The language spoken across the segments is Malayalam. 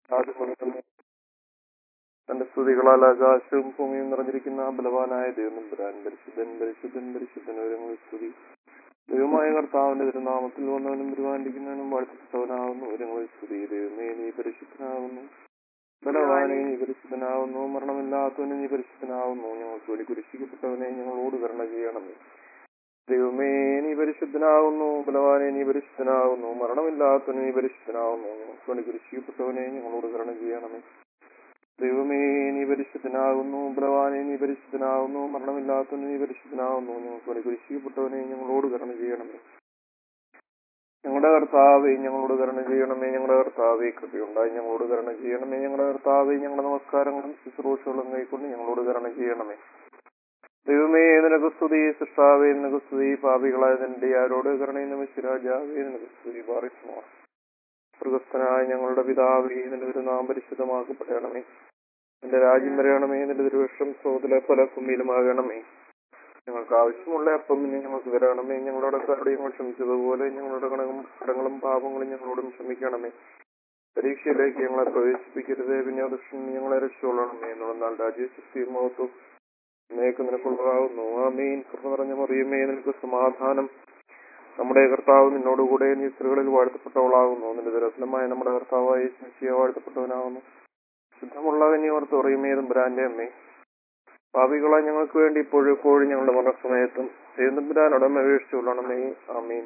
ആദ്യം തന്നെ തന്റെ സ്തുതികളാൽ ആകാശവും ഭൂമിയും നിറഞ്ഞിരിക്കുന്ന ആ ബലവാനായ ദൈവം പുരാൻ പരിശുദ്ധൻ പരിശുദ്ധൻ പരിശുദ്ധൻ ഒരുങ്ങൾ സ്തുതി ദൈവമായ കർത്താവിന്റെ തിരുനാമത്തിൽ വന്നവനും തിരുവാണ്ടിക്കുന്നവനും വാഴ്ത്തപ്പെട്ടവനാകുന്നു ഒരുങ്ങൾ സ്തുതി ദൈവമേ നീ പരിശുദ്ധനാകുന്നു ബലവാനെ നീ പരിശുദ്ധനാകുന്നു മരണമില്ലാത്തവനെ നീ പരിശുദ്ധനാകുന്നു ഞങ്ങൾക്ക് വേണ്ടി കുരിശിക്കപ്പെട്ടവനെ ഞങ്ങളോട് കരുണ ചെയ്യണമേ ദൈവമേ നീ പരിശുദ്ധനാകുന്നു ബലവാനെ നീ പരിശുദ്ധനാകുന്നു മരണമില്ലാത്തവനെ നീ പരിശുദ്ധനാകുന്നു ഞങ്ങൾക്ക് വേണ്ടി കുരിശിക്കപ്പെട്ടവനെ ഞങ്ങളോട് കരുണ ചെയ്യണമേ ദൈവമേ നീ പരിശുദ്ധനാകുന്നു ബലവാനെ നീ പരിശുദ്ധനാകുന്നു മരണമില്ലാത്തവനെ നീ പരിശുദ്ധനാകുന്നു ഞങ്ങൾക്ക് വേണ്ടി കുരിശിക്കപ്പെട്ടവനെ ഞങ്ങളോട് കരുണ ചെയ്യണമേ ഞങ്ങളുടെ കർത്താവെ ഞങ്ങളോട് കരുണ ചെയ്യണമേ ഞങ്ങളുടെ കർത്താവെ കൃപയുണ്ടായി ഞങ്ങളോട് കരുണ ചെയ്യണമേ ഞങ്ങളുടെ കർത്താവെ ഞങ്ങളുടെ നമസ്കാരങ്ങളും ശുശ്രൂഷകളും കൈക്കൊണ്ട് ഞങ്ങളോട് കരുണ ചെയ്യണമേ ദൈവമേ നിനക്ക് സ്തുതി സൃഷ്ടാവേ നിനക്ക് സ്തുതി പാപികളായ നിന്റെ ആരോട് കരുണയും നമശിരാജാവേ നിനക്ക് സ്തുതി പാറിക്കുമോ മൃഗസ്ഥനായ ഞങ്ങളുടെ പിതാവേ നിന്റെ ഒരു നാം പരിശുദ്ധമാക്കപ്പെടണമേ നിന്റെ രാജ്യം വരയണമേ നിന്റെ തിരുവഷം സ്രോതിലെ പല കുമ്മിയിലുമാകണമേ ഞങ്ങൾക്ക് ആവശ്യമുള്ള അപ്പം ഇനി ഞങ്ങൾക്ക് തരണമേ ഞങ്ങളുടെ കടയും ഞങ്ങൾ ക്ഷമിച്ചതുപോലെ ഞങ്ങളുടെ കടങ്ങളും കടങ്ങളും പാപങ്ങളും ഞങ്ങളോടും ക്ഷമിക്കണമേ പരീക്ഷയിലേക്ക് ഞങ്ങളെ പ്രവേശിപ്പിക്കരുത് പിന്നെ ദുഷ്ടൻ ഞങ്ങളെ രക്ഷകൊള്ളണമേ എന്നാൽ രാജ്യശക്തിയും മഹത്വം എന്നേക്ക് നിനക്കുള്ളതാകുന്നു ആമീൻ കൃപ നിറഞ്ഞ മറിയമേ നിനക്ക് സമാധാനം നമ്മുടെ കർത്താവ് നിന്നോടുകൂടെ നീ സ്ത്രീകളിൽ വാഴ്ത്തപ്പെട്ടവളാകുന്നു നിന്റെ ദരസനമായ നമ്മുടെ കർത്താവായ ശിശിയെ വാഴ്ത്തപ്പെട്ടവനാകുന്നു ശുദ്ധമുള്ള കന്യോർത്ത് പറയുമേതും ബ്രാൻഡെ അമ്മേ പാപികളെ ഞങ്ങൾക്ക് വേണ്ടി ഇപ്പോഴും എപ്പോഴും ഞങ്ങളുടെ മരണസമയത്തും ദൈവം ഉടമ വീഴ്ചയുള്ളണമേ ആമീൻ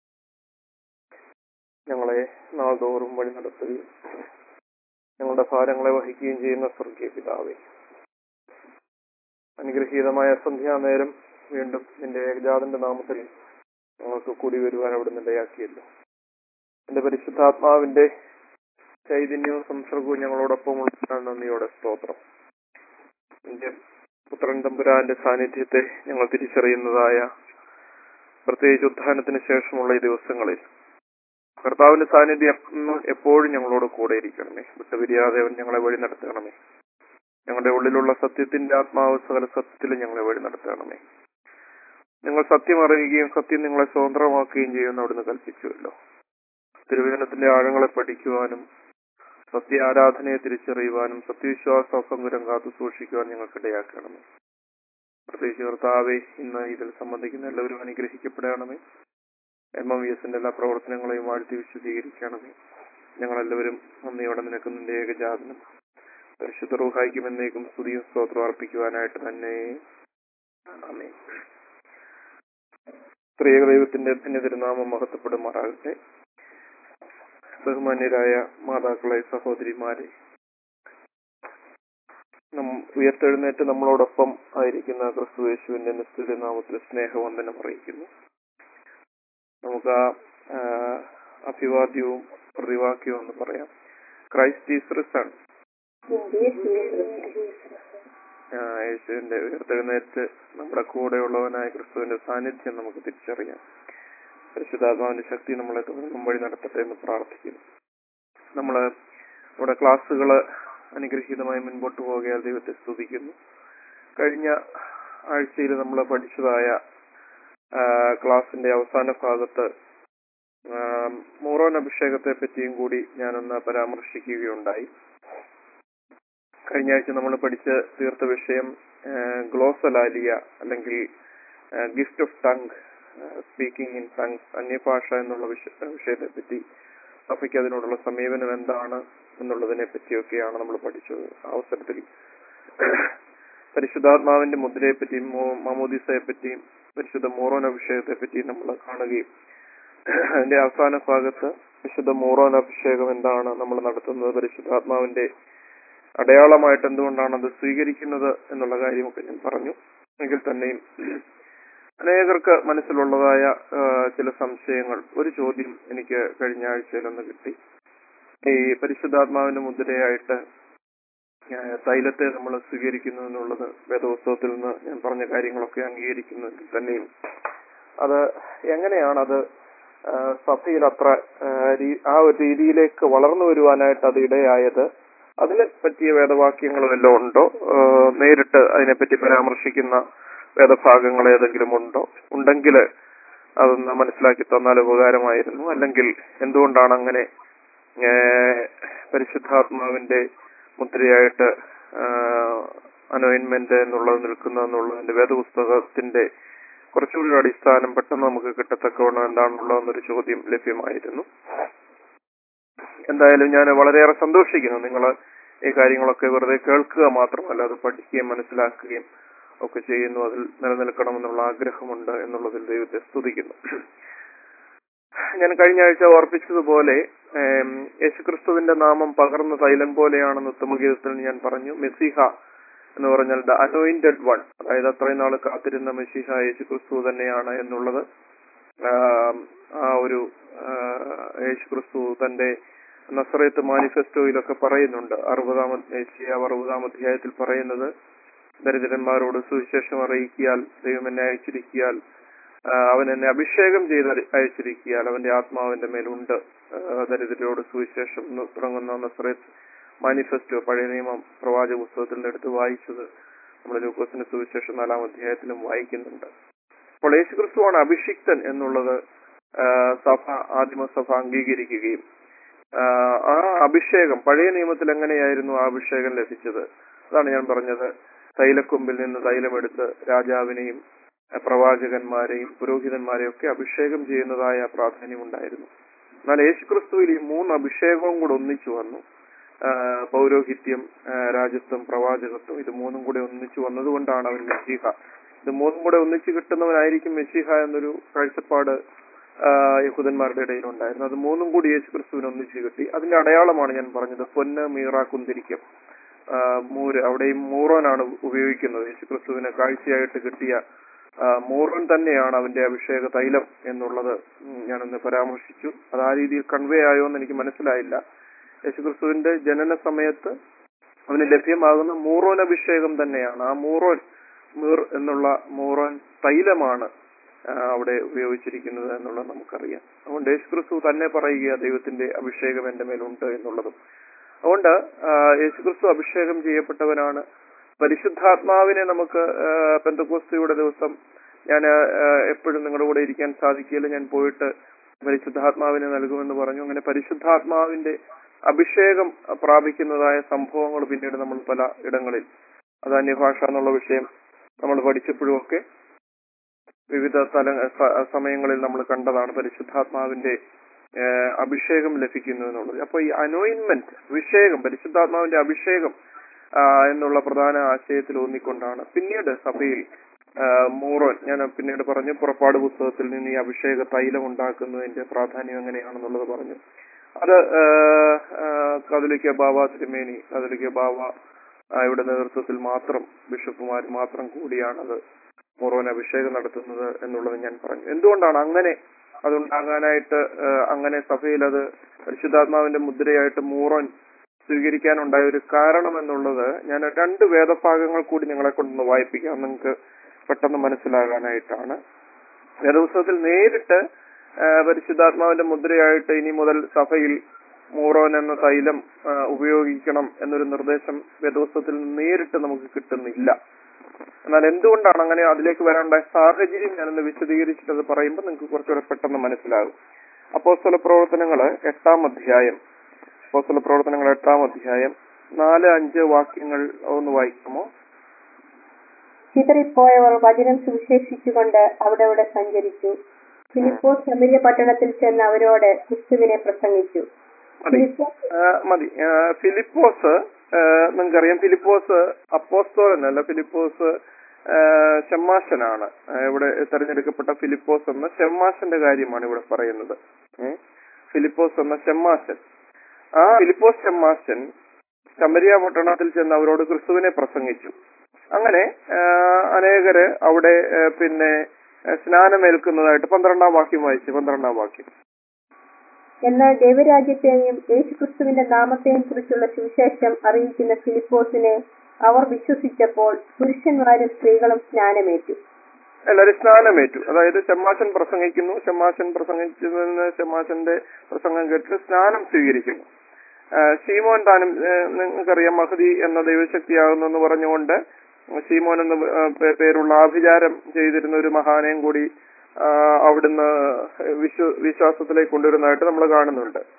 ഞങ്ങളെ നാൾതോറും വഴി നടത്തുകയും ഞങ്ങളുടെ ഭാരങ്ങളെ വഹിക്കുകയും ചെയ്യുന്ന സ്വർഗീയ പിതാവേ അനുഗ്രഹീതമായ സന്ധ്യാനേരം വീണ്ടും നിന്റെ ഏകജാതന്റെ നാമത്തിൽ ഞങ്ങൾക്ക് കൂടി വരുവാൻ അവിടുന്ന് ഇടയാക്കിയല്ലോ എന്റെ പരിശുദ്ധാത്മാവിന്റെ ചൈതന്യവും സംസർഗവും ഞങ്ങളോടൊപ്പം ഉള്ള നന്ദിയോടെ സ്തോത്രം എന്റെ പുത്രൻ തമ്പുരാന്റെ സാന്നിധ്യത്തെ ഞങ്ങൾ തിരിച്ചറിയുന്നതായ പ്രത്യേകിച്ച് ഉത്ഥാനത്തിന് ശേഷമുള്ള ഈ ദിവസങ്ങളിൽ കർത്താവിന്റെ സാന്നിധ്യം എന്നും എപ്പോഴും ഞങ്ങളോട് കൂടെ ഇരിക്കണമേ വിട്ടുപിരിയാതെ അവൻ ഞങ്ങളെ വഴി നടത്തണമേ ഞങ്ങളുടെ ഉള്ളിലുള്ള സത്യത്തിന്റെ ആത്മാവ് സകല സത്യത്തിലും ഞങ്ങളെ വഴി നടത്തണമേ നിങ്ങൾ സത്യം അറിയുകയും സത്യം നിങ്ങളെ സ്വതന്ത്രമാക്കുകയും ചെയ്യുമെന്ന് അവിടുന്ന് കൽപ്പിച്ചുവല്ലോ തിരുവചനത്തിന്റെ ആഴങ്ങളെ പഠിക്കുവാനും സത്യ ആരാധനയെ തിരിച്ചറിയുവാനും സത്യവിശ്വാസ സൗന്ദര്യം കാത്തു സൂക്ഷിക്കുവാൻ ഞങ്ങൾക്ക് ഇടയാക്കണമേ പ്രത്യേകിച്ച് കർത്താവെ ഇന്ന് ഇതിൽ സംബന്ധിക്കുന്ന എല്ലാവരും അനുഗ്രഹിക്കപ്പെടണമേ എം എം വി എസിന്റെ എല്ലാ പ്രവർത്തനങ്ങളെയും വാഴ്ത്തി വിശദീകരിക്കണമേ ഞങ്ങളെല്ലാവരും നന്ദിയോടെ നിനക്ക് നിന്റെ ഏകജാതനം പരിശുദ്ധ റൂഹായിക്കും എന്നേക്കും സ്തുതിയും സ്തോത്രം അർപ്പിക്കുവാനായിട്ട് തന്നെ ആമേ സ്ത്രീക ദൈവത്തിന്റെ ധന്യതിരുനാമം മഹത്വപ്പെടുമാറാകട്ടെ ബഹുമാന്യരായ മാതാക്കളെ സഹോദരിമാരെ ഉയർത്തെഴുന്നേറ്റ് നമ്മളോടൊപ്പം ആയിരിക്കുന്ന ക്രിസ്തുവേശുവിന്റെ നിസ്തുതി നാമത്തിൽ സ്നേഹവന്ദനം അറിയിക്കുന്നു നമുക്ക് ആ അഭിവാദ്യവും പ്രതിവാക്യവും എന്ന് പറയാം ക്രൈസ്റ്റ് ഈസ് റിസൺ യേശുവിന്റെ ഉയർത്തെഴുന്നേറ്റ് നമ്മുടെ കൂടെയുള്ളവനായ ക്രിസ്തുവിന്റെ സാന്നിധ്യം നമുക്ക് തിരിച്ചറിയാം പരിശുദ്ധാത്മാവിന്റെ ശക്തി നമ്മളെ തുടർന്നും വഴി നടത്തട്ടെ എന്ന് പ്രാർത്ഥിക്കുന്നു നമ്മള് നമ്മുടെ ക്ലാസ്സുകള് അനുഗ്രഹീതമായി മുൻപോട്ട് പോകയാൽ ദൈവത്തെ സ്തുതിക്കുന്നു കഴിഞ്ഞ ആഴ്ചയിൽ നമ്മൾ പഠിച്ചതായ ക്ലാസിന്റെ അവസാന ഭാഗത്ത് മൂറോൻ അഭിഷേകത്തെ പറ്റിയും കൂടി ഞാനൊന്ന് പരാമർശിക്കുകയുണ്ടായി കഴിഞ്ഞ ആഴ്ച നമ്മൾ പഠിച്ച് തീർത്ത വിഷയം ഗ്ലോസലാലിയ അല്ലെങ്കിൽ gift of tongue speaking in tongues അന്യഭാഷ എന്നുള്ള വിഷയത്തെ പറ്റി സഭയ്ക്ക് അതിനോടുള്ള സമീപനം എന്താണ് എന്നുള്ളതിനെ പറ്റിയൊക്കെയാണ് നമ്മൾ പഠിച്ചത് അവസരത്തിൽ പരിശുദ്ധാത്മാവിന്റെ മുദ്രയെ പറ്റിയും മമോദിസയെ പറ്റിയും പരിശുദ്ധ മോറോൻ അഭിഷേകത്തെ പറ്റിയും നമ്മൾ കാണുകയും അതിന്റെ അവസാന ഭാഗത്ത് വിശുദ്ധ മോറോൻ അഭിഷേകം എന്താണ് നമ്മൾ നടത്തുന്നത് പരിശുദ്ധാത്മാവിന്റെ അടയാളമായിട്ട് എന്തുകൊണ്ടാണ് അത് സ്വീകരിക്കുന്നത് എന്നുള്ള കാര്യമൊക്കെ ഞാൻ പറഞ്ഞു എങ്കിൽ തന്നെയും അനേകർക്ക് മനസ്സിലുള്ളതായ ചില സംശയങ്ങൾ ഒരു ചോദ്യം എനിക്ക് കഴിഞ്ഞ ആഴ്ചയിലൊന്ന് കിട്ടി ഈ പരിശുദ്ധാത്മാവിന്റെ മുദ്രയായിട്ട് തൈലത്തെ നമ്മൾ സ്വീകരിക്കുന്നു എന്നുള്ളത് വേദോത്സവത്തിൽ നിന്ന് ഞാൻ പറഞ്ഞ കാര്യങ്ങളൊക്കെ അംഗീകരിക്കുന്നെങ്കിൽ തന്നെയും അത് എങ്ങനെയാണ് അത് സഭയിൽ അത്ര ആ ഒരു രീതിയിലേക്ക് വളർന്നു വരുവാനായിട്ട് അത് ഇടയായത് അതിനെ പറ്റിയ വേദവാക്യങ്ങൾ വല്ലതും ഉണ്ടോ നേരിട്ട് അതിനെപ്പറ്റി പരാമർശിക്കുന്ന വേദഭാഗങ്ങൾ ഏതെങ്കിലും ഉണ്ടോ ഉണ്ടെങ്കിൽ അതൊന്ന് മനസ്സിലാക്കി തന്നാൽ ഉപകാരമായിരുന്നു അല്ലെങ്കിൽ എന്തുകൊണ്ടാണ് അങ്ങനെ ഏഹ്, പരിശുദ്ധാത്മാവിന്റെ മുദ്രയായിട്ട് അനോയിൻമെന്റ് എന്നുള്ളത് നിൽക്കുന്ന എന്നുള്ളതിന്റെ വേദപുസ്തകത്തിന്റെ കുറച്ചുകൂടി ഒരു അടിസ്ഥാനം പെട്ടെന്ന് നമുക്ക് കിട്ടത്തക്കവണ്ണം എന്താണുള്ളതെന്നൊരു ചോദ്യം ലഭ്യമായിരുന്നു എന്തായാലും ഞാൻ വളരെയേറെ സന്തോഷിക്കുന്നു നിങ്ങൾ ഈ കാര്യങ്ങളൊക്കെ വെറുതെ കേൾക്കുക മാത്രമല്ല അത് പഠിക്കുകയും മനസ്സിലാക്കുകയും ഒക്കെ ചെയ്യുന്നു അതിൽ നിലനിൽക്കണമെന്നുള്ള ആഗ്രഹമുണ്ട് എന്നുള്ളതിൽ ദൈവത്തെ സ്തുതിക്കുന്നു ഞാൻ കഴിഞ്ഞ ആഴ്ച ഓർപ്പിച്ചതുപോലെ ഏം, യേശുക്രിസ്തുവിന്റെ നാമം പകർന്ന തൈലം പോലെയാണെന്ന് ഉത്തമഗീതത്തിൽ ഞാൻ പറഞ്ഞു മെസ്സിഹ എന്ന് പറഞ്ഞാൽ ദ അനോയിന്റഡ് വൺ അതായത് അത്രയും നാൾ കാത്തിരുന്ന മെസ്സിഹ യേശുക്രിസ്തു തന്നെയാണ് എന്നുള്ളത് ആം, ആ ഒരു ആ, യേശുക്രിസ്തു തന്റെ നസറേത്ത് മാനിഫെസ്റ്റോയിലൊക്കെ പറയുന്നുണ്ട് അറുപതാം ഏഷ്യാവ് അറുപതാം അധ്യായത്തിൽ പറയുന്നത് ദരിദ്രന്മാരോട് സുവിശേഷം അറിയിക്കിയാൽ ദൈവം എന്നെ അയച്ചിരിക്കിയാൽ ആ, അവൻ എന്നെ അഭിഷേകം ചെയ്ത് അറി- അയച്ചിരിക്കിയാൽ അവന്റെ ആത്മാവിന്റെ മേലുണ്ട് ആ, ദരിദ്രരോട് സുവിശേഷം എന്ന് തുടങ്ങുന്ന നസ്രത്ത് മാനിഫെസ്റ്റോ പഴയ നിയമം പ്രവാചക പുസ്തകത്തിൽ നിന്ന് എടുത്ത് വായിച്ചത് നമ്മൾ ലൂക്കോസിന്റെ സുവിശേഷം നാലാം അധ്യായത്തിലും വായിക്കുന്നുണ്ട് അപ്പോൾ യേശുക്രിസ്തുവാണ് അഭിഷിക്തൻ എന്നുള്ളത് ആ, സഭ ആദിമസഭ അംഗീകരിക്കുകയും ആ, ആ അഭിഷേകം പഴയ നിയമത്തിൽ എങ്ങനെയായിരുന്നു ആ അഭിഷേകം ലഭിച്ചത് അതാണ് ഞാൻ പറഞ്ഞത് തൈലക്കൊമ്പിൽ നിന്ന് തൈലമെടുത്ത് രാജാവിനെയും അഹ് പ്രവാചകന്മാരെയും പുരോഹിതന്മാരെയും ഒക്കെ അഭിഷേകം ചെയ്യുന്നതായ പ്രാധാന്യം ഉണ്ടായിരുന്നു എന്നാൽ യേശുക്രിസ്തുവിൽ ഈ മൂന്ന് അഭിഷേകവും കൂടെ ഒന്നിച്ചു വന്നു ആ, പൗരോഹിത്യം ആ, രാജത്വം പ്രവാചകത്വം ഇത് മൂന്നും കൂടെ ഒന്നിച്ചു വന്നതുകൊണ്ടാണ് അവൻ മെസ്സിഹ ഇത് മൂന്നും കൂടെ ഒന്നിച്ചു കിട്ടുന്നവനായിരിക്കും മെസ്സിഹ എന്നൊരു കാഴ്ചപ്പാട് ആ, യഹൂദന്മാരുടെ ഇടയിൽ ഉണ്ടായിരുന്നു അത് മൂന്നും കൂടി യേശുക്രിസ്തുവിന് ഒന്നിച്ചു കിട്ടി അതിന്റെ അടയാളമാണ് ഞാൻ പറഞ്ഞത് പൊന്ന് മീറ കുന്തിരിക്കം ആ, മൂര് അവിടെയും മൂറോനാണ് ഉപയോഗിക്കുന്നത് യേശുക്രിസ്തുവിന് കാഴ്ചയായിട്ട് കിട്ടിയ ആ, മൂറോൻ തന്നെയാണ് അവന്റെ അഭിഷേക തൈലം എന്നുള്ളത് ഉം, ഞാനൊന്ന് പരാമർശിച്ചു അത് ആ രീതിയിൽ കൺവേ ആയോ എന്ന് എനിക്ക് മനസ്സിലായില്ല യേശുക്രിസ്തുവിന്റെ ജനന സമയത്ത് അവന് ലഭ്യമാകുന്ന മൂറോൻ അഭിഷേകം തന്നെയാണ് ആ മൂറോൻ മീർ എന്നുള്ള മൂറോൻ തൈലമാണ് ആ, അവിടെ ഉപയോഗിച്ചിരിക്കുന്നത് എന്നുള്ളത് നമുക്കറിയാം അതുകൊണ്ട് യേശുക്രിസ്തു തന്നെ പറയുക ദൈവത്തിന്റെ അഭിഷേകം എന്റെ മേലുണ്ട് എന്നുള്ളതും അതുകൊണ്ട് ആ, യേശുക്രിസ്തു അഭിഷേകം ചെയ്യപ്പെട്ടവനാണ് പരിശുദ്ധാത്മാവിനെ നമുക്ക് ആ, പെന്തക്കോസ്തിയുടെ ദിവസം ഞാൻ എപ്പോഴും നിങ്ങളുടെ കൂടെ ഇരിക്കാൻ സാധിക്കില്ല ഞാൻ പോയിട്ട് പരിശുദ്ധാത്മാവിനെ നൽകുമെന്ന് പറഞ്ഞു അങ്ങനെ പരിശുദ്ധാത്മാവിന്റെ അഭിഷേകം പ്രാപിക്കുന്നതായ സംഭവങ്ങൾ പിന്നീട് നമ്മൾ പല ഇടങ്ങളിൽ അത് അന്യഭാഷ എന്നുള്ള വിഷയം നമ്മൾ പഠിച്ചപ്പോഴുമൊക്കെ വിവിധ സ്ഥല സ- സമയങ്ങളിൽ നമ്മൾ കണ്ടതാണ് പരിശുദ്ധാത്മാവിന്റെ ഏഹ്, അഭിഷേകം ലഭിക്കുന്നു എന്നുള്ളത് അപ്പൊ ഈ അനോയിൻമെന്റ് അഭിഷേകം പരിശുദ്ധാത്മാവിന്റെ അഭിഷേകം ആ, എന്നുള്ള പ്രധാന ആശയത്തിൽ ഊന്നിക്കൊണ്ടാണ് പിന്നീട് സഭയിൽ ആ, മൂറോൻ ഞാൻ പിന്നീട് പറഞ്ഞു പുറപ്പാട് പുസ്തകത്തിൽ നിന്ന് ഈ അഭിഷേക തൈലം ഉണ്ടാക്കുന്നതിന്റെ പ്രാധാന്യം എങ്ങനെയാണെന്നുള്ളത് പറഞ്ഞു അത് ആ, ആ, കാതോലിക്ക ബാവ തിരുമേനി കാതോലിക്ക ബാവ ആ, ഇവിടെ നേതൃത്വത്തിൽ മാത്രം ബിഷപ്പുമാർ മാത്രം കൂടിയാണത് മൂറോൻ അഭിഷേകം നടത്തുന്നത് എന്നുള്ളത് ഞാൻ പറഞ്ഞു എന്തുകൊണ്ടാണ് അങ്ങനെ അതുണ്ടാകാനായിട്ട് ആ, അങ്ങനെ സഭയിൽ അത് പരിശുദ്ധാത്മാവിന്റെ മുദ്രയായിട്ട് മൂറോൻ സ്വീകരിക്കാനുണ്ടായ ഒരു കാരണം എന്നുള്ളത് ഞാൻ രണ്ട് വേദഭാഗങ്ങൾ കൂടി നിങ്ങളെ കൊണ്ടൊന്ന് വായിപ്പിക്കാം നിങ്ങൾക്ക് പെട്ടെന്ന് മനസ്സിലാകാനായിട്ടാണ് വേദപുസ്തകത്തിൽ നേരിട്ട് ആ, പരിശുദ്ധാത്മാവിന്റെ മുദ്രയായിട്ട് ഇനി മുതൽ സഭയിൽ മൂറോൻ എന്ന തൈലം ആ, ഉപയോഗിക്കണം എന്നൊരു നിർദ്ദേശം വേദപുസ്തകത്തിൽ നേരിട്ട് നമുക്ക് കിട്ടുന്നില്ല എന്നാൽ എന്തുകൊണ്ടാണ് അങ്ങനെ അതിലേക്ക് വരേണ്ട സാഹചര്യം ഞാനൊന്ന് വിശദീകരിച്ചിട്ട് അത് പറയുമ്പോൾ നിങ്ങൾക്ക് കുറച്ചുകൂടെ പെട്ടെന്ന് മനസ്സിലാകും അപ്പോസ്തല പ്രവർത്തനങ്ങള് എട്ടാം അധ്യായം അപ്പോസ്തല പ്രവർത്തനങ്ങൾ എട്ടാം അധ്യായം നാല് അഞ്ച് വാക്യങ്ങൾ ഒന്ന് വായിക്കുമോ ചിതറിപ്പോയവർ വചനം സുവിശേഷിച്ചുകൊണ്ട് അവിടെ അവിടെ സഞ്ചരിച്ചു ഫിലിപ്പോസ് സമര്യ പട്ടണത്തിൽ ചെന്ന് അവരോട് ക്രിസ്തുവിനെ പ്രസംഗിച്ചു മതി ഫിലിപ്പോസ് ആ, മതി ആ, ഫിലിപ്പോസ് ആ, നിങ്ങൾക്കറിയാം ഫിലിപ്പോസ് അപ്പോസ്തോലനല്ല ഫിലിപ്പോസ് ആ, ഷമ്മാശനാണ് ആ, ഇവിടെ തെരഞ്ഞെടുക്കപ്പെട്ട ഫിലിപ്പോസ് എന്ന ഷമ്മാശന്റെ കാര്യമാണ് ഇവിടെ പറയുന്നത് ഏ? ഫിലിപ്പോസ് എന്ന ഷമ്മാശൻ ആ ഫിലിപ്പോസ് ഷമ്മാശൻ ശമരിയ പട്ടണത്തിൽ ചെന്ന് അവരോട് ക്രിസ്തുവിനെ പ്രസംഗിച്ചു അങ്ങനെ ആ, അനേകര് അവിടെ ആ, പിന്നെ ആ, സ്നാനമേൽക്കുന്നതായിട്ട് പന്ത്രണ്ടാം വാക്യം വായിച്ചു പന്ത്രണ്ടാം വാക്യം എന്നാൽ ദൈവരാജ്യത്തെയും യേശുക്രിസ്തുവിന്റെ നാമത്തെയും കുറിച്ചുള്ള സുവിശേഷം അറിയിക്കുന്ന ഫിലിപ്പോസിനെ അവർ വിശ്വസിച്ചപ്പോൾ പുരുഷന്മാരും സ്ത്രീകളും സ്നാനമേറ്റു എല്ലാവരും സ്നാനമേറ്റു അതായത് ഷമ്മാശൻ പ്രസംഗിക്കുന്നു ഷമ്മാശൻ പ്രസംഗിച്ചതിന് ഷമ്മാശന്റെ പ്രസംഗം കേട്ടിട്ട് സ്നാനം സ്വീകരിക്കുന്നു ആ, ശീമോൻ താനും ആ, നിങ്ങൾക്കറിയാം മഹദി എന്ന ദൈവശക്തിയാകുന്നു എന്ന് പറഞ്ഞുകൊണ്ട് ശീമോൻ എന്ന ആ, പേ- പേരുള്ള ആഭിചാരം ചെയ്തിരുന്ന ഒരു മഹാനെയും കൂടി ആ, അവിടുന്ന് വിശ്വ വിശ്വാസത്തിലേക്ക് കൊണ്ടുവരുന്നതായിട്ട് നമ്മൾ കാണുന്നുണ്ട്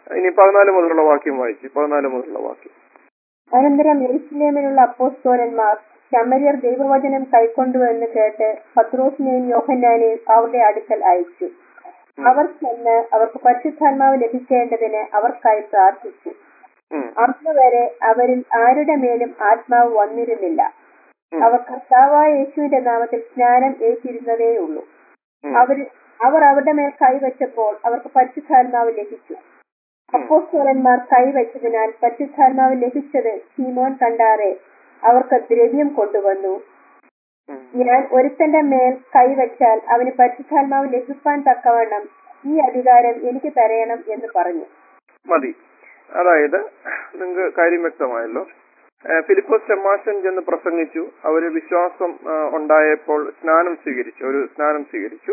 ഇനി പതിനാല് മുതലുള്ള വാക്യം വായിച്ചു പതിനാല് മുതലുള്ള വാക്യം അനന്തരം യെരുസലേമിലുള്ള അപ്പോസ്തോലന്മാർ ശമര്യർ ദൈവവചനം കൈക്കൊണ്ടുവെന്ന് കേട്ട് പത്രോസിനെയും യോഹന്നാനെയും അവരുടെ അടുക്കൽ അയച്ചു അവർ ചെന്ന് അവർക്ക് പരിശുദ്ധാത്മാവ് ലഭിക്കേണ്ടതിന് അവർക്കായി പ്രാർത്ഥിച്ചു ഉം. അന്ന് വരെ അവരിൽ ആരുടെ മേലും ആത്മാവ് വന്നിരുന്നില്ല ഉം. അവർ കർത്താവായ യേശുവിന്റെ നാമത്തിൽ സ്നാനം ഏറ്റിരുന്നതേയുള്ളൂ ഉം. അവർ അവർ അവരുടെ മേൽ കൈവച്ചപ്പോൾ അവർക്ക് പരിശുദ്ധാത്മാവ് ലഭിച്ചു അപ്പോസ്തലന്മാർ കൈവച്ചതിനാൽ പരിശുദ്ധാത്മാവ് ലഭിച്ചത് ശീമോൻ കണ്ടാറെ അവർക്ക് ദ്രവ്യം കൊണ്ടുവന്നു ഉം. ഞാൻ ഒരുത്തന്റെ മേൽ കൈവച്ചാൽ അവന് പരിശുദ്ധാത്മാവ് ലഭിപ്പാൻ തക്കവണ്ണം ഈ അധികാരം എനിക്ക് തരയണം എന്ന് പറഞ്ഞു മതി അതായത് നിങ്ങൾക്ക് കാര്യം വ്യക്തമായല്ലോ ഏഹ് ഫിലിപ്പോസ് ചെമ്മാശൻ ചെന്ന് പ്രസംഗിച്ചു അവര് വിശ്വാസം ആ, ഉണ്ടായപ്പോൾ സ്നാനം സ്വീകരിച്ചു ഒരു സ്നാനം സ്വീകരിച്ചു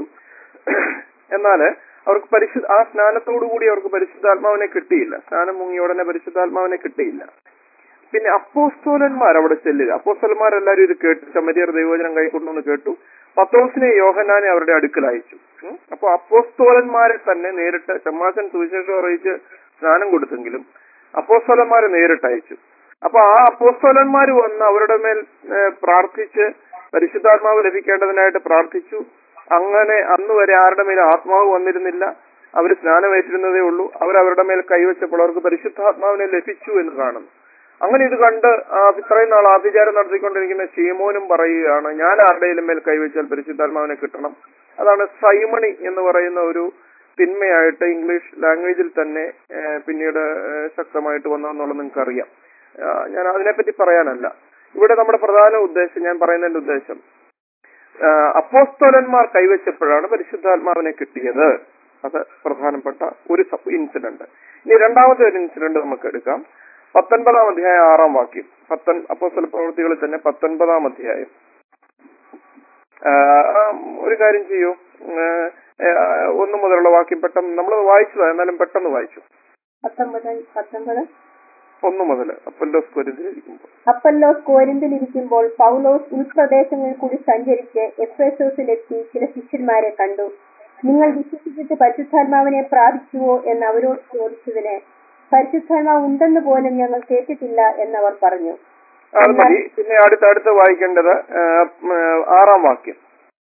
എന്നാല് അവർക്ക് പരിശുദ്ധ ആ സ്നാനത്തോടു കൂടി അവർക്ക് പരിശുദ്ധാത്മാവിനെ കിട്ടിയില്ല സ്നാനം മുങ്ങിയ ഉടനെ പരിശുദ്ധാത്മാവിനെ കിട്ടിയില്ല പിന്നെ അപ്പോസ്തോലന്മാർ അവിടെ ചെല്ലുക അപ്പോസ്തോലന്മാരെല്ലാരും ഇത് കേട്ടു ശമരിയർ ദൈവവചനം കൈക്കൊണ്ടെന്ന് കേട്ടു പത്രോസിനെ യോഹനാനെ അവരുടെ അടുക്കൽ അയച്ചു ഉം. അപ്പൊ അപ്പോസ്തോലന്മാരെ തന്നെ നേരിട്ട് ചെമ്മാസൻ സുവിശേഷം അറിയിച്ച് സ്നാനം കൊടുത്തെങ്കിലും അപ്പോസ്തോലന്മാരെ നേരിട്ട് അയച്ചു അപ്പൊ ആ അപ്പോസ്തോലന്മാർ വന്ന് അവരുടെ മേൽ ഏഹ്, പ്രാർത്ഥിച്ച് പരിശുദ്ധാത്മാവ് ലഭിക്കേണ്ടതിനായിട്ട് പ്രാർത്ഥിച്ചു അങ്ങനെ അന്ന് വരെ ആരുടെ മേൽ ആത്മാവ് വന്നിരുന്നില്ല അവർ സ്നാനമേറ്റിരുന്നതേ ഉള്ളൂ അവർ അവരുടെ മേൽ കൈവച്ചപ്പോൾ അവർക്ക് പരിശുദ്ധാത്മാവിനെ ലഭിച്ചു എന്ന് കാണുന്നു അങ്ങനെ ഇത് കണ്ട് ആ ഇത്രയും നാൾ ആഭിചാരം നടത്തിക്കൊണ്ടിരിക്കുന്ന ശീമോനും പറയുകയാണ് ഞാൻ ആരുടെയും മേൽ കൈവച്ചാൽ പരിശുദ്ധാത്മാവിനെ കിട്ടണം അതാണ് സൈമണി എന്ന് പറയുന്ന ഒരു തിന്മയായിട്ട് ഇംഗ്ലീഷ് ലാംഗ്വേജിൽ തന്നെ ഏഹ്, പിന്നീട് ഏഹ്, ശക്തമായിട്ട് വന്നതെന്നുള്ളത് നിങ്ങൾക്ക് അറിയാം ഞാൻ അതിനെപ്പറ്റി പറയാനല്ല ഇവിടെ നമ്മുടെ പ്രധാന ഉദ്ദേശം ഞാൻ പറയുന്നതിന്റെ ഉദ്ദേശം ആഹ്, അപ്പോസ്തോലന്മാർ കൈവച്ചപ്പോഴാണ് പരിശുദ്ധാത്മാവിനെ കിട്ടിയത് അത് പ്രധാനപ്പെട്ട ഒരു ഇൻസിഡന്റ് ഇനി രണ്ടാമത്തെ ഒരു ഇൻസിഡന്റ് നമുക്ക് എടുക്കാം പത്തൊൻപതാം അധ്യായം ആറാം വാക്യം പത്തൊൻ അപ്പോസ്തല പ്രവൃത്തികളിൽ തന്നെ പത്തൊൻപതാം അധ്യായം ആഹ്, ആ, ഒരു കാര്യം ചെയ്യൂ ആഹ്, ആഹ്, ഒന്ന് മുതലുള്ള വാക്യം പെട്ടെന്ന് നമ്മൾ വായിച്ചതാണ് എന്നാലും പെട്ടെന്ന് വായിച്ചു പത്തൊമ്പത് പത്തൊമ്പത് ഒന്ന് മുതൽ അപ്പല്ലോസ് കൊരിന്തിരിക്കുമ്പോൾ അപ്പല്ലോസ് കോരിന്തിലിരിക്കുമ്പോൾ പൗലോസ് ഉൾപ്രദേശങ്ങളിൽ കൂടി സഞ്ചരിച്ച് എഫേസോസിലെത്തി ചില ശിഷ്യന്മാരെ കണ്ടു നിങ്ങൾ വിശ്വസിച്ചിട്ട് പരിശുദ്ധാത്മാവിനെ പ്രാപിച്ചുവോ എന്ന് അവരോട് ചോദിച്ചതിന് പരിശുദ്ധാത്മാവ് ഉണ്ടെന്ന് പോലും ഞങ്ങൾ കേട്ടിട്ടില്ല എന്നവർ പറഞ്ഞു അത് മതി പിന്നെ അടുത്ത അടുത്ത് വായിക്കേണ്ടത് ആഹ്, ഉം, ആറാം വാക്യം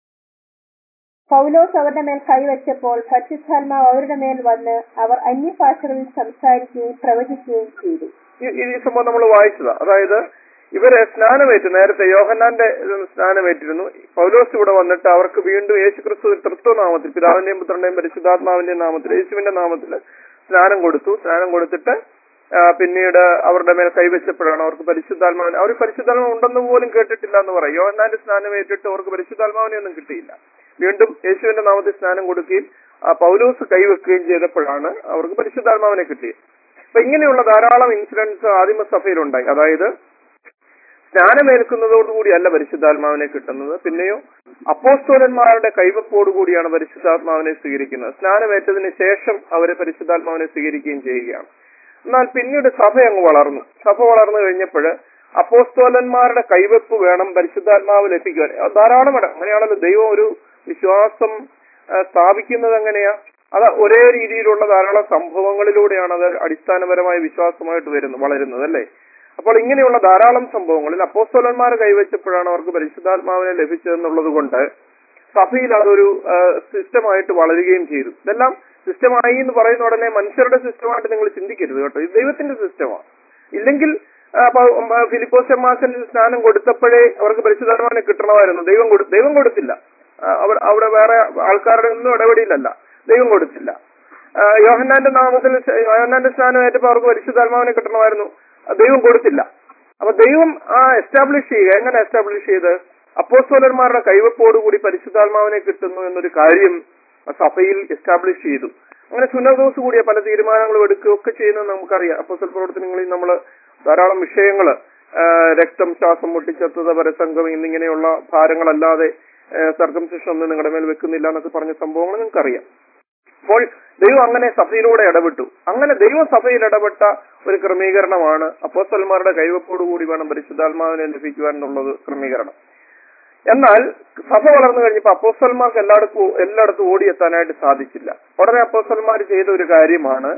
പൗലോസ് അവരുടെ മേൽ കൈവച്ചപ്പോൾ പരിശുദ്ധാത്മാവ് അവരുടെ മേൽ വന്ന് അവർ അന്യഭാഷകളിൽ സംസാരിക്കുകയും പ്രവചിക്കുകയും ചെയ്തു ഈ- ഈ സംഭവം നമ്മൾ വായിച്ചതാ അതായത് ഇവരെ സ്നാനമേറ്റു നേരത്തെ യോഹന്നാന്റെ ഇത് സ്നാനമേറ്റിരുന്നു പൗലോസ് ഇവിടെ വന്നിട്ട് അവർക്ക് വീണ്ടും യേശു ക്രിസ്തു തൃത്വനാമത്തിൽ പിതാവിന്റെയും പുത്രന്റെയും പരിശുദ്ധാത്മാവിന്റെയും നാമത്തിൽ യേശുവിന്റെ നാമത്തിൽ സ്നാനം കൊടുത്തു സ്നാനം കൊടുത്തിട്ട് ആ, പിന്നീട് അവരുടെ മേൽ കൈവച്ചപ്പോഴാണ് അവർക്ക് പരിശുദ്ധാത്മാവിനെ അവർ പരിശുദ്ധാത്മാവ് ഉണ്ടെന്ന് പോലും കേട്ടിട്ടില്ല എന്ന് പറയും യോഹന്നാന്റെ സ്നാനം ഏറ്റിട്ട് അവർക്ക് പരിശുദ്ധാത്മാവിനെ ഒന്നും കിട്ടിയില്ല വീണ്ടും യേശുവിന്റെ നാമത്തിൽ സ്നാനം കൊടുക്കുകയും ആ പൗലോസ് കൈവെക്കുകയും ചെയ്തപ്പോഴാണ് അവർക്ക് പരിശുദ്ധാത്മാവിനെ കിട്ടിയത് അപ്പൊ ഇങ്ങനെയുള്ള ധാരാളം ഇൻസിഡൻസ് ആദിമസഭയിലുണ്ടായി അതായത് സ്നാനമേൽക്കുന്നതോടുകൂടിയല്ല പരിശുദ്ധാത്മാവിനെ കിട്ടുന്നത് പിന്നെയോ അപ്പോസ്തോലന്മാരുടെ കൈവപ്പോടുകൂടിയാണ് പരിശുദ്ധാത്മാവിനെ സ്വീകരിക്കുന്നത് സ്നാനമേറ്റതിന് ശേഷം അവരെ പരിശുദ്ധാത്മാവിനെ സ്വീകരിക്കുകയും ചെയ്യുകയാണ് എന്നാൽ പിന്നീട് സഭ അങ്ങ് വളർന്നു സഭ വളർന്നു കഴിഞ്ഞപ്പോൾ അപ്പോസ്തോലന്മാരുടെ കൈവപ്പ് വേണം പരിശുദ്ധാത്മാവ് ലഭിക്കുവാൻ അത് ധാരാളം ഇടം അങ്ങനെയാണല്ലോ ദൈവം ഒരു വിശ്വാസം ആ, സ്ഥാപിക്കുന്നത് എങ്ങനെയാ അത് ഒരേ രീതിയിലുള്ള ധാരാളം സംഭവങ്ങളിലൂടെയാണ് അത് അടിസ്ഥാനപരമായ വിശ്വാസമായിട്ട് വരുന്നത് വളരുന്നത് അല്ലേ അപ്പോൾ ഇങ്ങനെയുള്ള ധാരാളം സംഭവങ്ങളിൽ അപ്പോസ്തോലന്മാർ കൈവച്ചപ്പോഴാണ് അവർക്ക് പരിശുദ്ധാത്മാവിനെ ലഭിച്ചതെന്നുള്ളത് കൊണ്ട് സഭയിൽ അതൊരു സിസ്റ്റമായിട്ട് വളരുകയും ചെയ്തു ഇതെല്ലാം സിസ്റ്റമായി എന്ന് പറയുന്ന ഉടനെ മനുഷ്യരുടെ സിസ്റ്റമായിട്ട് നിങ്ങൾ ചിന്തിക്കരുത് കേട്ടോ ഇത് ദൈവത്തിന്റെ സിസ്റ്റമാണ് ഇല്ലെങ്കിൽ ആ, പ- ഉം, ആ, ഫിലിപ്പോസ് ചെമ്മാസൻ സ്നാനം കൊടുത്തപ്പോഴേ അവർക്ക് പരിശുദ്ധാത്മാവിനെ കിട്ടണമായിരുന്നു ദൈവം കൊടു ദൈവം കൊടുത്തില്ല ആ, അവർ അവിടെ വേറെ ആൾക്കാരുടെ ഒന്നും ഇടപെടിയില്ലല്ല ദൈവം കൊടുത്തില്ല ആ, യോഹന്നാന്റെ നാമത്തിൽ സ- യോഹന്നാന്റെ സ്നാനം ഏറ്റപ്പോൾ അവർക്ക് പരിശുദ്ധാത്മാവിനെ കിട്ടണമായിരുന്നു ആ, ദൈവം കൊടുത്തില്ല അപ്പൊ ദൈവം ആ എസ്റ്റാബ്ലിഷ് ചെയ്യുക എങ്ങനെ എസ്റ്റാബ്ലിഷ് ചെയ്ത് അപ്പോസ്തോലന്മാരുടെ കൈവപ്പോടുകൂടി പരിശുദ്ധാത്മാവിനെ കിട്ടുന്നു എന്നൊരു കാര്യം സഭയിൽ എസ്റ്റാബ്ലിഷ് ചെയ്തു അങ്ങനെ സുനദോസ് കൂടിയ പല തീരുമാനങ്ങളും എടുക്കുകയൊക്കെ ചെയ്യുന്നത് നമുക്കറിയാം അപ്പോസ്തല പ്രവർത്തനങ്ങളിൽ നമ്മൾ ധാരാളം വിഷയങ്ങൾ രക്തം ശ്വാസം മുട്ടിച്ചത്തത് പരസംഗം എന്നിങ്ങനെയുള്ള ഭാരങ്ങളല്ലാതെ സർക്കംസിഷൻ ഒന്നും നിങ്ങളുടെ മേൽ വെക്കുന്നില്ല എന്നൊക്കെ പറഞ്ഞ സംഭവങ്ങൾ നിങ്ങൾക്കറിയാം അപ്പോൾ ദൈവം അങ്ങനെ സഭയിലൂടെ ഇടപെട്ടു അങ്ങനെ ദൈവം സഭയിൽ ഇടപെട്ട ഒരു ക്രമീകരണമാണ് അപ്പോസ്തലന്മാരുടെ കൈവപ്പോടുകൂടി വേണം പരിശുദ്ധാത്മാവിനെ ലഭിക്കുവാൻ എന്നുള്ളത് ക്രമീകരണം എന്നാൽ സഭ വളർന്നു കഴിഞ്ഞപ്പോൾ അപ്പോസ്തലന്മാർക്ക് എല്ലായിടത്തും എല്ലായിടത്തും ഓടിയെത്താനായിട്ട് സാധിച്ചില്ല ഉടനെ അപ്പോസ്തലന്മാർ ചെയ്ത ഒരു കാര്യമാണ്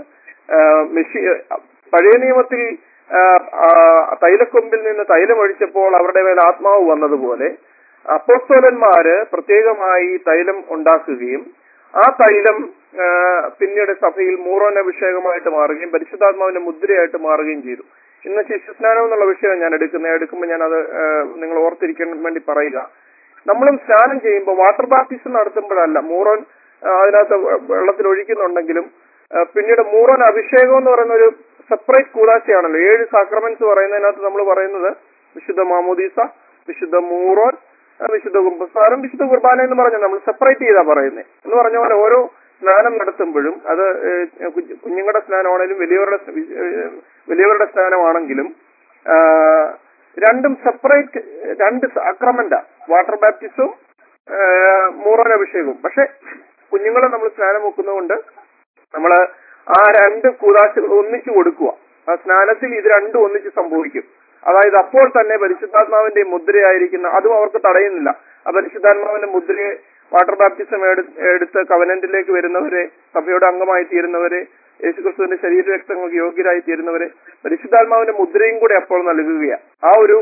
ആ, മെഷി പഴയ നിയമത്തിൽ ആ, ആ, തൈലക്കൊമ്പിൽ നിന്ന് തൈലം ഒഴിച്ചപ്പോൾ അവരുടെ മേൽ ആത്മാവ് വന്നതുപോലെ അപ്പോസ്തോലന്മാര് പ്രത്യേകമായി തൈലം ഉണ്ടാക്കുകയും ആ തൈലം ആ, പിന്നീട് സഭയിൽ മൂറോൻ അഭിഷേകമായിട്ട് മാറുകയും പരിശുദ്ധാത്മാവിന്റെ മുദ്രയായിട്ട് മാറുകയും ചെയ്തു ഇന്ന് ശിശുസ്നാനം എന്നുള്ള വിഷയം ഞാൻ എടുക്കുന്നത് എടുക്കുമ്പോൾ ഞാൻ അത് നിങ്ങൾ ഓർത്തിരിക്കാൻ വേണ്ടി പറയുക നമ്മളും സ്നാനം ചെയ്യുമ്പോൾ വാട്ടർ ബാപ്റ്റിസം നടത്തുമ്പോഴല്ല മൂറോൻ ആ, അതിനകത്ത് വെ- വെള്ളത്തിൽ ഒഴിക്കുന്നുണ്ടെങ്കിലും ആ, പിന്നീട് മൂറോൻ അഭിഷേകം എന്ന് പറയുന്ന ഒരു സെപ്പറേറ്റ് കൂടാശയാണല്ലോ ഏഴ് സാക്രമെന്റ്സ് പറയുന്നതിനകത്ത് നമ്മൾ പറയുന്നത് വിശുദ്ധ മാമോദീസ വിശുദ്ധ മൂറോൻ ആ, വിശുദ്ധ കുമ്പസാരം വിശുദ്ധ കുർബാന എന്ന് പറഞ്ഞ് നമ്മൾ സെപ്പറേറ്റ് ചെയ്താ പറയുന്നത് എന്ന് പറഞ്ഞ പോലെ ഓരോ സ്നാനം നടത്തുമ്പോഴും അത് ഏഹ്, കുഞ്ഞ്- കുഞ്ഞുങ്ങളുടെ സ്നാനമാണെങ്കിലും വലിയവരുടെ സ് വി- ഏഹ്, വലിയവരുടെ സ്നാനമാണെങ്കിലും ആ, രണ്ടും സെപ്പറേറ്റ് രണ്ട് സാക്രമെന്റാ വാട്ടർ ബാപ്റ്റിസവും മൂറോൻ അഭിഷേകവും പക്ഷെ കുഞ്ഞുങ്ങളെ നമ്മൾ സ്നാനം വെക്കുന്നതുകൊണ്ട് നമ്മള് ആ രണ്ട് കൂതാശകൾ ഒന്നിച്ചു കൊടുക്കുക ആ സ്നാനത്തിൽ ഇത് രണ്ടും ഒന്നിച്ച് സംഭവിക്കും അതായത് അപ്പോൾ തന്നെ പരിശുദ്ധാത്മാവിന്റെ മുദ്രയായിരിക്കുന്ന അതും അവർക്ക് തടയുന്നില്ല ആ പരിശുദ്ധാത്മാവിന്റെ മുദ്രയെ വാട്ടർ ബാപ്റ്റിസം എടു- എടുത്ത് കവനന്റിലേക്ക് വരുന്നവരെ സഭയുടെ അംഗമായി തീരുന്നവരെ യേശുക്രിസ്തുവിന്റെ ശരീര രക്തങ്ങൾക്ക് യോഗ്യരായി തീരുന്നവരെ പരിശുദ്ധാത്മാവിന്റെ മുദ്രയും കൂടെ അപ്പോൾ നൽകുകയാണ് ആ ഒരു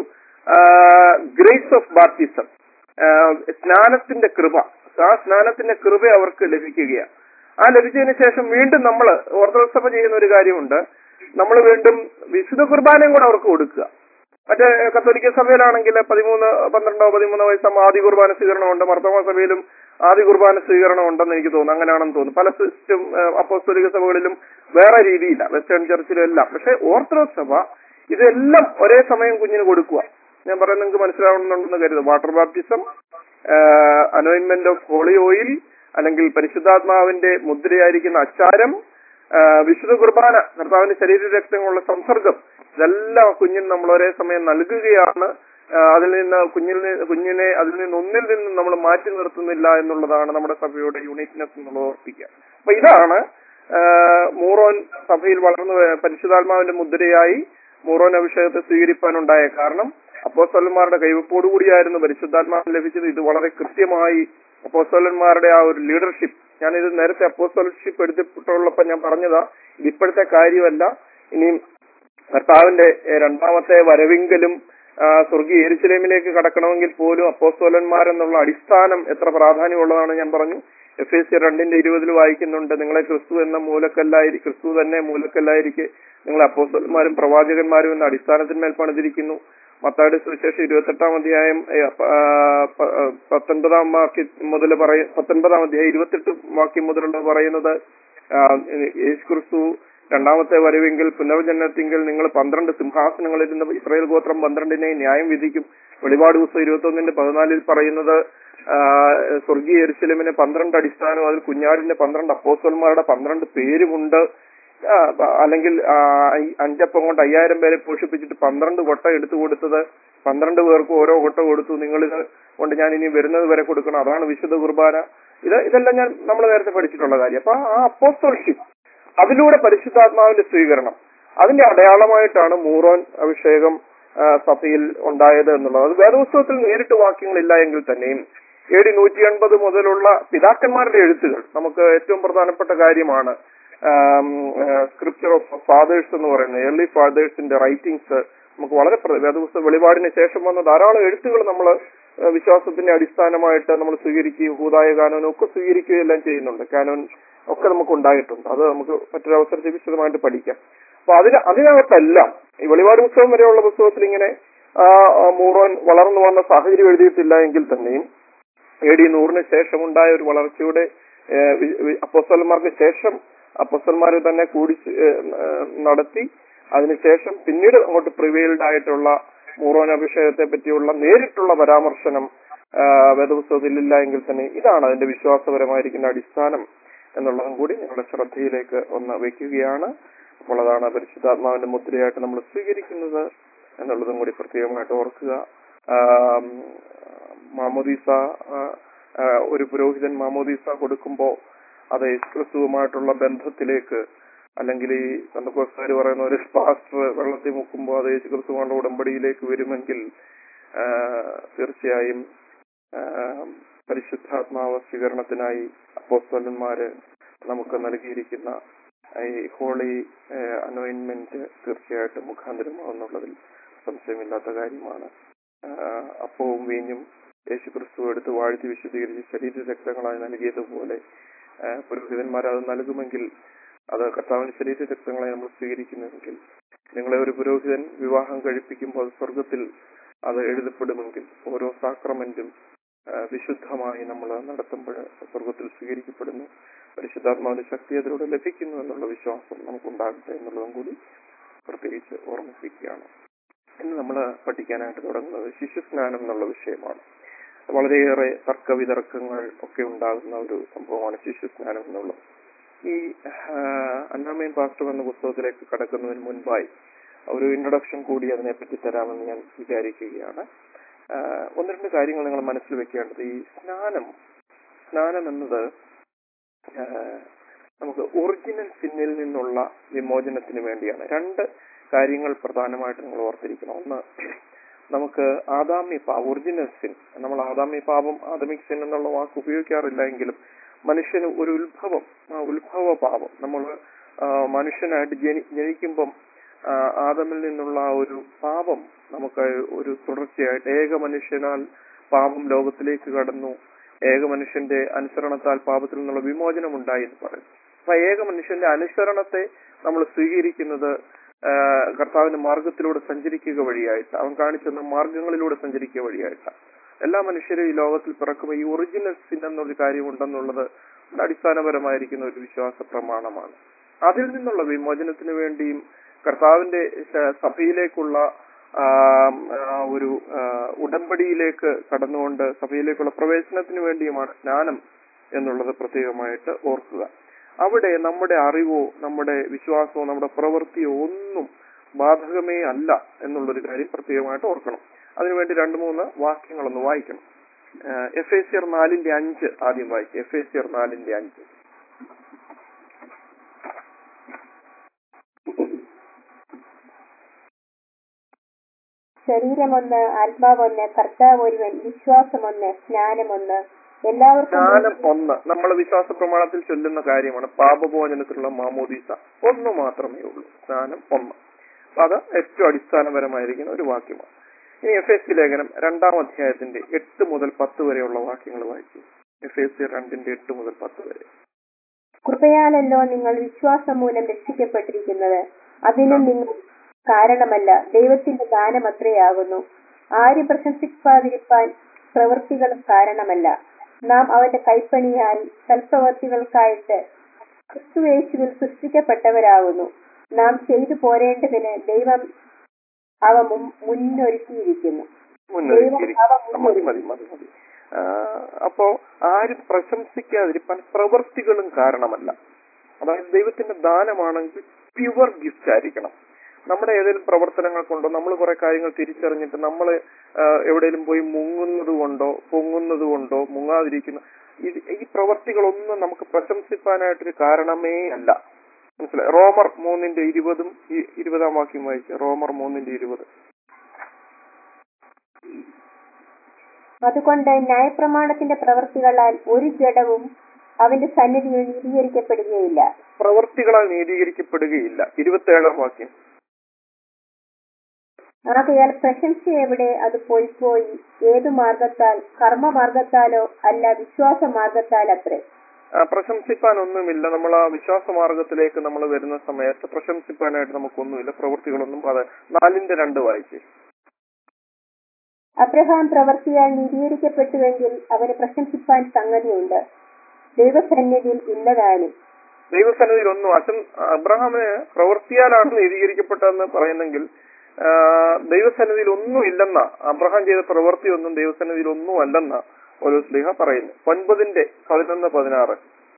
ഗ്രേസ് ഓഫ് ബാപ്റ്റിസം സ്നാനത്തിന്റെ കൃപ ആ സ്നാനത്തിന്റെ കൃപ അവർക്ക് ലഭിക്കുകയാണ് ആ ലഭിച്ചതിന് ശേഷം വീണ്ടും നമ്മൾ ഓർത്തഡോക്സ് സഭ ചെയ്യുന്ന ഒരു കാര്യമുണ്ട് നമ്മൾ വീണ്ടും വിശുദ്ധ കുർബാനയും കൂടെ അവർക്ക് കൊടുക്കുക മറ്റേ കത്തോലിക്ക സഭയിലാണെങ്കിൽ പതിമൂന്ന് പന്ത്രണ്ടോ പതിമൂന്നോ വയസ്സാകുമ്പോൾ ആദ്യ കുർബാന സ്വീകരണമുണ്ട് മർത്തമ സഭയിലും ആദ്യ കുർബാന സ്വീകരണം ഉണ്ടെന്ന് എനിക്ക് തോന്നുന്നു അങ്ങനെയാണെന്ന് തോന്നുന്നു പല സിസ്റ്റം അപ്പോസ്തോലിക സഭകളിലും വേറെ രീതിയില്ല വെസ്റ്റേൺ ചർച്ചിലും എല്ലാം പക്ഷെ ഓർത്തഡോക്സ് സഭ ഇതെല്ലാം ഒരേ സമയം കുഞ്ഞിന് കൊടുക്കുക ഞാൻ പറയുന്നത് നിങ്ങൾക്ക് മനസ്സിലാവുന്നുണ്ടെന്ന് കരുതും വാട്ടർ ബാപ്റ്റിസം അനോയിൻമെന്റ് ഓഫ് ഹോളി ഓയിൽ അല്ലെങ്കിൽ പരിശുദ്ധാത്മാവിന്റെ മുദ്രയായിരിക്കുന്ന അച്ചാരം ആ, വിശുദ്ധ കുർബാന കർത്താവിന്റെ ശരീര രക്തങ്ങളുള്ള സംസർഗം ഇതെല്ലാം കുഞ്ഞിന് നമ്മൾ ഒരേ സമയം നൽകുകയാണ് ആ, അതിൽ നിന്ന് കുഞ്ഞിൽ നിന്ന് കുഞ്ഞിനെ അതിൽ നിന്ന് ഒന്നിൽ നിന്ന് നമ്മൾ മാറ്റി നിർത്തുന്നില്ല എന്നുള്ളതാണ് നമ്മുടെ സഭയുടെ യൂണിറ്റ്നെസ് എന്നുള്ളത് ഓർപ്പിക്കുക അപ്പൊ ഇതാണ് ആ, മൂറോൻ സഭയിൽ വളർന്നു വ- പരിശുദ്ധാത്മാവിന്റെ മുദ്രയായി മൂറോൻ അഭിഷേകത്തെ സ്വീകരിപ്പാനുണ്ടായ കാരണം അപ്പോസ്തലന്മാരുടെ കൈവപ്പോടുകൂടിയായിരുന്നു പരിശുദ്ധാത്മാവിന് ലഭിച്ചത് ഇത് വളരെ കൃത്യമായി അപ്പോസ്തലന്മാരുടെ ആ ഒരു ലീഡർഷിപ്പ് ഞാനിത് നേരത്തെ അപ്പോസ്തലർഷിപ്പ് എടുത്തിട്ടുള്ളപ്പോൾ ഞാൻ പറഞ്ഞതാ ഇത് ഇപ്പോഴത്തെ കാര്യമല്ല ഇനിയും കർത്താവിന്റെ ഏഹ്, രണ്ടാമത്തെ വരവിങ്കലും ആ, സ്വർഗീയ എരിശിലേമിലേക്ക് കടക്കണമെങ്കിൽ പോലും അപ്പോസ്തോലന്മാരെന്നുള്ള അടിസ്ഥാനം എത്ര പ്രാധാന്യമുള്ളതാണ് ഞാൻ പറഞ്ഞു എഫ് എസ് സി രണ്ടിന്റെ ഇരുപതിൽ വായിക്കുന്നുണ്ട് നിങ്ങളെ ക്രിസ്തു എന്ന മൂലക്കല്ലായി ക്രിസ്തു തന്നെ മൂലക്കല്ലായിരിക്കെ നിങ്ങൾ അപ്പോസ്തലന്മാരും പ്രവാചകന്മാരും എന്ന അടിസ്ഥാനത്തിന്മേൽ പണിതിരിക്കുന്നു മത്തായുടെ സുവിശേഷം ഇരുപത്തെട്ടാം അധ്യായം ഏ, പ- ആ, പ- ആ, പത്തൊൻപതാം വാക്യം മുതൽ പറയ പത്തൊൻപതാം അധ്യായം ഇരുപത്തെട്ട് വാക്യം മുതലുള്ളത് പറയുന്നത് ആ, യേശു ക്രിസ്തു രണ്ടാമത്തെ വരവെങ്കിൽ പുനർജന്മത്തിങ്കിൽ നിങ്ങൾ പന്ത്രണ്ട് സിംഹാസനങ്ങളിൽ നിന്ന് ഇസ്രായേൽ ഗോത്രം പന്ത്രണ്ടിനെ ന്യായം വിധിക്കും വെളിപാട് ദിവസം ഇരുപത്തി ഒന്നിന്റെ പതിനാലിൽ പറയുന്നത് ആ, സ്വർഗീയ എരിശിലമിന് പന്ത്രണ്ട് അടിസ്ഥാനം അതിൽ കുഞ്ഞാടിന്റെ പന്ത്രണ്ട് അപ്പോസ്റ്റന്മാരുടെ പന്ത്രണ്ട് പേരുമുണ്ട് ആ, പ- അല്ലെങ്കിൽ ആ, അയ്- അഞ്ചപ്പം കൊണ്ട് അയ്യായിരം പേരെ പോഷിപ്പിച്ചിട്ട് പന്ത്രണ്ട് കൊട്ട എടുത്തു കൊടുത്തത് പന്ത്രണ്ട് പേർക്ക് ഓരോ കൊട്ട കൊടുത്തു നിങ്ങളിത് കൊണ്ട് ഞാൻ ഇനി വരുന്നത് വരെ കൊടുക്കണം അതാണ് വിശുദ്ധ കുർബാന ഇത് ഇതെല്ലാം ഞാൻ നമ്മൾ നേരത്തെ പഠിച്ചിട്ടുള്ള കാര്യം അപ്പൊ ആ അപ്പോസ്റ്റോൾഷിപ്പ് അതിലൂടെ പരിശുദ്ധാത്മാവിന്റെ സ്വീകരണം അതിന്റെ അടയാളമായിട്ടാണ് മൂറോൻ അഭിഷേകം ആ, സഭയിൽ ഉണ്ടായത് എന്നുള്ളത് അത് വേദപുസ്തകത്തിൽ നേരിട്ട് വാക്യങ്ങളില്ല എങ്കിൽ തന്നെയും എ ഡി നൂറ്റി എൺപത് മുതലുള്ള പിതാക്കന്മാരുടെ എഴുത്തുകൾ നമുക്ക് ഏറ്റവും പ്രധാനപ്പെട്ട കാര്യമാണ് സ്ക്രിപ്ചർ ഓഫ് ഫാദേഴ്സ് എന്ന് പറയുന്നത് ഏർലി ഫാദേഴ്സിന്റെ റൈറ്റിംഗ്സ് നമുക്ക് വളരെ പ്ര- വേദപുസ്തക വെളിപാടിന് ശേഷം വന്ന ധാരാളം എഴുത്തുകൾ നമ്മൾ വിശ്വാസത്തിന്റെ അടിസ്ഥാനമായിട്ട് നമ്മൾ സ്വീകരിക്കുകയും ഹൂതായ കാനോനും ഒക്കെ സ്വീകരിക്കുകയും എല്ലാം ചെയ്യുന്നുണ്ട് കാനോൻ ഒക്കെ നമുക്ക് ഉണ്ടായിട്ടുണ്ട് അത് നമുക്ക് മറ്റൊരു അവസരത്തിൽ വിശദമായിട്ട് പഠിക്കാം അപ്പൊ അതിന് അതിനകത്തെല്ലാം ഈ വെളിപാട് പുസ്തകം വരെയുള്ള പുസ്തകത്തിൽ ഇങ്ങനെ ആ, ആ, മൂറോൻ വളർന്നു വന്ന സാഹചര്യം എഴുതിയിട്ടില്ല എങ്കിൽ തന്നെയും എ ഡി നൂറിന് ശേഷം ഉണ്ടായ ഒരു വളർച്ചയുടെ ഏഹ്, വി- വി- അപ്പോസ്തലന്മാർക്ക് ശേഷം അപ്പോസ്തലന്മാരെ തന്നെ കൂടി ഏഹ്, ഏഹ്, നടത്തി അതിനുശേഷം പിന്നീട് അങ്ങോട്ട് പ്രിവെയിൽഡ് ആയിട്ടുള്ള മൂറോൻ അഭിഷേകത്തെ പറ്റിയുള്ള നേരിട്ടുള്ള പരാമർശനം ആഹ്, വേദപുസ്തകത്തിൽ ഇല്ല എങ്കിൽ തന്നെ ഇതാണ് അതിന്റെ വിശ്വാസപരമായിരിക്കുന്ന അടിസ്ഥാനം എന്നുള്ളതും കൂടി നിങ്ങളുടെ ശ്രദ്ധയിലേക്ക് ഒന്ന് വെക്കുകയാണ് അപ്പോൾ അതാണ് പരിശുദ്ധാത്മാവിന്റെ മുദ്രയായിട്ട് നമ്മൾ സ്വീകരിക്കുന്നത് എന്നുള്ളതും കൂടി പ്രത്യേകമായിട്ട് ഓർക്കുക ആം, മാമോദീസ ആ, ആ, ഒരു പുരോഹിതൻ മാമോദീസ കൊടുക്കുമ്പോൾ അത് യേശുക്രിസ്തുവുമായിട്ടുള്ള ബന്ധത്തിലേക്ക് അല്ലെങ്കിൽ ഈ ബന്ധക്കോസ്താർ പറയുന്ന ഒരു പാസ്റ്റർ വെള്ളത്തിൽ മുക്കുമ്പോൾ അത് യേശുക്രിസ്തുവാനുള്ള ഉടമ്പടിയിലേക്ക് വരുമെങ്കിൽ ആ, തീർച്ചയായും ആ, പരിശുദ്ധാത്മാവ സ്വീകരണത്തിനായി അപ്പോസ്തലന്മാര് നമുക്ക് നൽകിയിരിക്കുന്ന ഈ ഹോളി അനോയിൻമെന്റ് തീർച്ചയായിട്ടും മുഖാന്തരമാവുന്നുള്ളതിൽ സംശയമില്ലാത്ത കാര്യമാണ് ആഹ് അപ്പവും വീഞ്ഞും യേശു ക്രിസ്തു എടുത്ത് വാഴ്ത്തി വിശദീകരിച്ച് ശരീര രക്തങ്ങളായി നൽകിയതുപോലെ ആഹ് പുരോഹിതന്മാർ അത് നൽകുമെങ്കിൽ അത് കർത്താവിന് ശരീര രക്തങ്ങളെ നമ്മൾ സ്വീകരിക്കുന്നുവെങ്കിൽ നിങ്ങളെ ഒരു പുരോഹിതൻ വിവാഹം കഴിപ്പിക്കുമ്പോൾ സ്വർഗത്തിൽ അത് എഴുതപ്പെടുമെങ്കിൽ ഓരോ സാക്രമെന്റും ആഹ് വിശുദ്ധമായി നമ്മൾ നടത്തുമ്പോൾ സ്വർഗത്തിൽ സ്വീകരിക്കപ്പെടുന്നു പരിശുദ്ധാത്മാവിന്റെ ശക്തി അതിലൂടെ ലഭിക്കുന്നു എന്നുള്ള വിശ്വാസം നമുക്കുണ്ടാകട്ടെ എന്നുള്ളതും കൂടി പ്രത്യേകിച്ച് ഓർമ്മിപ്പിക്കുകയാണ് ഇന്ന് നമ്മൾ പഠിക്കാനായിട്ട് തുടങ്ങുന്നത് ശിശുസ്നാനം എന്നുള്ള വിഷയമാണ് വളരെയേറെ തർക്ക വിതർക്കങ്ങൾ ഒക്കെ ഉണ്ടാകുന്ന ഒരു സംഭവമാണ് ശിശുസ്നാനം എന്നുള്ളത് ഈ അന്നാമയൻ പാസ്റ്റർ എന്ന പുസ്തകത്തിലേക്ക് കടക്കുന്നതിന് മുൻപായി ഒരു ഇൻട്രൊഡക്ഷൻ കൂടി അതിനെപ്പറ്റി തരാമെന്ന് ഞാൻ വിചാരിക്കുകയാണ് ആഹ് ഒന്ന് രണ്ട് കാര്യങ്ങൾ നിങ്ങൾ മനസ്സിൽ വെക്കേണ്ടത് ഈ സ്നാനം സ്നാനം എന്നത് ആഹ് നമുക്ക് ഒറിജിനൽ സിന്നിൽ നിന്നുള്ള വിമോചനത്തിന് വേണ്ടിയാണ് രണ്ട് കാര്യങ്ങൾ പ്രധാനമായിട്ട് നിങ്ങൾ ഓർത്തിരിക്കണം ഒന്ന് നമുക്ക് ആദാമ്യ പാപം ഒറിജിനൽ സിൻ നമ്മൾ ആദാമ്യ പാപം ആദമിക് സിൻ എന്നുള്ള വാക്ക് ഉപയോഗിക്കാറില്ല എങ്കിലും മനുഷ്യന് ഒരു ഉത്ഭവം ആ ഉത്ഭവ പാപം നമ്മൾ മനുഷ്യനായിട്ട് ജനി ജനിക്കുമ്പം ആ, ആദമിൽ നിന്നുള്ള ആ ഒരു പാപം നമുക്ക് ഒരു തുടർച്ചയായിട്ട് ഏക മനുഷ്യനാൽ പാപം ലോകത്തിലേക്ക് കടന്നു ഏക മനുഷ്യന്റെ അനുസരണത്താൽ പാപത്തിൽ നിന്നുള്ള വിമോചനം ഉണ്ടായി എന്ന് പറയും അപ്പൊ ഏക മനുഷ്യന്റെ അനുസരണത്തെ നമ്മൾ സ്വീകരിക്കുന്നത് ആ, കർത്താവിന്റെ മാർഗത്തിലൂടെ സഞ്ചരിക്കുക വഴിയായിട്ട് അവൻ കാണിച്ചു തന്ന മാർഗങ്ങളിലൂടെ സഞ്ചരിക്കുക വഴിയായിട്ടാണ് എല്ലാ മനുഷ്യരും ഈ ലോകത്തിൽ പിറക്കുമ്പോൾ ഈ ഒറിജിനൽ സിൻ എന്നൊരു കാര്യമുണ്ടെന്നുള്ളത് ഒരു അടിസ്ഥാനപരമായിരിക്കുന്ന ഒരു വിശ്വാസ പ്രമാണമാണ് അതിൽ നിന്നുള്ള വിമോചനത്തിന് വേണ്ടിയും കർത്താവിന്റെ ശ- സഭയിലേക്കുള്ള ആ, ആ, ഒരു ആ, ഉടമ്പടിയിലേക്ക് കടന്നുകൊണ്ട് സഭയിലേക്കുള്ള പ്രവേശനത്തിന് വേണ്ടിയുമാണ് സ്നാനം എന്നുള്ളത് പ്രത്യേകമായിട്ട് ഓർക്കുക അവിടെ നമ്മുടെ അറിവോ നമ്മുടെ വിശ്വാസമോ നമ്മുടെ പ്രവൃത്തിയോ ഒന്നും ബാധകമേ അല്ല എന്നുള്ളൊരു കാര്യം പ്രത്യേകമായിട്ട് ഓർക്കണം അതിനുവേണ്ടി രണ്ട് മൂന്ന് വാക്യങ്ങളൊന്ന് വായിക്കണം എഫ് എ സിയർ നാലിന്റെ അഞ്ച് ആദ്യം വായിക്കും എഫ് എ സിയർ നാലിന്റെ അഞ്ച് ശരീരമൊന്ന് ആത്മാവൊന്ന് കർത്താവ് ഒരുവൻ വിശ്വാസമൊന്ന് സ്നാനമൊന്ന് എല്ലാവർക്കും സ്നാനം ഒന്ന് നമ്മൾ വിശ്വാസ പ്രമാണത്തിൽ ചൊല്ലുന്ന കാര്യമാണ് പാപമോചനത്തിലുള്ള മാമോദീസ ഒന്ന് മാത്രമേ ഉള്ളൂ സ്നാനം ഒന്ന് അപ്പൊ അത് ഏറ്റവും അടിസ്ഥാനപരമായിരിക്കുന്ന ഒരു വാക്യമാണ് ഇനി എഫ് എസ് സി ലേഖനം രണ്ടാം അധ്യായത്തിന്റെ എട്ട് മുതൽ പത്ത് വരെയുള്ള വാക്യങ്ങൾ വായിച്ചു എഫ് എസ് സി രണ്ടിന്റെ എട്ട് മുതൽ പത്ത് വരെ കൃപയാലല്ലോ നിങ്ങൾ വിശ്വാസം മൂലം രക്ഷിക്കപ്പെട്ടിരിക്കുന്നത് അതിനും നിങ്ങൾ കാരണമല്ല ദൈവത്തിന്റെ ദാനമത്രയാകുന്നു ആരും പ്രശംസിക്കാതിരിപ്പാൻ പ്രവൃത്തികളും കാരണമല്ല നാം അവന്റെ കൈപ്പണിയായി സൽപ്രവൃത്തികൾക്കായിട്ട് ക്രിസ്തുയേശുവിൽ സൃഷ്ടിക്കപ്പെട്ടവരാകുന്നു നാം ചെയ്തു പോരേണ്ടതിന് ദൈവം അവ മുൻ- മുന്നൊരുക്കിയിരിക്കുന്നു മുന്നൊരുക്കിയിരിക്കും മതി മതി മതി മതി ആ, അപ്പോ ആരും പ്രശംസിക്കാതിരിക്കാൻ പ്രവൃത്തികളും കാരണമല്ല അതായത് ദൈവത്തിന്റെ ദാനമാണെങ്കിൽ പ്യുവർ ഗിഫ്റ്റ് ആയിരിക്കണം നമ്മുടെ ഏതെങ്കിലും പ്രവർത്തനങ്ങൾ കൊണ്ടോ നമ്മൾ കുറെ കാര്യങ്ങൾ തിരിച്ചറിഞ്ഞിട്ട് നമ്മൾ എവിടെയെങ്കിലും പോയി മുങ്ങുന്നത് കൊണ്ടോ പൊങ്ങുന്നത് കൊണ്ടോ മുങ്ങാതിരിക്കുന്ന ഇത് ഈ പ്രവർത്തികളൊന്നും നമുക്ക് പ്രശംസിപ്പാനായിട്ടൊരു കാരണമേ അല്ല മനസ്സിലായി റോമർ മൂന്നിന്റെ ഇരുപതും ഈ- ഇരുപതാം വാക്യം വായിച്ച റോമർ മൂന്നിന്റെ ഇരുപത് അതുകൊണ്ട് ന്യായപ്രമാണത്തിന്റെ പ്രവൃത്തികളാൽ ഒരു ജഡവും അവന്റെ സന്നിധിയിൽ നീതീകരിക്കപ്പെടുകയില്ല പ്രവർത്തികളാൽ നീതീകരിക്കപ്പെടുകയില്ല ഇരുപത്തേഴാം വാക്യം ആകയാൽ പ്രശംസ എവിടെ അത് പോയി പോയി ഏതു മാർഗത്താൽ കർമ്മമാർഗത്താലോ അല്ല വിശ്വാസ മാർഗത്താൽ അത്രേ ആ, പ്രശംസിപ്പാനൊന്നുമില്ല നമ്മൾ ആ വിശ്വാസ മാർഗത്തിലേക്ക് നമ്മൾ വരുന്ന സമയത്ത് പ്രശംസിപ്പാനായിട്ട് നമുക്കൊന്നുമില്ല പ്രവൃത്തികളൊന്നും അത് നാലിന്റെ രണ്ട് വായിച്ചേ അബ്രഹാം പ്രവർത്തിയാൽ നീതീകരിക്കപ്പെട്ടുവെങ്കിൽ അവന് പ്രശംസിപ്പാൻ സംഗതിയുണ്ട് ദൈവസന്നിധിയിൽ ഇല്ലതാനും ദൈവസന്നിധിയിൽ ഒന്നും അച്ഛൻ അബ്രഹാമിന് പ്രവൃത്തിയാലാണ് നീതീകരിക്കപ്പെട്ടതെന്ന് പറയുന്നെങ്കിൽ ആ, ദൈവസന്നിധിയിൽ ഒന്നും ഇല്ലെന്ന അബ്രഹാം ചെയ്ത പ്രവൃത്തി ഒന്നും ദൈവസന്നിധിയിൽ ഒന്നും അല്ലെന്ന ഓരോ സ്ലിഹ പറയുന്നു ഒൻപതിന്റെ പതിനൊന്ന് പതിനാറ്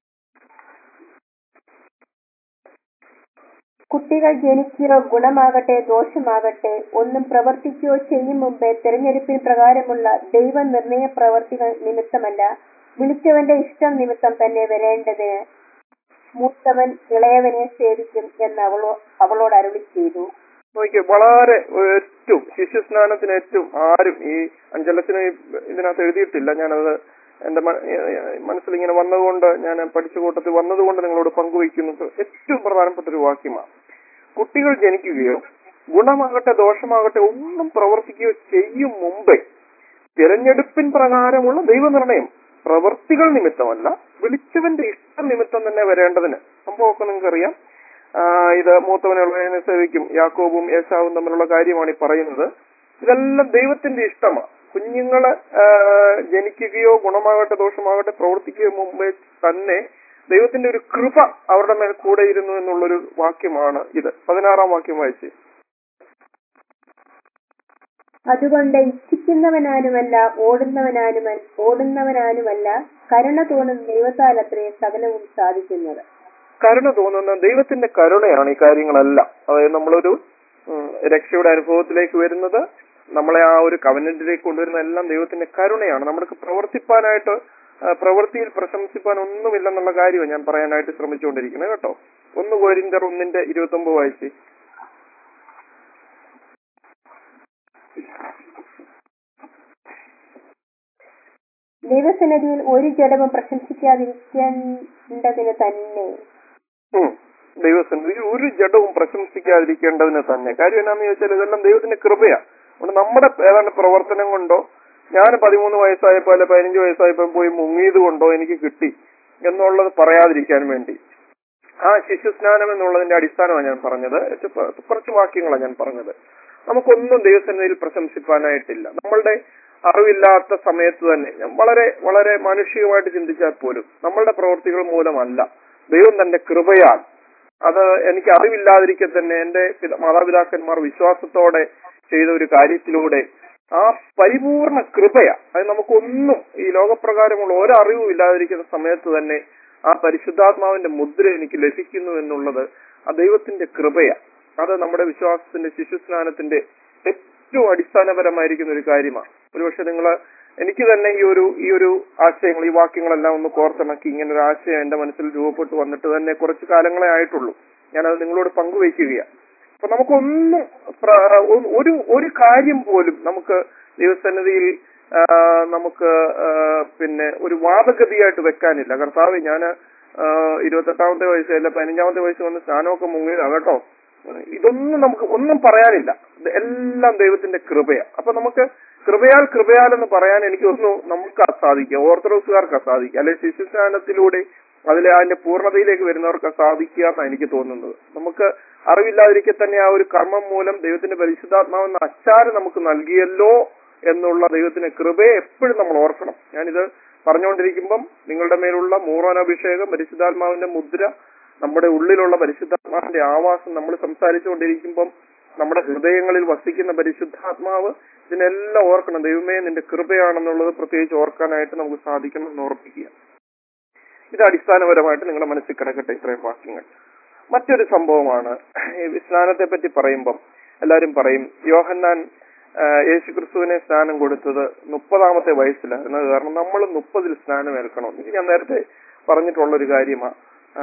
കുട്ടികൾ ജനിക്കുകയോ ഗുണമാകട്ടെ ദോഷമാകട്ടെ ഒന്നും പ്രവർത്തിക്കുകയോ ചെയ്യും മുമ്പേ തെരഞ്ഞെടുപ്പിന് പ്രകാരമുള്ള ദൈവ നിർണയ പ്രവർത്തികൾ നിമിത്തമല്ല വിളിച്ചവന്റെ ഇഷ്ടം നിമിത്തം തന്നെ വരേണ്ടതിന് മൂത്തവൻ ഇളയവനെ സേവിക്കും എന്ന് അവളോ അവളോട് അരുളി ചെയ്തു നോക്കിയേ വളരെ ഏറ്റവും ശിശുസ്നാനത്തിന് ഏറ്റവും ആരും ഈ അഞ്ചലത്തിന് ഇതിനകത്ത് എഴുതിയിട്ടില്ല ഞാനത് എന്റെ മ- ഏഹ് ഏഹ് മനസ്സിൽ ഇങ്ങനെ വന്നതുകൊണ്ട് ഞാൻ പഠിച്ച കൂട്ടത്തിൽ വന്നതുകൊണ്ട് നിങ്ങളോട് പങ്കുവയ്ക്കുന്നത് ഏറ്റവും പ്രധാനപ്പെട്ട ഒരു വാക്യമാണ് കുട്ടികൾ ജനിക്കുകയോ ഗുണമാകട്ടെ ദോഷമാകട്ടെ ഒന്നും പ്രവർത്തിക്കുകയോ ചെയ്യും മുമ്പേ തിരഞ്ഞെടുപ്പിൻ പ്രകാരമുള്ള ദൈവനിർണയം പ്രവൃത്തികൾ നിമിത്തമല്ല വിളിച്ചവന്റെ ഇഷ്ടം നിമിത്തം തന്നെ വരേണ്ടതിന് സംഭവമൊക്കെ നിങ്ങൾക്കറിയാം ആ, ഇത് മൂത്തവനുള്ളതിനെ സേവിക്കും യാക്കോബും യേശാവും തമ്മിലുള്ള കാര്യമാണ് ഈ പറയുന്നത് ഇതെല്ലാം ദൈവത്തിന്റെ ഇഷ്ടമാണ് കുഞ്ഞുങ്ങള് ആ, ജനിക്കുകയോ ഗുണമാകട്ടെ ദോഷമാകട്ടെ പ്രവർത്തിക്കുകയോ മുമ്പേ തന്നെ ദൈവത്തിന്റെ ഒരു കൃപ അവരുടെ മേൽ കൂടെ ഇരുന്നു എന്നുള്ളൊരു വാക്യമാണ് ഇത് പതിനാറാം വാക്യം വായിച്ച് അതുകൊണ്ട് ഇച്ഛിക്കുന്നവനാനുമല്ല ഓടുന്നവനാനുമല്ല ഓടുന്നവനാനുമല്ല കരുണ തോന്നുന്ന ദൈവത്താൽ അത്രേ സകലവും സാധിക്കുന്നത് കരുണ തോന്നുന്ന ദൈവത്തിന്റെ കരുണയാണ് ഈ കാര്യങ്ങളെല്ലാം അതായത് നമ്മളൊരു ഉം, രക്ഷയുടെ അനുഭവത്തിലേക്ക് വരുന്നത് നമ്മളെ ആ ഒരു കവനന്റിലേക്ക് കൊണ്ടുവരുന്ന എല്ലാം ദൈവത്തിന്റെ കരുണയാണ് നമ്മൾക്ക് പ്രവർത്തിപ്പാനായിട്ട് ആ, പ്രവൃത്തിയിൽ പ്രശംസിപ്പാൻ ഒന്നുമില്ലെന്നുള്ള കാര്യമാണ് ഞാൻ പറയാനായിട്ട് ശ്രമിച്ചുകൊണ്ടിരിക്കുന്നത് കേട്ടോ ഒന്ന് കോരിന്തർ ഒന്നിന്റെ ഇരുപത്തി ഒമ്പത് വായിച്ച് ദൈവസന്നിധിയിൽ ഒരു ജഡവും പ്രശംസിക്കാതിരിക്കേണ്ടതിന് തന്നെ ഉം. ദൈവസന്നിധിയിൽ ഒരു ജഡവും പ്രശംസിക്കാതിരിക്കേണ്ടതിന് തന്നെ കാര്യം എന്നാന്ന് ചോദിച്ചാൽ ഇതെല്ലാം ദൈവത്തിന്റെ കൃപയാ അതുകൊണ്ട് നമ്മുടെ ഏതാണ്ട് പ്രവർത്തനം കൊണ്ടോ ഞാൻ പതിമൂന്ന് വയസ്സായപ്പോ അല്ലെ പതിനഞ്ച് വയസ്സായപ്പോ പോയി മുങ്ങിയത് കൊണ്ടോ എനിക്ക് കിട്ടി എന്നുള്ളത് പറയാതിരിക്കാൻ വേണ്ടി ആ ശിശുസ്നാനം എന്നുള്ളതിന്റെ അടിസ്ഥാനമാണ് ഞാൻ പറഞ്ഞത് ഇത് പ- കുറച്ച് വാക്യങ്ങളാണ് ഞാൻ പറഞ്ഞത് നമുക്കൊന്നും ദൈവസന്നിധിയിൽ പ്രശംസിപ്പാനായിട്ടില്ല നമ്മളുടെ അറിവില്ലാത്ത സമയത്ത് തന്നെ ഞാൻ വളരെ വളരെ മാനുഷികമായിട്ട് ചിന്തിച്ചാൽ പോലും നമ്മളുടെ പ്രവൃത്തികൾ മൂലമല്ല ദൈവം തന്റെ കൃപയാൽ അത് എനിക്ക് അറിവില്ലാതിരിക്കെ തന്നെ എന്റെ പിത- മാതാപിതാക്കന്മാർ വിശ്വാസത്തോടെ ചെയ്ത ഒരു കാര്യത്തിലൂടെ ആ പരിപൂർണ കൃപയ അത് നമുക്കൊന്നും ഈ ലോകപ്രകാരമുള്ള ഒരറിവും ഇല്ലാതിരിക്കുന്ന സമയത്ത് തന്നെ ആ പരിശുദ്ധാത്മാവിന്റെ മുദ്ര എനിക്ക് ലഭിക്കുന്നു എന്നുള്ളത് ആ ദൈവത്തിന്റെ കൃപയ അത് നമ്മുടെ വിശ്വാസത്തിന്റെ ശിശുസ്നാനത്തിന്റെ ഏറ്റവും അടിസ്ഥാനപരമായിരിക്കുന്ന ഒരു കാര്യമാണ് ഒരുപക്ഷെ നിങ്ങൾ എനിക്ക് തന്നെ ഈ ഒരു ഈ ഒരു ആശയങ്ങൾ ഈ വാക്യങ്ങളെല്ലാം ഒന്ന് കോർത്തിണക്കി ഇങ്ങനെ ഒരു ആശയം എന്റെ മനസ്സിൽ രൂപപ്പെട്ടു വന്നിട്ട് തന്നെ കുറച്ച് കാലങ്ങളെ ആയിട്ടുള്ളൂ ഞാനത് നിങ്ങളോട് പങ്കുവയ്ക്കുകയാണ് അപ്പൊ നമുക്കൊന്നും പ്ര- ഒ- ഒരു ഒരു കാര്യം പോലും നമുക്ക് ദൈവസന്നിധിയിൽ ആ, നമുക്ക് ആ, പിന്നെ ഒരു വാദഗതിയായിട്ട് വെക്കാനില്ല കർത്താവ് ഞാൻ ഇരുപത്തെട്ടാമത്തെ വയസ്സ് അല്ല പതിനഞ്ചാമത്തെ വയസ്സ് വന്ന് സ്നാനമൊക്കെ മുങ്ങിയതാ കേട്ടോ ഇതൊന്നും നമുക്ക് ഒന്നും പറയാനില്ല ഇത് എല്ലാം ദൈവത്തിന്റെ കൃപയാണ് അപ്പൊ നമുക്ക് കൃപയാൽ കൃപയാൽ എന്ന് പറയാൻ എനിക്ക് തോന്നുന്നു നമുക്ക് സാധിക്കുക ഓർത്തഡോക്സുകാർക്ക് സാധിക്കുക അല്ലെ ശിശുസ്നാനത്തിലൂടെ അതിലെ അതിന്റെ പൂർണ്ണതയിലേക്ക് വരുന്നവർക്ക് സാധിക്കുക എന്നാണ് എനിക്ക് തോന്നുന്നത് നമുക്ക് അറിവില്ലാതിരിക്കെ തന്നെ ആ ഒരു കർമ്മം മൂലം ദൈവത്തിന്റെ പരിശുദ്ധാത്മാവെന്ന അച്ചാരം നമുക്ക് നൽകിയല്ലോ എന്നുള്ള ദൈവത്തിന്റെ കൃപയെ എപ്പോഴും നമ്മൾ ഓർക്കണം ഞാനിത് പറഞ്ഞുകൊണ്ടിരിക്കുമ്പം നിങ്ങളുടെ മേലുള്ള മൂറോനഭിഷേകം പരിശുദ്ധാത്മാവിന്റെ മുദ്ര നമ്മുടെ ഉള്ളിലുള്ള പരിശുദ്ധാത്മാവിന്റെ ആവാസം നമ്മൾ സംസാരിച്ചുകൊണ്ടിരിക്കുമ്പം നമ്മുടെ ഹൃദയങ്ങളിൽ വസിക്കുന്ന പരിശുദ്ധാത്മാവ് ഇതിനെല്ലാം ഓർക്കണം ദൈവമേ നിന്റെ കൃപയാണെന്നുള്ളത് പ്രത്യേകിച്ച് ഓർക്കാനായിട്ട് നമുക്ക് സാധിക്കണം എന്ന് ഓർപ്പിക്കുക ഇത് അടിസ്ഥാനപരമായിട്ട് നിങ്ങളുടെ മനസ്സിൽ കിടക്കട്ടെ ഇത്രയും വാക്യങ്ങൾ മറ്റൊരു സംഭവമാണ് ഈ സ്നാനത്തെ പറ്റി പറയുമ്പം എല്ലാരും പറയും യോഹന്നാൻ യേശു ക്രിസ്തുവിനെ സ്നാനം കൊടുത്തത് മുപ്പതാമത്തെ വയസ്സിലായിരുന്നു അത് കാരണം നമ്മൾ മുപ്പതിൽ സ്നാനം ഏൽക്കണം ഇത് ഞാൻ നേരത്തെ പറഞ്ഞിട്ടുള്ള ഒരു കാര്യമാണ്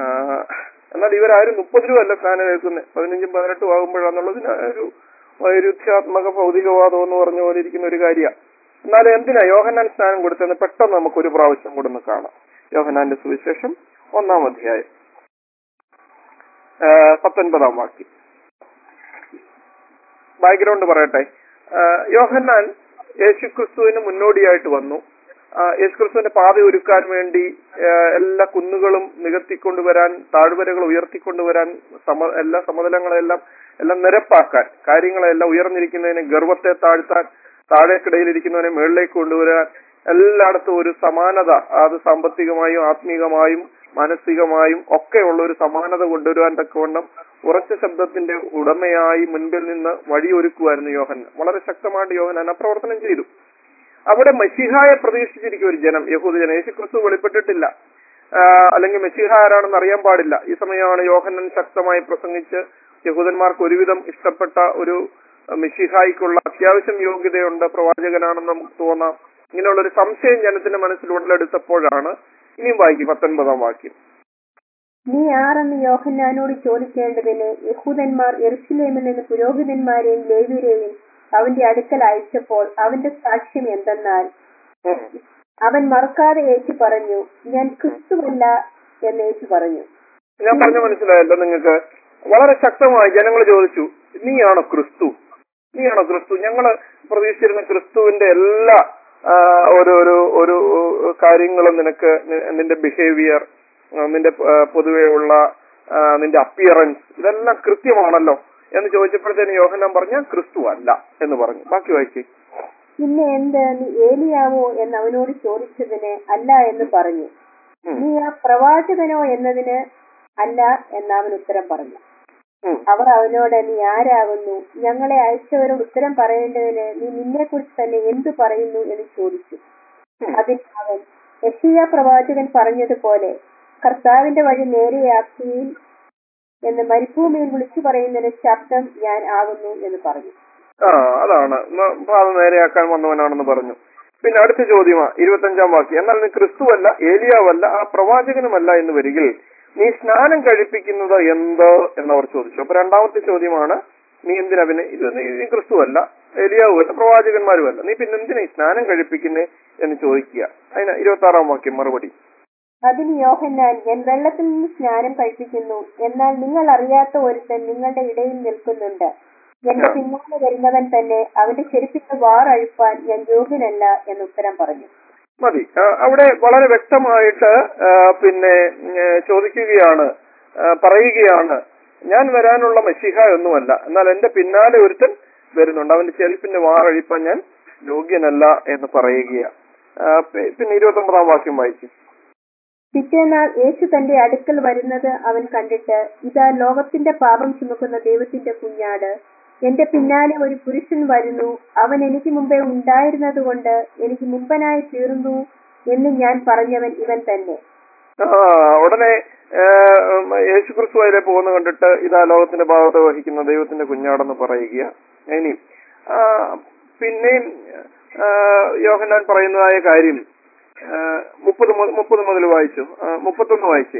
എന്നാൽ ഇവരാരും മുപ്പതിലും അല്ല സ്നാനം ഏൽക്കുന്നത് പതിനഞ്ചും പതിനെട്ടും ആകുമ്പോഴാന്നുള്ളതിന് ഒരു വൈരുദ്ധ്യാത്മക ഭൗതികവാദം എന്ന് പറഞ്ഞ പോലെ ഇരിക്കുന്ന ഒരു കാര്യമാണ് എന്നാൽ എന്തിനാ യോഹന്നാൻ സ്നാനം കൊടുത്തതെന്ന് പെട്ടെന്ന് നമുക്ക് ഒരു പ്രാവശ്യം കൂടെ ഒന്ന് കാണാം യോഹന്നാന്റെ സുവിശേഷം ഒന്നാം അധ്യായം ആ, പത്തൊൻപതാം വാക്യം ബാക്ക്ഗ്രൗണ്ട് പറയട്ടെ ആ, യോഹന്നാൻ യേശുക്രിസ്തുവിന് മുന്നോടിയായിട്ട് വന്നു ആ, യേശുക്രിസ്തുവിന്റെ പാത ഒരുക്കാൻ വേണ്ടി ആ, എല്ലാ കുന്നുകളും നികത്തിക്കൊണ്ടുവരാൻ താഴ്വരകൾ ഉയർത്തിക്കൊണ്ടുവരാൻ സമ എല്ലാ സമതലങ്ങളെല്ലാം എല്ലാം നിരപ്പാക്കാൻ കാര്യങ്ങളെല്ലാം ഉയർന്നിരിക്കുന്നതിന് ഗർവത്തെ താഴ്ത്താൻ താഴേക്കിടയിലിരിക്കുന്നവനെ മുകളിലേക്ക് കൊണ്ടുവരാൻ എല്ലായിടത്തും ഒരു സമാനത അത് സാമ്പത്തികമായും ആത്മീകമായും മാനസികമായും ഒക്കെയുള്ള ഒരു സമാനത കൊണ്ടുവരുവാൻ തക്കവണ്ണം ഉറച്ച ശബ്ദത്തിന്റെ ഉടമയായി മുൻപിൽ നിന്ന് വഴിയൊരുക്കുമായിരുന്നു യോഹൻ വളരെ ശക്തമായിട്ട് യോഹൻ ആ പ്രവർത്തനം ചെയ്തു അവിടെ മഷിഹായെ പ്രതീക്ഷിച്ചിരിക്കും ഒരു ജനം യഹൂദ ജനം യേശുക്രിസ്തു വെളിപ്പെട്ടിട്ടില്ല ആ, അല്ലെങ്കിൽ മെസ്സിഹ ആരാണെന്ന് അറിയാൻ പാടില്ല ഈ സമയമാണ് യോഹന്നൻ ശക്തമായി പ്രസംഗിച്ച് യഹൂദന്മാർക്ക് ഒരുവിധം ഇഷ്ടപ്പെട്ട ഒരു മെസ്സിഹായിക്കുള്ള അത്യാവശ്യം യോഗ്യതയുണ്ട് പ്രവാചകനാണെന്ന് നമുക്ക് തോന്നാം ഇങ്ങനെയുള്ള ഒരു സംശയം ജനത്തിന്റെ മനസ്സിൽ ഉടലെടുത്തപ്പോഴാണ് ഇനിയും വായിക്കും പത്തൊൻപതാം വാക്യം നീ ആരെന്ന് യോഹന്നാനോട് ചോദിക്കേണ്ടതിന് യഹൂദന്മാർ എറുസലേമിൽ നിന്ന് പുരോഹിതന്മാരെയും ലേവ്യരെയും അവന്റെ അടുക്കൽ അയച്ചപ്പോൾ അവന്റെ സാക്ഷ്യം എന്തെന്നാൽ ഉം. അവൻ മറക്കാതെ യേശു പറഞ്ഞു ഞാൻ ക്രിസ്തുവല്ല എന്ന് യേശു പറഞ്ഞു ഞാൻ പറഞ്ഞ മനസ്സിലായല്ലോ നിങ്ങൾക്ക് വളരെ ശക്തമായി ജനങ്ങൾ ചോദിച്ചു നീയാണോ ക്രിസ്തു നീയാണോ ക്രിസ്തു ഞങ്ങള് പ്രതീക്ഷിച്ചിരുന്ന ക്രിസ്തുവിന്റെ എല്ലാ ആ, ഒരു ഒരു ഒരു കാര്യങ്ങളും നിനക്ക് നി- നിന്റെ ബിഹേവിയർ നിന്റെ ആ, പൊതുവെ ഉള്ള ആ, നിന്റെ അപ്പിയറൻസ് ഇതെല്ലാം കൃത്യമാണല്ലോ എന്ന് ചോദിച്ചപ്പോഴത്തേന് യോഹന്നാൻ പറഞ്ഞ ക്രിസ്തു അല്ല എന്ന് പറഞ്ഞു ബാക്കി വായിച്ചേ പിന്നെ എന്ത് നീ ഏലിയാവോ എന്ന് അവനോട് ചോദിച്ചതിന് അല്ല എന്ന് പറഞ്ഞു ഉം. നീ ആ പ്രവാചകനോ എന്നതിന് അല്ല എന്ന് അവൻ ഉത്തരം പറഞ്ഞു ഉം. അവർ അവനോട് നീ ആരാകുന്നു ഞങ്ങളെ അയച്ചവരോട് ഉത്തരം പറയേണ്ടതിന് നീ നിന്നെ കുറിച്ച് തന്നെ എന്തു പറയുന്നു എന്ന് ചോദിച്ചു ഉം. അതിന് അവൻ യശീയ പ്രവാചകൻ പറഞ്ഞതുപോലെ കർത്താവിന്റെ വഴി നേരെയാക്കുകയും എന്ന് മരുഭൂമിയിൽ വിളിച്ചു പറയുന്നതിന് ശബ്ദം ഞാൻ ആകുന്നു എന്ന് പറഞ്ഞു ആ അതാണ് ന- പാത നേരെയാക്കാൻ വന്നവനാണെന്ന് പറഞ്ഞു പിന്നെ അടുത്ത ചോദ്യമാ ഇരുപത്തഞ്ചാം വാക്യം എന്നാൽ നീ ക്രിസ്തുവല്ല ഏലിയാവല്ല ആ പ്രവാചകനുമല്ല എന്ന് വരികിൽ നീ സ്നാനം കഴിപ്പിക്കുന്നത് എന്ത് എന്നവർ ചോദിച്ചു അപ്പൊ രണ്ടാമത്തെ ചോദ്യമാണ് നീ എന്തിനാ പിന്നെ ഇത് നീ നീ ക്രിസ്തുവല്ല ഏലിയാവുമല്ല പ്രവാചകന്മാരുമല്ല നീ പിന്നെ എന്തിനാ ഈ സ്നാനം കഴിപ്പിക്കുന്നേ എന്ന് ചോദിക്കുക അതിന് ഇരുപത്തി ആറാം വാക്യം മറുപടി അതിന് യോഹന്നാൻ ഞാൻ വെള്ളത്തിൽ നിന്ന് സ്നാനം കഴിപ്പിക്കുന്നു എന്നാൽ നിങ്ങൾ അറിയാത്ത ഒരുത്തൻ നിങ്ങളുടെ ഇടയിൽ നിൽക്കുന്നുണ്ട് എന്റെ ആ. പിന്നാലെ വരുന്നവൻ തന്നെ അവന്റെ ചെരുപ്പിന്റെ വാറഴിപ്പാൻ ഞാൻ യോഗ്യനല്ല എന്ന് ഉത്തരം പറഞ്ഞു മതി ആ, അവിടെ വളരെ വ്യക്തമായിട്ട് ആ, പിന്നെ ഉം, ഏ, ചോദിക്കുകയാണ് ആ, പറയുകയാണ് ഞാൻ വരാനുള്ള മഷിഹ ഒന്നുമല്ല എന്നാൽ എന്റെ പിന്നാലെ ഒരുത്തൻ വരുന്നുണ്ട് അവന്റെ ചെരുപ്പിന്റെ വാറഴിപ്പാൻ ഞാൻ യോഗ്യനല്ല എന്ന് പറയുകയാണ് ആ, പി- പിന്നെ ഇരുപത്തി ഒമ്പതാം വാക്യം വായിച്ചു പിറ്റേന്നാൾ യേശു തന്റെ അടുക്കൽ വരുന്നത് അവൻ കണ്ടിട്ട് ഇതാ ലോകത്തിന്റെ പാപം ചുമക്കുന്ന ദൈവത്തിന്റെ കുഞ്ഞാട് എന്റെ പിന്നാലെ ഒരു പുരുഷൻ വരുന്നു അവൻ എനിക്ക് മുമ്പേ ഉണ്ടായിരുന്നത് കൊണ്ട് എനിക്ക് മുമ്പനായി തീർന്നു എന്ന് ഞാൻ പറഞ്ഞവൻ ഇവൻ തന്നെ ആ ഉടനെ ആ, ഉം, യേശു ക്രിസ്തു അതിലെ പോകുന്ന കണ്ടിട്ട് ഇതാ ലോകത്തിന്റെ ഭാഗത്ത് വഹിക്കുന്ന ദൈവത്തിന്റെ കുഞ്ഞാടെന്ന് പറയുക ഇനി ആ, പിന്നെയും ആ, യോഹന്നാൻ പറയുന്നതായ കാര്യം ആ, മുപ്പത് മുതൽ- മുപ്പത് മുതൽ വായിച്ചു ആ, മുപ്പത്തൊന്ന് വായിച്ചേ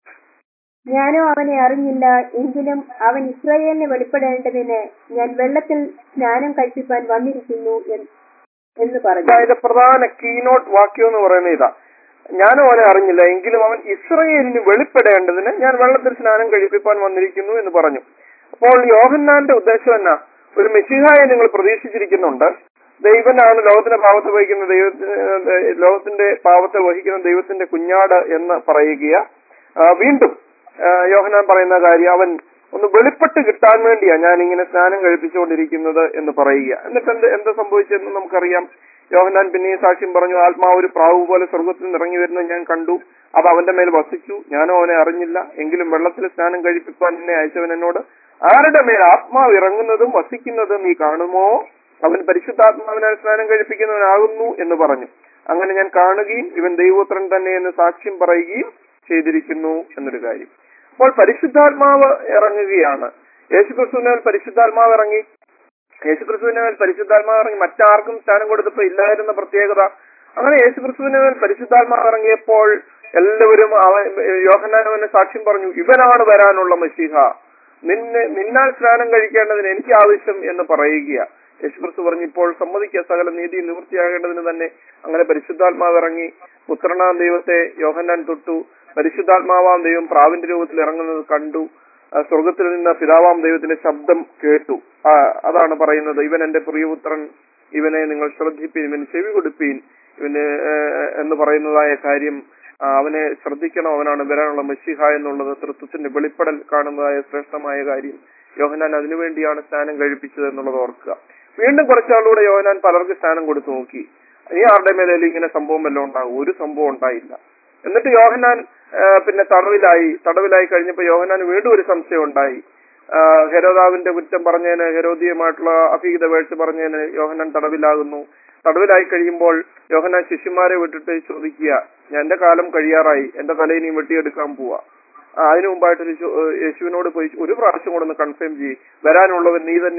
ഞാനോ അവനെ അറിഞ്ഞില്ല എങ്കിലും അവൻ ഇസ്രായേലിനെ വെളിപ്പെടേണ്ടതിന് ഞാൻ വെള്ളത്തിൽ സ്നാനം കഴിപ്പിക്കാൻ വന്നിരിക്കുന്നു എന്ന് എന്ന് പറഞ്ഞു അതായത് പ്രധാന കീനോട്ട് വാക്യം എന്ന് പറയുന്നത് ഇതാ ഞാനും അവനെ അറിഞ്ഞില്ല എങ്കിലും അവൻ ഇസ്രയേലിന് വെളിപ്പെടേണ്ടതിന് ഞാൻ വെള്ളത്തിൽ സ്നാനം കഴിപ്പിക്കാൻ വന്നിരിക്കുന്നു എന്ന് പറഞ്ഞു അപ്പോൾ യോഹന്നാന്റെ ഉദ്ദേശം എന്നാ ഒരു മെസ്സിഹായെ നിങ്ങൾ പ്രതീക്ഷിച്ചിരിക്കുന്നുണ്ട് ദൈവനാണ് ലോകത്തിന്റെ പാവത്തെ വഹിക്കുന്ന ദൈവത്തിന് ലോകത്തിന്റെ പാവത്തെ വഹിക്കുന്ന ദൈവത്തിന്റെ കുഞ്ഞാട് എന്ന് പറയുക ആ, വീണ്ടും ആ, യോഹന്നാൻ പറയുന്ന കാര്യം അവൻ ഒന്ന് വെളിപ്പെട്ട് കിട്ടാൻ വേണ്ടിയാ ഞാൻ ഇങ്ങനെ സ്നാനം കഴിപ്പിച്ചുകൊണ്ടിരിക്കുന്നത് എന്ന് പറയുക എന്നിട്ട് എന്ത് എന്ത് സംഭവിച്ചെന്ന് നമുക്കറിയാം യോഹന്നാൻ പിന്നെയും സാക്ഷ്യം പറഞ്ഞു ആത്മാവ് ഒരു പ്രാവ് പോലെ സ്വർഗത്തിൽ നിന്ന് ഇറങ്ങി വരുന്നത് ഞാൻ കണ്ടു അത് അവന്റെ മേൽ വസിച്ചു ഞാനോ അവനെ അറിഞ്ഞില്ല എങ്കിലും വെള്ളത്തിൽ സ്നാനം കഴിപ്പിക്കാൻ എന്നെ അയച്ചവൻ എന്നോട് ആരുടെ മേൽ ആത്മാവ് ഇറങ്ങുന്നതും വസിക്കുന്നതും നീ കാണുമോ അവൻ പരിശുദ്ധാത്മാവിനാൽ സ്നാനം കഴിപ്പിക്കുന്നവനാകുന്നു എന്ന് പറഞ്ഞു അങ്ങനെ ഞാൻ കാണുകയും ഇവൻ ദൈവോത്രൻ തന്നെ എന്ന് സാക്ഷ്യം പറയുകയും ചെയ്തിരിക്കുന്നു എന്നൊരു കാര്യം അപ്പോൾ പരിശുദ്ധാത്മാവ് ഇറങ്ങുകയാണ് യേശുക്രിസ്തുവിനാൽ പരിശുദ്ധാത്മാവ് ഇറങ്ങി യേശുക്രിസ്തുവിന്റെ മേൽ പരിശുദ്ധാത്മാവ് ഇറങ്ങി മറ്റാർക്കും സ്ഥാനം കൊടുത്തപ്പോ ഇല്ലായിരുന്ന പ്രത്യേകത അങ്ങനെ യേശുക്രിസ്തുവിന്റെ മേൽ പരിശുദ്ധാത്മാവ് ഇറങ്ങിയപ്പോൾ എല്ലാവരും അവൻ യോഹന്നാൻ അവന് സാക്ഷ്യം പറഞ്ഞു ഇവനാണ് വരാനുള്ള മഷീഹ നിന്നെ നിന്നാൽ സ്നാനം കഴിക്കേണ്ടതിന് എനിക്ക് ആവശ്യം എന്ന് പറയുക യേശുക്രിസ്തു പറഞ്ഞു ഇപ്പോൾ സമ്മതിക്കുക സകല നീതി നിവൃത്തിയാകേണ്ടതിന് തന്നെ അങ്ങനെ പരിശുദ്ധാത്മാവ് ഇറങ്ങി പുത്രനാം ദൈവത്തെ യോഹന്നാൻ തൊട്ടു പരിശുദ്ധാത്മാവാം ദൈവം പ്രാവിന്റെ രൂപത്തിൽ ഇറങ്ങുന്നത് കണ്ടു ആ, സ്വർഗത്തിൽ നിന്ന് പിതാവാം ദൈവത്തിന്റെ ശബ്ദം കേട്ടു ആ, അതാണ് പറയുന്നത് ഇവൻ എന്റെ പ്രിയപുത്രൻ ഇവനെ നിങ്ങൾ ശ്രദ്ധിപ്പീൻ ഇവന് ചെവി കൊടുപ്പീൻ ഇവന് ഏ, എന്ന് പറയുന്നതായ കാര്യം ആ, അവനെ ശ്രദ്ധിക്കണം അവനാണ് വരാനുള്ള മഷിഹ എന്നുള്ളത് തൃത്വത്തിന്റെ വെളിപ്പെടൽ കാണുന്നതായ ശ്രേഷ്ഠമായ കാര്യം യോഹനാൻ അതിനുവേണ്ടിയാണ് സ്നാനം കഴിപ്പിച്ചത് എന്നുള്ളത് ഓർക്കുക വീണ്ടും കുറച്ചാളുകൂടെ യോഹനാൻ പലർക്ക് സ്നാനം കൊടുത്തു നോക്കി ഇനി ആരുടെ മേലും ഇങ്ങനെ സംഭവം വല്ലതും ഉണ്ടാകും ഒരു സംഭവം ഉണ്ടായില്ല എന്നിട്ട് യോഹനാൻ ആ, പിന്നെ തടവിലായി തടവിലായി കഴിഞ്ഞപ്പോ യോഹനാൻ വീണ്ടും ഒരു സംശയം ഉണ്ടായി ആ, ഹെരോദാവിന്റെ കുറ്റം പറഞ്ഞതിന് ഹെരോദിയുമായിട്ടുള്ള അഭീത വേഴ്ച പറഞ്ഞതിന് യോഹനാൻ തടവിലാകുന്നു തടവിലായി കഴിയുമ്പോൾ യോഹനാൻ ശിഷ്യന്മാരെ വിട്ടിട്ട് ചോദിക്കുക ഞാൻ എന്റെ കാലം കഴിയാറായി എന്റെ തലയിനി വെട്ടിയെടുക്കാൻ പോവാ ആ, അതിനു മുമ്പായിട്ട് ഒരു ചോ- ഏഹ് യേശുവിനോട് പോയി ഒരു പ്രാവശ്യം കൂടെ ഒന്ന് കൺഫേം ചെയ്യ് വരാനുള്ളവൻ നീ തന്നെയോ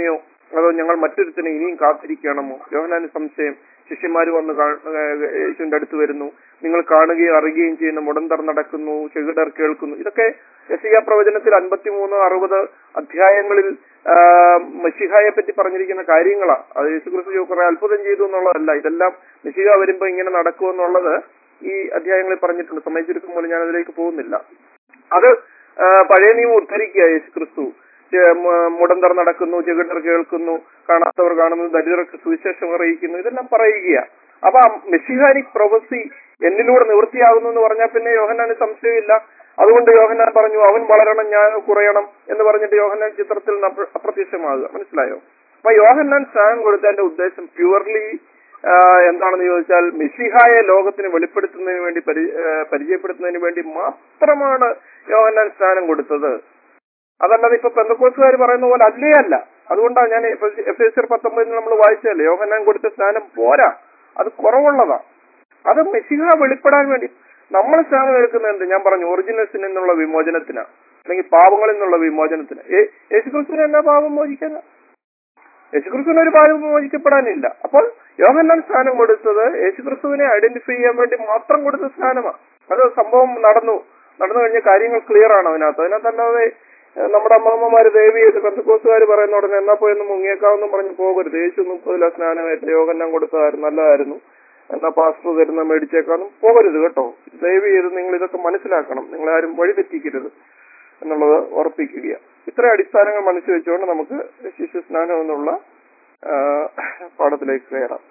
അതോ ഞങ്ങൾ മറ്റൊരുത്തിനെ ഇനിയും കാത്തിരിക്കണമോ യോഹനാന് സംശയം ശിഷ്യന്മാർ വന്ന് കാ- ഏഹ് യേശുവിന്റെ അടുത്ത് വരുന്നു നിങ്ങൾ കാണുകയും അറിയുകയും ചെയ്യുന്ന മുടന്തർ നടക്കുന്നു ചെകിടർ കേൾക്കുന്നു ഇതൊക്കെ യശയ്യ പ്രവചനത്തിൽ അൻപത്തിമൂന്ന് അറുപത് അധ്യായങ്ങളിൽ ആ, മഷിഹായെ പറ്റി പറഞ്ഞിരിക്കുന്ന കാര്യങ്ങളാ അത് യേശുക്രിസ്തു കുറെ അത്ഭുതം ചെയ്തു എന്നുള്ളതല്ല ഇതെല്ലാം മഷിഹ വരുമ്പോ ഇങ്ങനെ നടക്കുമെന്നുള്ളത് ഈ അധ്യായങ്ങളിൽ പറഞ്ഞിട്ടുണ്ട് സമയച്ചുരുക്കം മൂലം ഞാൻ അതിലേക്ക് പോകുന്നില്ല അത് ആ, പഴയ നിയമം ഉദ്ധരിക്കുക യേശുക്രിസ്തു ചെ- മ- മുടന്തർ നടക്കുന്നു ചെകിടർ കേൾക്കുന്നു കാണാത്തവർ കാണുന്നു ദരിദ്രർക്ക് സുവിശേഷം അറിയിക്കുന്നു ഇതെല്ലാം പറയുക അപ്പൊ ആ മെസ്സിഹാനിക് പ്രൊഫസി എന്നിലൂടെ നിവൃത്തിയാകുന്നു എന്ന് പറഞ്ഞാൽ പിന്നെ യോഹന്നാന് സംശയമില്ല അതുകൊണ്ട് യോഹന്നാൻ പറഞ്ഞു അവൻ വളരണം ഞാൻ കുറയണം എന്ന് പറഞ്ഞിട്ട് യോഹന്നാൻ ചിത്രത്തിൽ നിന്ന് അപ്ര- അപ്രത്യക്ഷമാകുക മനസ്സിലായോ അപ്പൊ യോഹന്നാൻ സ്ഥാനം കൊടുത്തതിന്റെ ഉദ്ദേശം പ്യുവർലി എന്താണെന്ന് ചോദിച്ചാൽ മെസ്സിഹായെ ലോകത്തിന് വെളിപ്പെടുത്തുന്നതിന് വേണ്ടി പരി- ആ, പരിചയപ്പെടുത്തുന്നതിന് വേണ്ടി മാത്രമാണ് യോഹന്നാൻ സ്ഥാനം കൊടുത്തത് അതല്ലാതെ ഇപ്പൊ പെന്തക്കോസുകാർ പറയുന്ന പോലെ അല്ലേ അല്ല അതുകൊണ്ടാണ് ഞാൻ എഫ് എസ് പത്തൊമ്പതിന് നമ്മൾ വായിച്ചല്ലേ യോഹന്നാൻ കൊടുത്ത സ്ഥാനം പോരാ അത് കുറവുള്ളതാ അത് മെസ്സിഹ വെളിപ്പെടാൻ വേണ്ടി നമ്മൾ സ്ഥാനം എടുക്കുന്നത് എന്ത് ഞാൻ പറഞ്ഞു ഒറിജിനൽസിൽ നിന്നുള്ള വിമോചനത്തിനാ അല്ലെങ്കിൽ പാപങ്ങളിൽ നിന്നുള്ള വിമോചനത്തിന് യേശുക്രിസ്തുവിന് എന്നാ പാപം മോചിക്കാൻ യേശുക്രിസ്തുവിന് ഒരു പാപം മോചിക്കപ്പെടാനില്ല അപ്പോൾ യോഹന്നാൻ സ്ഥാനം കൊടുത്തത് യേശുക്രിസ്തുവിനെ ഐഡന്റിഫൈ ചെയ്യാൻ വേണ്ടി മാത്രം കൊടുത്ത സ്ഥാനമാണ് അത് സംഭവം നടന്നു നടന്നു കഴിഞ്ഞ കാര്യങ്ങൾ ക്ലിയർ ആണ് അതിനകത്ത് അതിനകത്തല്ലാതെ ഏഹ്, നമ്മുടെ അമ്മമ്മമാര് ദേവി ചെയ്ത് പെന്തക്കോസുകാർ പറയുന്ന ഉടനെ എന്നാ പോയി ഒന്ന് മുങ്ങിയേക്കാവെന്നും പറഞ്ഞ് പോകരുത് യേശു മുപ്പതില സ്നാനമേറ്റ യോഗന്നാൻ കൊടുത്തതായിരുന്നു നല്ലതായിരുന്നു എന്നാ പാസ്റ്റർ തരുന്ന മേടിച്ചേക്കാന്നും പോകരുത് കേട്ടോ ദയവ് ചെയ്ത് നിങ്ങൾ ഇതൊക്കെ മനസ്സിലാക്കണം നിങ്ങൾ ആരും വഴിതെറ്റിക്കരുത് എന്നുള്ളത് ഉറപ്പിക്കുക ഇത്ര അടിസ്ഥാനങ്ങൾ മനസ്സിൽ വെച്ചുകൊണ്ട് നമുക്ക് ശിശു സ്നാനം എന്നുള്ള ആ, പാഠത്തിലേക്ക് കയറാം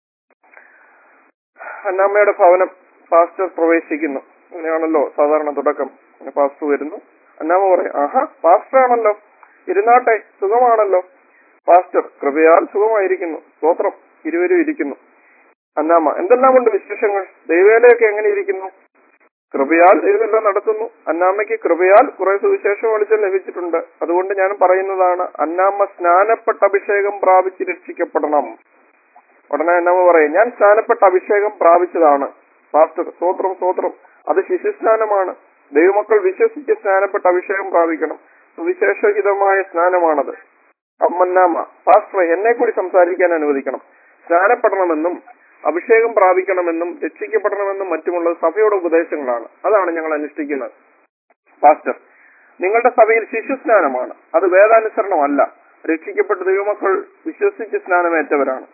അന്നാമ്മയുടെ ഭവനം പാസ്റ്റർ പ്രവേശിക്കുന്നു അങ്ങനെയാണല്ലോ സാധാരണ തുടക്കം അങ്ങനെ പാസ്റ്റർ വരുന്നു അന്നാമ്മ പറയും ആഹാ പാസ്റ്റർ ആണല്ലോ ഇരുന്നാട്ടെ സുഖമാണല്ലോ പാസ്റ്റർ കൃപയാൽ സുഖമായിരിക്കുന്നു സ്തോത്രം ഇരുവരും ഇരിക്കുന്നു അന്നാമ്മ എന്തെല്ലാം ഉണ്ട് വിശേഷങ്ങൾ ദൈവേലയൊക്കെ എങ്ങനെ ഇരിക്കുന്നു കൃപയാൽ ഇതെല്ലാം നടത്തുന്നു അന്നാമ്മയ്ക്ക് കൃപയാൽ കുറെ സുവിശേഷം വെളിച്ചം ലഭിച്ചിട്ടുണ്ട് അതുകൊണ്ട് ഞാൻ പറയുന്നതാണ് അന്നാമ്മ സ്നാനപ്പെട്ട അഭിഷേകം പ്രാപിച്ച് രക്ഷിക്കപ്പെടണം ഉടനെ അന്നാമ്മ പറയും ഞാൻ സ്നാനപ്പെട്ട അഭിഷേകം പ്രാപിച്ചതാണ് പാസ്റ്റർ സ്തോത്രം സ്തോത്രം അത് ശിശുസ്നാനമാണ് ദൈവമക്കൾ വിശ്വസിച്ച് സ്നാനപ്പെട്ട അഭിഷേകം പ്രാപിക്കണം സുവിശേഷഹിതമായ സ്നാനമാണത് അമ്മന്നാമ്മ പാസ്റ്റർ എന്നെ കൂടി സംസാരിക്കാൻ അനുവദിക്കണം സ്നാനപ്പെടണമെന്നും അഭിഷേകം പ്രാപിക്കണമെന്നും രക്ഷിക്കപ്പെടണമെന്നും മറ്റുമുള്ളത് സഭയുടെ ഉപദേശങ്ങളാണ് അതാണ് ഞങ്ങൾ അനുഷ്ഠിക്കുന്നത് പാസ്റ്റർ നിങ്ങളുടെ സഭയിൽ ശിശുസ്നാനമാണ് അത് വേദാനുസരണമല്ല രക്ഷിക്കപ്പെട്ട ദൈവമക്കൾ വിശ്വസിച്ച് സ്നാനമേറ്റവരാണ്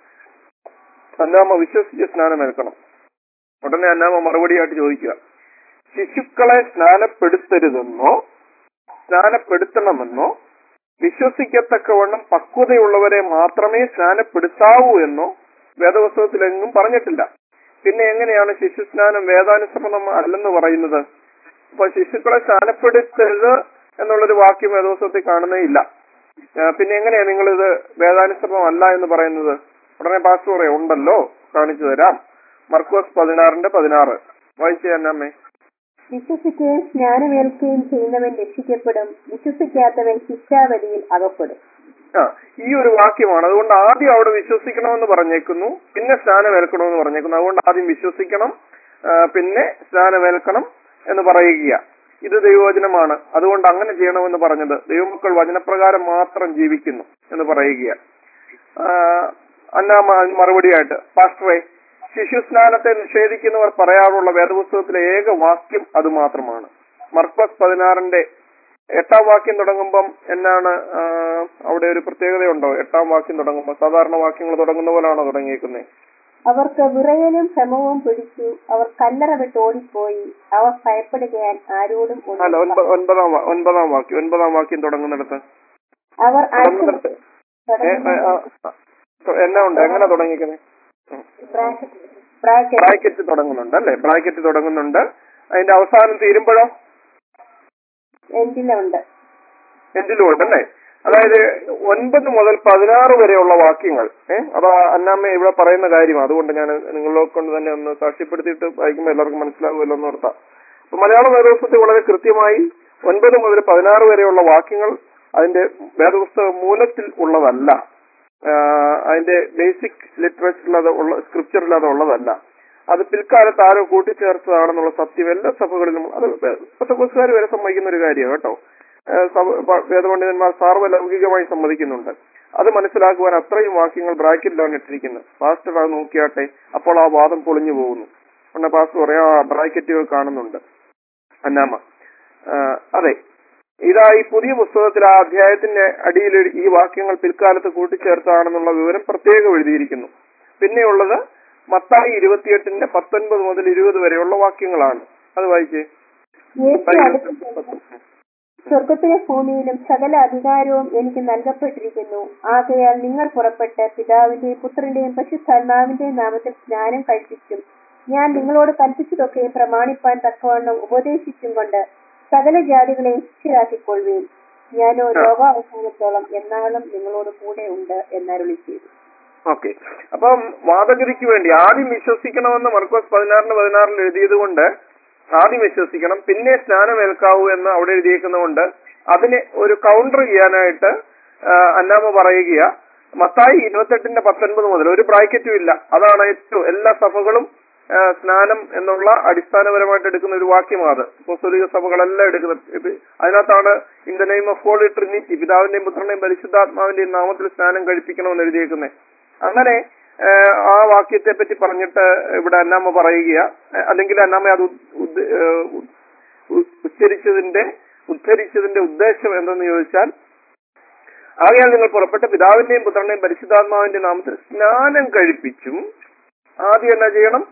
അന്നാമ വിശ്വസിച്ച് സ്നാനമേൽക്കണം ഉടനെ അന്നാമ മറുപടിയായിട്ട് ചോദിക്കുക ശിശുക്കളെ സ്നാനപ്പെടുത്തരുതെന്നോ സ്നാനപ്പെടുത്തണമെന്നോ വിശ്വസിക്കത്തക്കവണ്ണം പക്വതയുള്ളവരെ മാത്രമേ സ്നാനപ്പെടുത്താവൂ എന്നോ വേദപുസ്തകത്തിലെങ്ങും പറഞ്ഞിട്ടില്ല പിന്നെ എങ്ങനെയാണ് ശിശുസ്നാനം വേദാനുസരണം അല്ലെന്ന് പറയുന്നത് അപ്പൊ ശിശുക്കളെ സ്നാനപ്പെടുത്തരുത് എന്നുള്ളൊരു വാക്യം വേദപുസ്തകത്തിൽ കാണുന്നേ ഇല്ല ആ, പിന്നെ എങ്ങനെയാ നിങ്ങൾ ഇത് വേദാനുസരണം അല്ല എന്ന് പറയുന്നത് ഉടനെ പാസ്റ്റർ പറയും ഉണ്ടല്ലോ കാണിച്ചു തരാം മർക്കോസ് പതിനാറിന്റെ പതിനാറ് വായിച്ചു തന്നെ വിശ്വസിക്കുകയും സ്നാനമേൽക്കുകയും ചെയ്യുന്നവൻ രക്ഷിക്കപ്പെടും വിശ്വസിക്കാത്തവൻ ശിക്ഷാവധിയിൽ അകപ്പെടും ആ ഈ ഒരു വാക്യമാണ് അതുകൊണ്ട് ആദ്യം അവിടെ വിശ്വസിക്കണമെന്ന് പറഞ്ഞേക്കുന്നു പിന്നെ സ്നാനമേൽക്കണമെന്ന് പറഞ്ഞേക്കുന്നു അതുകൊണ്ട് ആദ്യം വിശ്വസിക്കണം ആ, പിന്നെ സ്നാനമേൽക്കണം എന്ന് പറയുക ഇത് ദൈവവചനമാണ് അതുകൊണ്ട് അങ്ങനെ ചെയ്യണമെന്ന് പറഞ്ഞത് ദൈവമക്കൾ വചനപ്രകാരം മാത്രം ജീവിക്കുന്നു എന്ന് പറയുക ആ, അന്നാമ മറുപടിയായിട്ട് പാസ്റ്ററെ ശിശുസ്നാനത്തെ നിഷേധിക്കുന്നവർ പറയാറുള്ള വേദപുസ്തകത്തിലെ ഏക വാക്യം അത് മാത്രമാണ് മർക്കോസ് പതിനാറിന്റെ എട്ടാം വാക്യം തുടങ്ങുമ്പം എന്നാണ് ആ, അവിടെ ഒരു പ്രത്യേകതയുണ്ടോ എട്ടാം വാക്യം തുടങ്ങുമ്പോൾ സാധാരണ വാക്യങ്ങൾ തുടങ്ങുന്ന പോലാണോ തുടങ്ങിയേക്കുന്നത് അവർക്ക് വിറയലും ഭ്രമവും പിടിച്ചു അവർ കല്ലറ വിട്ട് ഓടിപ്പോയി അവർ ഭയപ്പെടുകയാൽ ആരോടും ഒന്നും അല്ല ഒൻപ- ഒൻപതാം വാ- ഒൻപതാം വാക്യം ഒൻപതാം വാക്യം തുടങ്ങുന്നിടത്ത് അവർ തുടങ്ങുന്നിടത്ത് ഏ, ഏ, ആ, ആ, എന്നാ ഉണ്ട് എങ്ങനെ തുടങ്ങിയിരിക്കുന്നത് ബ്രാക്കറ്റ് ബ്രാക്കറ്റ് തുടങ്ങുന്നുണ്ട് അല്ലേ ബ്രാക്കറ്റ് തുടങ്ങുന്നുണ്ട് അതിന്റെ അവസാനം തീരുമ്പോഴോ എന്തിലുണ്ട് എന്തിലും ഉണ്ടല്ലേ അതായത് ഒൻപത് മുതൽ പതിനാറ് വരെയുള്ള വാക്യങ്ങൾ ഏഹ് അത് അന്നാമ്മ ഇവിടെ പറയുന്ന കാര്യമാണ് അതുകൊണ്ട് ഞാൻ നിങ്ങളെ കൊണ്ട് തന്നെ ഒന്ന് സാക്ഷ്യപ്പെടുത്തിയിട്ട് വായിക്കുമ്പോൾ എല്ലാവർക്കും മനസ്സിലാകുമല്ലോ എന്ന് ഓർത്താ അപ്പൊ മലയാള വേദപുസ്തകത്തിൽ വളരെ കൃത്യമായി ഒൻപത് മുതൽ പതിനാറ് വരെയുള്ള വാക്യങ്ങൾ അതിന്റെ വേദപുസ്തക മൂലത്തിൽ ഉള്ളതല്ല ആഹ് അതിന്റെ ബേസിക് ലിറ്ററേച്ചറിൽ അത് ഉള്ള സ്ക്രിപ്ചറിൽ അത് ഉള്ളതല്ല അത് പിൽക്കാലത്ത് ആരോ കൂട്ടിച്ചേർത്തതാണെന്നുള്ള സത്യം എല്ലാ സഭകളിലും അത് പത്തക്കുസുകാർ വരെ സമ്മതിക്കുന്ന ഒരു കാര്യമാണ് കേട്ടോ ഏഹ് സഭ- പ- വേദപണ്ഡിതന്മാർ സാർവലൗകികമായി സമ്മതിക്കുന്നുണ്ട് അത് മനസ്സിലാക്കുവാൻ അത്രയും വാക്യങ്ങൾ ബ്രാക്കറ്റിലാണ് ഇട്ടിരിക്കുന്നത് പാസ്റ്റർ അത് നോക്കിയാട്ടെ അപ്പോൾ ആ വാദം പൊളിഞ്ഞു പോകുന്നു ഉടനെ പാസ്റ്റർ പറയാം ആ ബ്രാക്കറ്റുകൾ കാണുന്നുണ്ട് അന്നാമ ആ, അതെ ഇതാ ഈ പുതിയ പുസ്തകത്തിൽ ആ അധ്യായത്തിന്റെ അടിയിൽ ഒരു- ഈ വാക്യങ്ങൾ പിൽക്കാലത്ത് കൂട്ടിച്ചേർത്താണെന്നുള്ള വിവരം പ്രത്യേകം എഴുതിയിരിക്കുന്നു പിന്നെയുള്ളത് മത്തായി ഇരുപത്തിയെട്ടിന്റെ പത്തൊൻപത് മുതൽ ഇരുപത് വരെയുള്ള വാക്യങ്ങളാണ് അത് വായിച്ചേ യേശു മത്തായി അടുത്ത് ഇരുപത്തിയെട്ട്, ചെന്ന് സ്വർഗത്തിലെ ഭൂമിയിലും സകല അധികാരവും എനിക്ക് നൽകപ്പെട്ടിരിക്കുന്നു ആകയാൽ നിങ്ങൾ പുറപ്പെട്ട് പിതാവിന്റെയും പുത്രന്റെയും പരിശുദ്ധാത്മാവിന്റെയും നാമത്തിൽ സ്നാനം കഴിപ്പിച്ചും ഞാൻ നിങ്ങളോട് കൽപ്പിച്ചതൊക്കെ പ്രമാണിപ്പാൻ തക്കവണ്ണം ഉപദേശിച്ചും കൊണ്ട് സകല ജാതികളെയും ശിഷ്യരാക്കിക്കൊള്ളുകയും ഞാനോ ലോകാവസാനത്തോളം എന്നാളും നിങ്ങളോട് കൂടെ ഉണ്ട് എന്നരുളി ചെയ്തു ഓക്കെ അപ്പം വാദഗതിക്ക് വേണ്ടി ആദ്യം വിശ്വസിക്കണമെന്ന് മർക്കോസ് പതിനാറിന് പതിനാറിൽ എഴുതിയത് കൊണ്ട് ആദ്യം വിശ്വസിക്കണം പിന്നെ സ്നാനമേൽക്കാവൂ എന്ന് അവിടെ എഴുതിയേക്കുന്നതുകൊണ്ട് അതിനെ ഒരു കൗണ്ടർ ചെയ്യാനായിട്ട് ആ, അന്നാമ പറയുക മത്തായി ഇരുപത്തെട്ടിന്റെ പത്തൊൻപത് മുതൽ ഒരു ബ്രാക്കറ്റും ഇല്ല അതാണ് ഏറ്റവും എല്ലാ സഭകളും ആ, സ്നാനം എന്നുള്ള അടിസ്ഥാനപരമായിട്ട് എടുക്കുന്ന ഒരു വാക്യമാണ് അത് അപ്പോസ്തലിക സഭകളെല്ലാം എടുക്കുന്നത് ഇത് അതിനകത്താണ് in the name of holy trinity പിതാവിന്റെയും പുത്രന്റെയും പരിശുദ്ധാത്മാവിന്റെയും നാമത്തിൽ സ്നാനം കഴിപ്പിക്കണമെന്ന് എഴുതിയേക്കുന്നത് അങ്ങനെ ആ, ആ വാക്യത്തെ പറ്റി പറഞ്ഞിട്ട് ഇവിടെ അന്നാമ്മ പറയുക അല്ലെങ്കിൽ അന്നാമ്മ അത് ഉദ്- ഉദ്- ഏ, ഉ- ഉച്ചരിച്ചതിന്റെ ഉദ്ധരിച്ചതിന്റെ ഉദ്ദേശം എന്തെന്ന് ചോദിച്ചാൽ ആകയാൽ നിങ്ങൾ പുറപ്പെട്ട പിതാവിന്റെയും പുത്രന്റെയും പരിശുദ്ധാത്മാവിന്റെയും നാമത്തിൽ സ്നാനം കഴിപ്പിച്ചും ആദ്യം എന്നാ ചെയ്യണം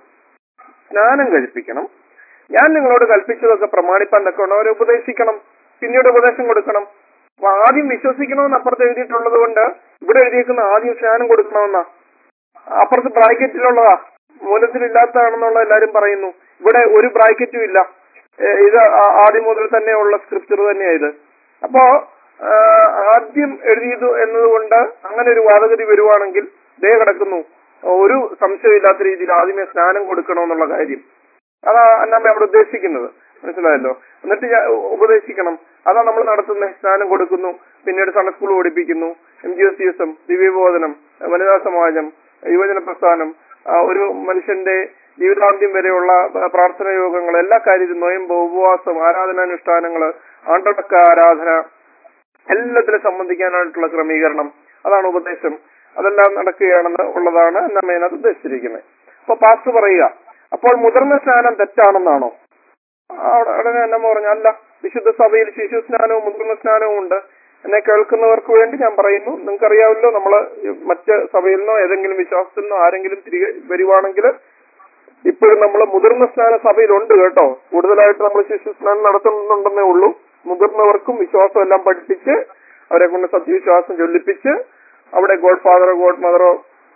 സ്നാനം കഴിപ്പിക്കണം ഞാൻ നിങ്ങളോട് കൽപ്പിച്ചതൊക്കെ പ്രമാണിപ്പാൻ തക്കണം അവരെ ഉപദേശിക്കണം പിന്നീട് ഉപദേശം കൊടുക്കണം അപ്പൊ ആദ്യം വിശ്വസിക്കണമെന്ന് അപ്പുറത്ത് എഴുതിയിട്ടുള്ളത് കൊണ്ട് ഇവിടെ എഴുതിയേക്കുന്ന ആദ്യം സ്നാനം കൊടുക്കണമെന്നാ അപ്പുറത്ത് ബ്രാക്കറ്റിലുള്ളതാ മൂലത്തിലില്ലാത്തതാണെന്നുള്ള എല്ലാരും പറയുന്നു ഇവിടെ ഒരു ബ്രാക്കറ്റും ഇല്ല ഏ, ഇത് ആ- ആദ്യം മുതൽ തന്നെ ഉള്ള സ്ക്രിപ്ചർ തന്നെയാ ഇത് അപ്പോ ആ, ആദ്യം എഴുതിയത് എന്നതുകൊണ്ട് അങ്ങനെ ഒരു വാദഗതി വരുവാണെങ്കിൽ ദേ കിടക്കുന്നു ഒരു സംശയമില്ലാത്ത രീതിയിൽ ആദ്യമേ സ്നാനം കൊടുക്കണമെന്നുള്ള കാര്യം അതാ അന്നാമ്മ അവിടെ ഉദ്ദേശിക്കുന്നത് മനസ്സിലായല്ലോ എന്നിട്ട് ഞാൻ ഉപദേശിക്കണം അതാ നമ്മൾ നടത്തുന്നത് സ്നാനം കൊടുക്കുന്നു പിന്നീട് സൺഡേ സ്കൂൾ പഠിപ്പിക്കുന്നു M G S C S M ദിവ്യബോധനം വനിതാ സമാജം യുവജന പ്രസ്ഥാനം ആ, ഒരു മനുഷ്യന്റെ ജീവിതാന്ത്യം വരെയുള്ള പ- പ്രാർത്ഥനാ യോഗങ്ങൾ എല്ലാ കാര്യത്തിലും നോയമ്പ് ഉപവാസം ആരാധനാനുഷ്ഠാനങ്ങള് ആണ്ടടക്ക ആരാധന എല്ലാത്തിലും സംബന്ധിക്കാനായിട്ടുള്ള ക്രമീകരണം അതാണ് ഉപദേശം അതെല്ലാം നടക്കുകയാണെന്ന് ഉള്ളതാണ് നമ്മെ അതിനകത്ത് ഉദ്ദേശിച്ചിരിക്കുന്നത് അപ്പൊ പാസ് പറയുക അപ്പോൾ മുതിർന്ന സ്നാനം തെറ്റാണെന്നാണോ അവിടെ ഉടനെ എന്നെ പറഞ്ഞു അല്ല വിശുദ്ധ സഭയിൽ ശിശു സ്നാനവും മുതിർന്ന സ്നാനവും ഉണ്ട് എന്നെ കേൾക്കുന്നവർക്ക് വേണ്ടി ഞാൻ പറയുന്നു നിങ്ങൾക്കറിയാമല്ലോ നമ്മള് മറ്റ് സഭയിൽ നിന്നോ ഏതെങ്കിലും വിശ്വാസത്തിൽ നിന്നോ ആരെങ്കിലും തിരികെ വരുവാണെങ്കിൽ ഇപ്പോഴും നമ്മൾ മുതിർന്ന സ്നാന സഭയിലുണ്ട് കേട്ടോ കൂടുതലായിട്ട് നമ്മൾ ശിശു സ്നാനം നടത്തുന്നുണ്ടെന്നേ ഉള്ളൂ മുതിർന്നവർക്കും വിശ്വാസം എല്ലാം പഠിപ്പിച്ച് അവരെ കൊണ്ട് സത്യവിശ്വാസം ചൊല്ലിപ്പിച്ച് അവിടെ ഗോഡ് ഫാദറോ ഗോഡ് മദറോ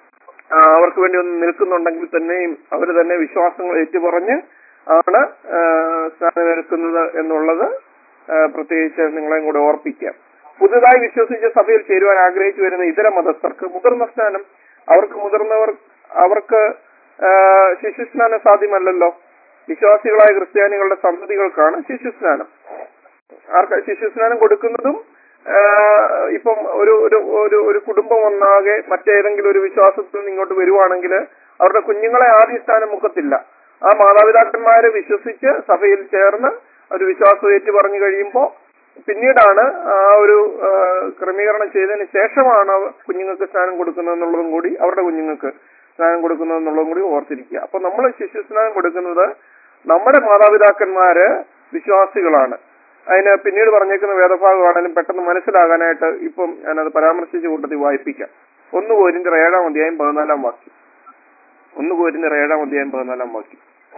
ആ, അവർക്ക് വേണ്ടി ഒന്ന് നിൽക്കുന്നുണ്ടെങ്കിൽ തന്നെയും അവർ തന്നെ വിശ്വാസങ്ങൾ ഏറ്റുപറഞ്ഞ് ആണ് ആ, സ്നാനമേൽക്കുന്നത് എന്നുള്ളത് ആ, പ്രത്യേകിച്ച് നിങ്ങളെയും കൂടെ ഓർപ്പിക്കാം പുതുതായി വിശ്വസിച്ച സഭയിൽ ചേരുവാൻ ആഗ്രഹിച്ചു വരുന്ന ഇതര മതസ്ഥർക്ക് മുതിർന്ന സ്നാനം അവർക്ക് മുതിർന്നവർ അവർക്ക് ആ, ശിശുസ്നാനം സാധ്യമല്ലല്ലോ വിശ്വാസികളായ ക്രിസ്ത്യാനികളുടെ സന്തതികൾക്കാണ് ശിശുസ്നാനം ആർക്ക് ശിശുസ്നാനം കൊടുക്കുന്നതും ആ, ഇപ്പം ഒരു ഒരു ഒരു ഒരു കുടുംബം ഒന്നാകെ മറ്റേതെങ്കിലും ഒരു വിശ്വാസത്തിൽ നിന്ന് ഇങ്ങോട്ട് വരുവാണെങ്കിൽ അവരുടെ കുഞ്ഞുങ്ങളെ ആദ്യ സ്ഥാനം മുക്കത്തില്ല ആ മാതാപിതാക്കന്മാരെ വിശ്വസിച്ച് സഭയിൽ ചേർന്ന് ഒരു വിശ്വാസം ഏറ്റു പറഞ്ഞു കഴിയുമ്പോൾ പിന്നീടാണ് ആ ഒരു ആ, ക്രമീകരണം ചെയ്തതിന് ശേഷമാണ് കുഞ്ഞുങ്ങൾക്ക് സ്നാനം കൊടുക്കുന്നതെന്നുള്ളതും കൂടി അവരുടെ കുഞ്ഞുങ്ങൾക്ക് സ്നാനം കൊടുക്കുന്നതെന്നുള്ളതും കൂടി ഓർത്തിരിക്കുക അപ്പൊ നമ്മൾ ശിശു സ്നാനം കൊടുക്കുന്നത് നമ്മുടെ മാതാപിതാക്കന്മാര് വിശ്വാസികളാണ് അതിന് പിന്നീട് പറഞ്ഞേക്കുന്ന വേദഭാഗമാണെങ്കിലും പെട്ടെന്ന് മനസ്സിലാകാനായിട്ട് ഇപ്പം ഞാനത് പരാമർശിച്ച കൂട്ടത്തിൽ വായിപ്പിക്കാം ഒന്ന് കോരിന്റെ ഏഴാം അധ്യായം പതിനാലാം വാക്യം ഒന്ന് കോരിന്റെ ഏഴാം അധ്യായം പതിനാലാം വാക്യം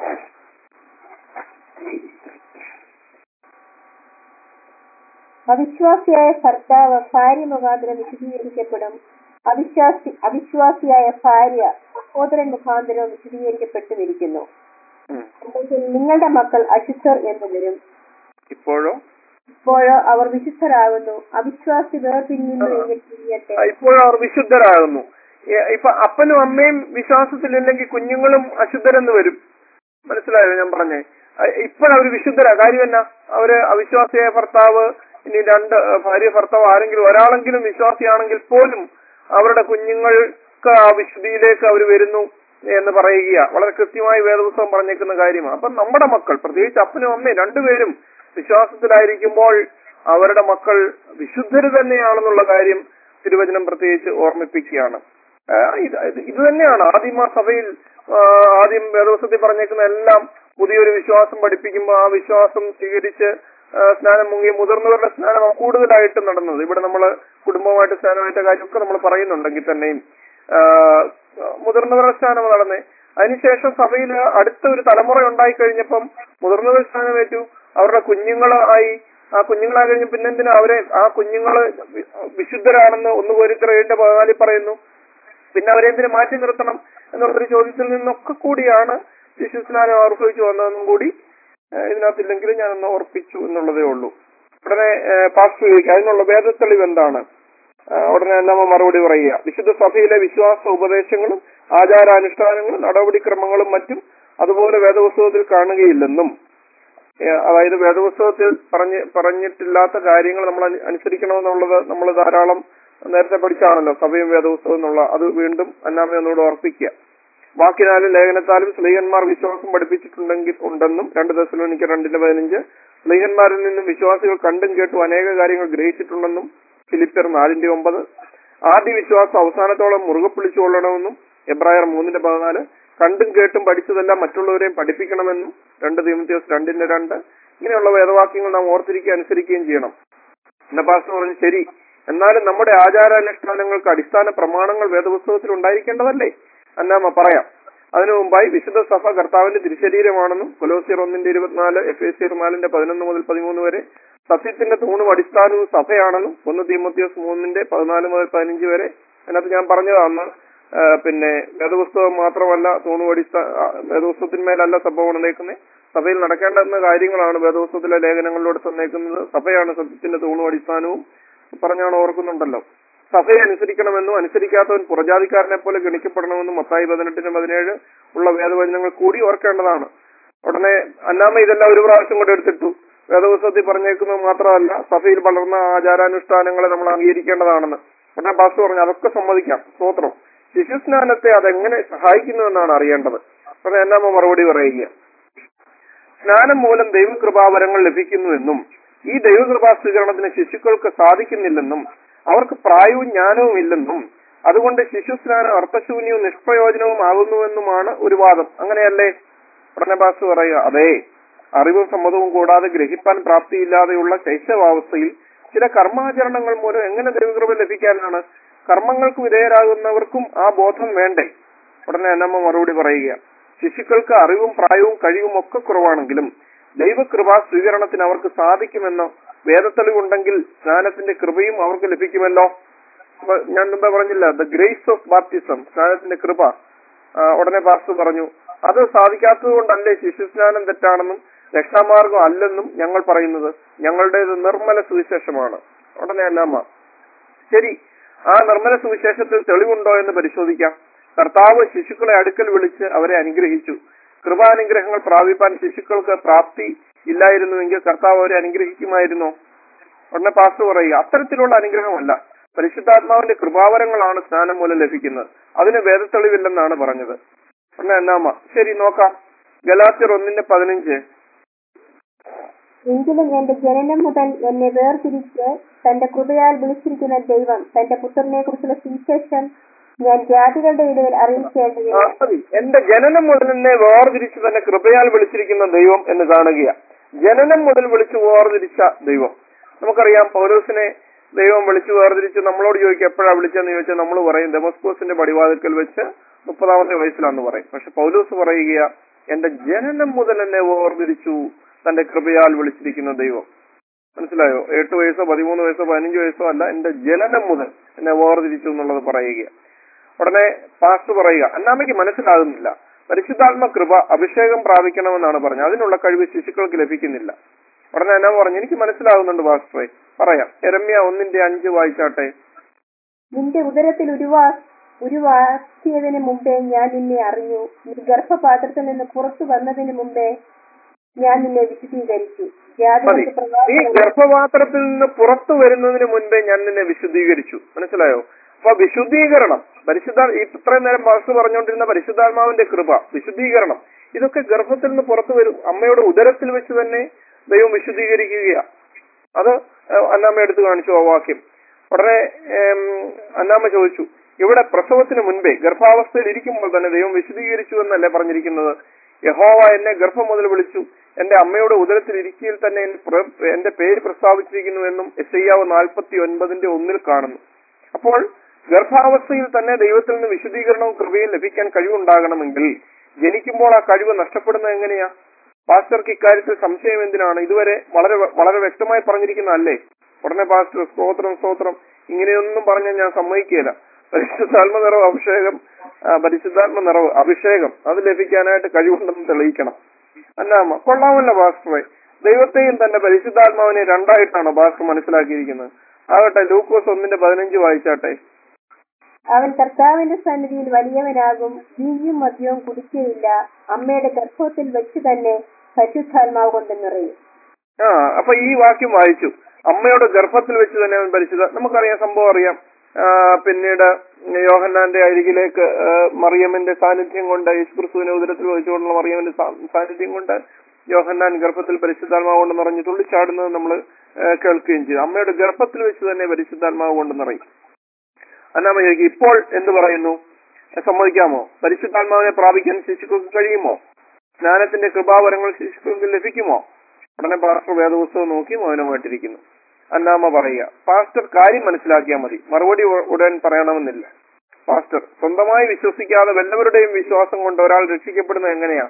അവിശ്വാസിയായ ഭർത്താവ് ഭാര്യ മുഖാന്തരം വിശദീകരിക്കപ്പെടും അവിശ്വാസി അവിശ്വാസിയായ ഭാര്യ സഹോദരൻ മുഖാന്തരം വിശദീകരിക്കപ്പെട്ടുമിരിക്കുന്നു ഉം. അല്ലെങ്കിൽ നിങ്ങളുടെ മക്കൾ അശുദ്ധർ എന്ന് വരും ഇപ്പോഴോ ഇപ്പോഴോ അവർ വിശുദ്ധരാകുന്നു അവിശ്വാസി വേർപിരിയുന്നു എങ്കിൽ പിരിയട്ടെ ആ, ഇപ്പോഴും അവർ വിശുദ്ധരാകുന്നു ഏ- ഇപ്പൊ അപ്പനും അമ്മയും വിശ്വാസത്തിലില്ലെങ്കിൽ കുഞ്ഞുങ്ങളും അശുദ്ധരെന്ന് വരും മനസ്സിലായോ ഞാൻ പറഞ്ഞേ ഇപ്പോഴവർ വിശുദ്ധരാ കാര്യം എന്നാ അവര് അവിശ്വാസിയായ ഭർത്താവ് ഇനി രണ്ട് ആ, ഭാര്യ ഭർത്താവ് ആരെങ്കിലും ഒരാളെങ്കിലും വിശ്വാസിയാണെങ്കിൽ പോലും അവരുടെ കുഞ്ഞുങ്ങൾക്ക് ആ വിശുദ്ധിയിലേക്ക് അവർ വരുന്നു എന്ന് പറയുക വളരെ കൃത്യമായി വേദപുസ്തകം പറഞ്ഞേക്കുന്ന കാര്യമാണ് അപ്പൊ നമ്മുടെ മക്കൾ പ്രത്യേകിച്ച് അപ്പനും അമ്മയും രണ്ടുപേരും വിശ്വാസത്തിലായിരിക്കുമ്പോൾ അവരുടെ മക്കൾ വിശുദ്ധര് തന്നെയാണെന്നുള്ള കാര്യം തിരുവചനം പ്രത്യേകിച്ച് ഓർമ്മിപ്പിക്കുകയാണ് ആ, ഇത് ഇത് ഇത് തന്നെയാണ് ആദ്യം ആ സഭയിൽ ആ, ആദ്യം വേദവസത്തിൽ പറഞ്ഞേക്കുന്ന എല്ലാം പുതിയൊരു വിശ്വാസം പഠിപ്പിക്കുമ്പോൾ ആ വിശ്വാസം സ്വീകരിച്ച് ആ, സ്നാനം മുങ്ങി മുതിർന്നവരുടെ സ്നാനമാണ് കൂടുതലായിട്ട് നടന്നത് ഇവിടെ നമ്മൾ കുടുംബമായിട്ട് സ്നാനമായിട്ട കാര്യമൊക്കെ നമ്മൾ പറയുന്നുണ്ടെങ്കിൽ തന്നെയും ആ, മുതിർന്നവരുടെ സ്നാനം നടന്നേ അതിനുശേഷം സഭയിൽ അടുത്ത ഒരു തലമുറ ഉണ്ടായി കഴിഞ്ഞപ്പം മുതിർന്നവർ സ്നാനമേറ്റു അവരുടെ കുഞ്ഞുങ്ങളായി ആ കുഞ്ഞുങ്ങളായി കഴിഞ്ഞ് പിന്നെ എന്തിനാ അവരെ ആ കുഞ്ഞുങ്ങള് വി- വിശുദ്ധരാണെന്ന് ഒന്ന് കോരിത്തറയുടെ പതിനാലിൽ പറയുന്നു പിന്നെ അവരെ എന്തിനു മാറ്റി നിർത്തണം എന്നുള്ളൊരു ചോദ്യത്തിൽ നിന്നൊക്കെ കൂടിയാണ് ശിശു സ്നാനം ആർഭിച്ചു വന്നതെന്നും കൂടി ഏഹ് ഇതിനകത്തില്ലെങ്കിലും ഞാനൊന്ന് ഓർപ്പിച്ചു എന്നുള്ളതേ ഉള്ളൂ ഉടനെ പാസ്റ്റ് ചോദിക്കുക അതിനുള്ള വേദത്തെളിവ് എന്താണ് ആ, ഉടനെ നമ്മ മറുപടി പറയുക വിശുദ്ധ സഭയിലെ വിശ്വാസ ഉപദേശങ്ങളും ആചാരാനുഷ്ഠാനങ്ങളും നടപടിക്രമങ്ങളും മറ്റും അതുപോലെ വേദപുസ്തകത്തിൽ കാണുകയില്ലെന്നും ഏ, അതായത് വേദപുസ്തകത്തിൽ പറഞ്ഞ് പറഞ്ഞിട്ടില്ലാത്ത കാര്യങ്ങൾ നമ്മൾ അനു- അനുസരിക്കണമെന്നുള്ളത് നമ്മൾ ധാരാളം നേരത്തെ പഠിച്ചാണല്ലോ സഭയും വേദപുസ്തകം എന്നുള്ള അത് വീണ്ടും അന്നാമ ഒന്നുകൂടെ ഓർപ്പിക്കുക വാക്കിനാലും ലേഖനത്താലും സ്ത്രീയന്മാർ വിശ്വാസം പഠിപ്പിച്ചിട്ടുണ്ടെങ്കിൽ ഉണ്ടെന്നും രണ്ട് ദിവസം എനിക്ക് രണ്ടിന്റെ പതിനഞ്ച് സ്ത്രീയന്മാരിൽ നിന്നും വിശ്വാസികൾ കണ്ടും കേട്ടും അനേക കാര്യങ്ങൾ ഗ്രഹിച്ചിട്ടുണ്ടെന്നും ഫിലിപ്പിയർ നാലിന്റെ ഒമ്പത് ആദ്യ വിശ്വാസം അവസാനത്തോളം മുറുകെ പിടിച്ചുകൊള്ളണമെന്നും എബ്രായർ മൂന്നിന്റെ പതിനാല് കണ്ടും കേട്ടും പഠിച്ചതെല്ലാം മറ്റുള്ളവരെയും പഠിപ്പിക്കണമെന്നും രണ്ട് തീമത്യോസ് രണ്ടിന്റെ രണ്ട് ഇങ്ങനെയുള്ള വേദവാക്യങ്ങൾ നാം ഓർത്തിരിക്കുകയും അനുസരിക്കുകയും ചെയ്യണം എന്ന പാസ്റ്റർ പറഞ്ഞു ശരി എന്നാലും നമ്മുടെ ആചാരാനുഷ്ഠാനങ്ങൾക്ക് അടിസ്ഥാന പ്രമാണങ്ങൾ വേദപുസ്തകത്തിൽ ഉണ്ടായിരിക്കേണ്ടതല്ലേ അന്നാമ പറയാം അതിനു മുമ്പായി വിശുദ്ധ സഭ കർത്താവിന്റെ തിരുശരീരമാണെന്നും കൊലോസിയർ ഒന്നിന്റെ ഇരുപത്തിനാല് എഫ് എസ് നാലിന്റെ പതിനൊന്ന് മുതൽ പതിമൂന്ന് വരെ സത്യത്തിന്റെ തൂണും അടിസ്ഥാനവും സഭയാണെന്നും ഒന്ന് തീമത്യോസ് മൂന്നിന്റെ പതിനാല് മുതൽ പതിനഞ്ച് വരെ അതിനകത്ത് ഞാൻ പറഞ്ഞതാണ് ആ, പിന്നെ വേദപുസ്തകം മാത്രമല്ല തൂണും അടിസ്ഥാ ആ, വേദപുസ്തകത്തിന്മേലല്ല സഭ ഉണർന്നേക്കുന്നത് സഭയിൽ നടക്കേണ്ടുന്ന കാര്യങ്ങളാണ് വേദപുസ്തകത്തിലെ ലേഖനങ്ങളിലൂടെ തന്നേക്കുന്നത് സഭയാണ് സത്യത്തിന്റെ തൂണും അടിസ്ഥാനവും പറഞ്ഞാണ് ഓർക്കുന്നുണ്ടല്ലോ സഭയെ അനുസരിക്കണമെന്നും അനുസരിക്കാത്തവൻ പുറജാതിക്കാരനെ പോലെ ഗണിക്കപ്പെടണമെന്നും മത്തായി പതിനെട്ടിന് പതിനേഴ് ഉള്ള വേദവചനങ്ങൾ കൂടി ഓർക്കേണ്ടതാണ് ഉടനെ അന്നാമ ഇതെല്ലാം ഒരു പ്രാവശ്യം കൊണ്ട് എടുത്തിട്ടു വേദപുസ്തകത്തിൽ പറഞ്ഞേക്കുന്നത് മാത്രമല്ല സഭയിൽ വളർന്ന ആചാരാനുഷ്ഠാനങ്ങളെ നമ്മൾ അംഗീകരിക്കേണ്ടതാണെന്ന് ഉടനെ പാസ്റ്റർ പറഞ്ഞു അതൊക്കെ സമ്മതിക്കാം സ്തോത്രം ശിശുസ്നാനത്തെ അതെങ്ങനെ സഹായിക്കുന്നുവെന്നാണ് അറിയേണ്ടത് ഉടനെ അന്നാമ മറുപടി പറയുക സ്നാനം മൂലം ദൈവകൃപാവരങ്ങൾ ലഭിക്കുന്നുവെന്നും ഈ ദൈവകൃപാ സ്വീകരണത്തിന് ശിശുക്കൾക്ക് സാധിക്കുന്നില്ലെന്നും അവർക്ക് പ്രായവും ജ്ഞാനവും ഇല്ലെന്നും അതുകൊണ്ട് ശിശുസ്നാനം അർത്ഥശൂന്യവും നിഷ്പ്രയോജനവും ആകുന്നുവെന്നുമാണ് ഒരു വാദം അങ്ങനെയല്ലേ ഉടനെ ബാസ് പറയുക അതെ അറിവും സമ്മതവും കൂടാതെ ഗ്രഹിപ്പാൻ പ്രാപ്തിയില്ലാതെയുള്ള ശൈശവാവസ്ഥയിൽ ചില കർമാചരണങ്ങൾ മൂലം എങ്ങനെ ദൈവകൃപ ലഭിക്കാനാണ് കർമ്മങ്ങൾക്ക് വിധേയരാകുന്നവർക്കും ആ ബോധം വേണ്ടേ ഉടനെ അന്നമ്മ മറുപടി പറയുക ശിശുക്കൾക്ക് അറിവും പ്രായവും കഴിവും ഒക്കെ കുറവാണെങ്കിലും ദൈവകൃപാ സ്വീകരണത്തിന് അവർക്ക് സാധിക്കുമെന്നോ വേദത്തെളിവുണ്ടെങ്കിൽ സ്നാനത്തിന്റെ കൃപയും അവർക്ക് ലഭിക്കുമല്ലോ അപ്പൊ ഞാൻ മുമ്പേ പറഞ്ഞില്ല ദ ഗ്രേസ് ഓഫ് ബാപ്റ്റിസം സ്നാനത്തിന്റെ കൃപ ആ, ഉടനെ പാസ്റ്റർ പറഞ്ഞു അത് സാധിക്കാത്തത് കൊണ്ടല്ലേ ശിശുസ്നാനം തെറ്റാണെന്നും രക്ഷാമാർഗം അല്ലെന്നും ഞങ്ങൾ പറയുന്നത് ഞങ്ങളുടേത് നിർമ്മല സുവിശേഷമാണ് ഉടനെ അല്ലാമ്മ ശരി ആ നിർമ്മല സുവിശേഷത്തിൽ തെളിവുണ്ടോ എന്ന് പരിശോധിക്കാം കർത്താവ് ശിശുക്കളെ അടുക്കൽ വിളിച്ച് അവരെ അനുഗ്രഹിച്ചു കൃപാനുഗ്രഹങ്ങൾ പ്രാപിപ്പാൻ ശിശുക്കൾക്ക് പ്രാപ്തി ഇല്ലായിരുന്നുവെങ്കിൽ കർത്താവ് അവരെ അനുഗ്രഹിക്കുമായിരുന്നോ ഉടനെ പാസ്റ്റർ പറയുക അത്തരത്തിലുള്ള അനുഗ്രഹമല്ല പരിശുദ്ധാത്മാവിന്റെ കൃപാവരങ്ങളാണ് സ്നാനം മൂലം ലഭിക്കുന്നത് അതിന് വേദത്തെളിവില്ലെന്നാണ് പറഞ്ഞത് ഉടനെ എന്നാമ ശരി നോക്കാം ഗലാത്യർ ഒന്നിന്റെ പതിനഞ്ച് എങ്കിലും എന്റെ ജനനം മുതൽ എന്നെ വേർതിരിച്ച് തന്റെ കൃപയാൽ വിളിച്ചിരിക്കുന്ന ദൈവം തന്റെ പുത്രനെ കുറിച്ചുള്ള സുവിശേഷം ഞാൻ ജാതികളുടെ ഇടയിൽ ആ, അറിയിക്കേണ്ടതിന് മതി. എന്റെ ജനനം മുതൽ എന്നെ വേർതിരിച്ച് തന്നെ കൃപയാൽ വിളിച്ചിരിക്കുന്ന ദൈവം എന്ന് കാണുക ജനനം മുതൽ വിളിച്ച് വേർതിരിച്ച ദൈവം നമുക്കറിയാം പൗലോസിനെ ദൈവം വിളിച്ചു വേർതിരിച്ച് നമ്മളോട് ചോദിക്കുക എപ്പോഴാ വിളിച്ചെന്ന് ചോദിച്ചാൽ നമ്മൾ പറയും ഡെമസ്കോസിന്റെ പടിവാതിക്കൽ വെച്ച് മുപ്പതാമത്തെ വയസ്സിലാന്ന് പറയും പക്ഷെ പൗലോസ് പറയുക എന്റെ ജനനം മുതൽ എന്നെ വേർതിരിച്ചു തന്റെ കൃപയാൽ വിളിച്ചിരിക്കുന്ന ദൈവം മനസ്സിലായോ എട്ട് വയസ്സോ പതിമൂന്ന് വയസ്സോ പതിനഞ്ച് വയസ്സോ അല്ല എന്റെ ജനനം മുതൽ എന്നെ വേർതിരിച്ചു എന്നുള്ളത് പറയുക ഉടനെ പാസ്റ്റർ പറയുക അന്നാമയ്ക്ക് മനസ്സിലാകുന്നില്ല പരിശുദ്ധാത്മ കൃപ അഭിഷേകം പ്രാപിക്കണമെന്നാണ് പറഞ്ഞത് അതിനുള്ള കഴിവ് ശിശുക്കൾക്ക് ലഭിക്കുന്നില്ല ഉടനെ എന്നാ പറഞ്ഞു എനിക്ക് മനസ്സിലാകുന്നുണ്ട് പാസ്റ്ററെ പറയാം എരമ്യ ഒന്നിന്റെ അഞ്ച് വായിച്ചാട്ടെ നിന്റെ ഉദരത്തിൽ ഉരുവാ ഉരുവാക്കിയതിന് മുമ്പേ ഞാൻ നിന്നെ അറിഞ്ഞു നീ ഗർഭപാത്രത്തിൽ നിന്ന് പുറത്തു വന്നതിന് മുമ്പേ ഞാൻ നിന്നെ വിശദീകരിച്ചു മതി ജാതികൾക്ക് നീ പ്രവാസനം ഗർഭപാത്രത്തിൽ നിന്ന് പുറത്തു വരുന്നതിന് മുൻപേ ഞാൻ നിന്നെ വിശുദ്ധീകരിച്ചു മനസ്സിലായോ അപ്പൊ വിശുദ്ധീകരണം പരിശുദ്ധ ഈ ഇത്രയും നേരം പാസ്റ്റർ പറഞ്ഞുകൊണ്ടിരുന്ന പരിശുദ്ധാത്മാവിന്റെ കൃപ വിശുദ്ധീകരണം ഇതൊക്കെ ഗർഭത്തിൽ നിന്ന് പുറത്തു വരും അമ്മയുടെ ഉദരത്തിൽ വെച്ച് തന്നെ ദൈവം വിശുദ്ധീകരിക്കുകയാ അത് ഏഹ്, അന്നാമ്മ എടുത്തു കാണിച്ചു ആ വാക്യം ഉടനെ ഏം, അന്നാമ്മ ചോദിച്ചു ഇവിടെ പ്രസവത്തിന് മുൻപേ ഗർഭാവസ്ഥയിൽ ഇരിക്കുമ്പോൾ തന്നെ ദൈവം വിശദീകരിച്ചു എന്നല്ലേ പറഞ്ഞിരിക്കുന്നത് യഹോവ എന്നെ ഗർഭം മുതൽ വിളിച്ചു എന്റെ അമ്മയുടെ ഉദരത്തിൽ ഇരിക്കയിൽ തന്നെ എൻ പ്ര- എന്റെ പേര് പ്രസ്താവിച്ചിരിക്കുന്നു എന്നും എസ് ഐയാവ് നാൽപ്പത്തി ഒൻപതിന്റെ ഒന്നിൽ കാണുന്നു അപ്പോൾ ഗർഭാവസ്ഥയിൽ തന്നെ ദൈവത്തിൽ നിന്ന് വിശദീകരണവും കൃപയും ലഭിക്കാൻ കഴിവുണ്ടാകണമെങ്കിൽ ജനിക്കുമ്പോൾ ആ കഴിവ് നഷ്ടപ്പെടുന്നത് എങ്ങനെയാ പാസ്റ്റർക്ക് ഇക്കാര്യത്തിൽ സംശയം എന്തിനാണ് ഇതുവരെ വളരെ വളരെ വ്യക്തമായി പറഞ്ഞിരിക്കുന്നതല്ലേ ഉടനെ പാസ്റ്റർ സ്തോത്രം സ്തോത്രം ഇങ്ങനെയൊന്നും പറഞ്ഞാൽ ഞാൻ സമ്മതിക്കുകയില്ല പരിശുദ്ധാത്മ നിറവ് അഭിഷേകം ആ, പരിശുദ്ധാത്മ നിറവ് അഭിഷേകം അത് ലഭിക്കാനായിട്ട് കഴിവുണ്ടെന്ന് തെളിയിക്കണം അന്നാമ കൊള്ളാമല്ലോ പാസ്റ്ററെ ദൈവത്തെയും തന്റെ പരിശുദ്ധാത്മാവിനെ രണ്ടായിട്ടാണ് പാസ്റ്റർ മനസ്സിലാക്കിയിരിക്കുന്നത് ആകട്ടെ ലൂക്കോസ് ഒന്നിന്റെ പതിനഞ്ച് വായിച്ചാട്ടെ അവൻ കർത്താവിന്റെ സന്നിധിയിൽ വലിയവനാകും വീഞ്ഞും മദ്യവും കുടിക്കുകയില്ല അമ്മയുടെ ഗർഭത്തിൽ വെച്ച് തന്നെ പരിശുദ്ധാത്മാവ് കൊണ്ട് നിറയും ആ അപ്പൊ ഈ വാക്യം വായിച്ചു അമ്മയുടെ ഗർഭത്തിൽ വെച്ച് തന്നെ അവൻ പരിശുദ്ധ നമുക്കറിയാം സംഭവം അറിയാം ആ, പിന്നീട് യോഹന്നാന്റെ അരികിലേക്ക് ആ, മറിയമ്മിന്റെ സാന്നിധ്യം കൊണ്ട് യേശുക്രിസ്തുവിനെ ഉദരത്തിൽ വഹിച്ചുകൊണ്ടുള്ള മറിയമ്മിന്റെ സാ- സാന്നിധ്യം കൊണ്ട് യോഹന്നാൻ ഗർഭത്തിൽ പരിശുദ്ധാത്മാവ് കൊണ്ട് നിറഞ്ഞു തുള്ളിച്ചാടുന്നത് നമ്മൾ കേൾക്കുകയും ചെയ്തു അമ്മയുടെ ഗർഭത്തിൽ വെച്ച് തന്നെ പരിശുദ്ധാത്മാവ് കൊണ്ട് നിറയും അന്നാമ ചോദിക്കും ഇപ്പോൾ എന്ത് പറയുന്നു സമ്മതിക്കാമോ പരിശുദ്ധാത്മാവിനെ പ്രാപിക്കാൻ ശിശുക്കൾക്ക് കഴിയുമോ സ്നാനത്തിന്റെ കൃപാവരങ്ങൾ ശിശുക്കൾക്ക് ലഭിക്കുമോ ഉടനെ പാസ്റ്റർ വേദപുസ്തകം നോക്കി മൗനമായിട്ടിരിക്കുന്നു അന്നാമ്മ പറയുക പാസ്റ്റർ കാര്യം മനസ്സിലാക്കിയാൽ മതി മറുപടി ഉ- ഉടൻ പറയണമെന്നില്ല പാസ്റ്റർ സ്വന്തമായി വിശ്വസിക്കാതെ വല്ലവരുടെയും വിശ്വാസം കൊണ്ട് ഒരാൾ രക്ഷിക്കപ്പെടുന്നത് എങ്ങനെയാ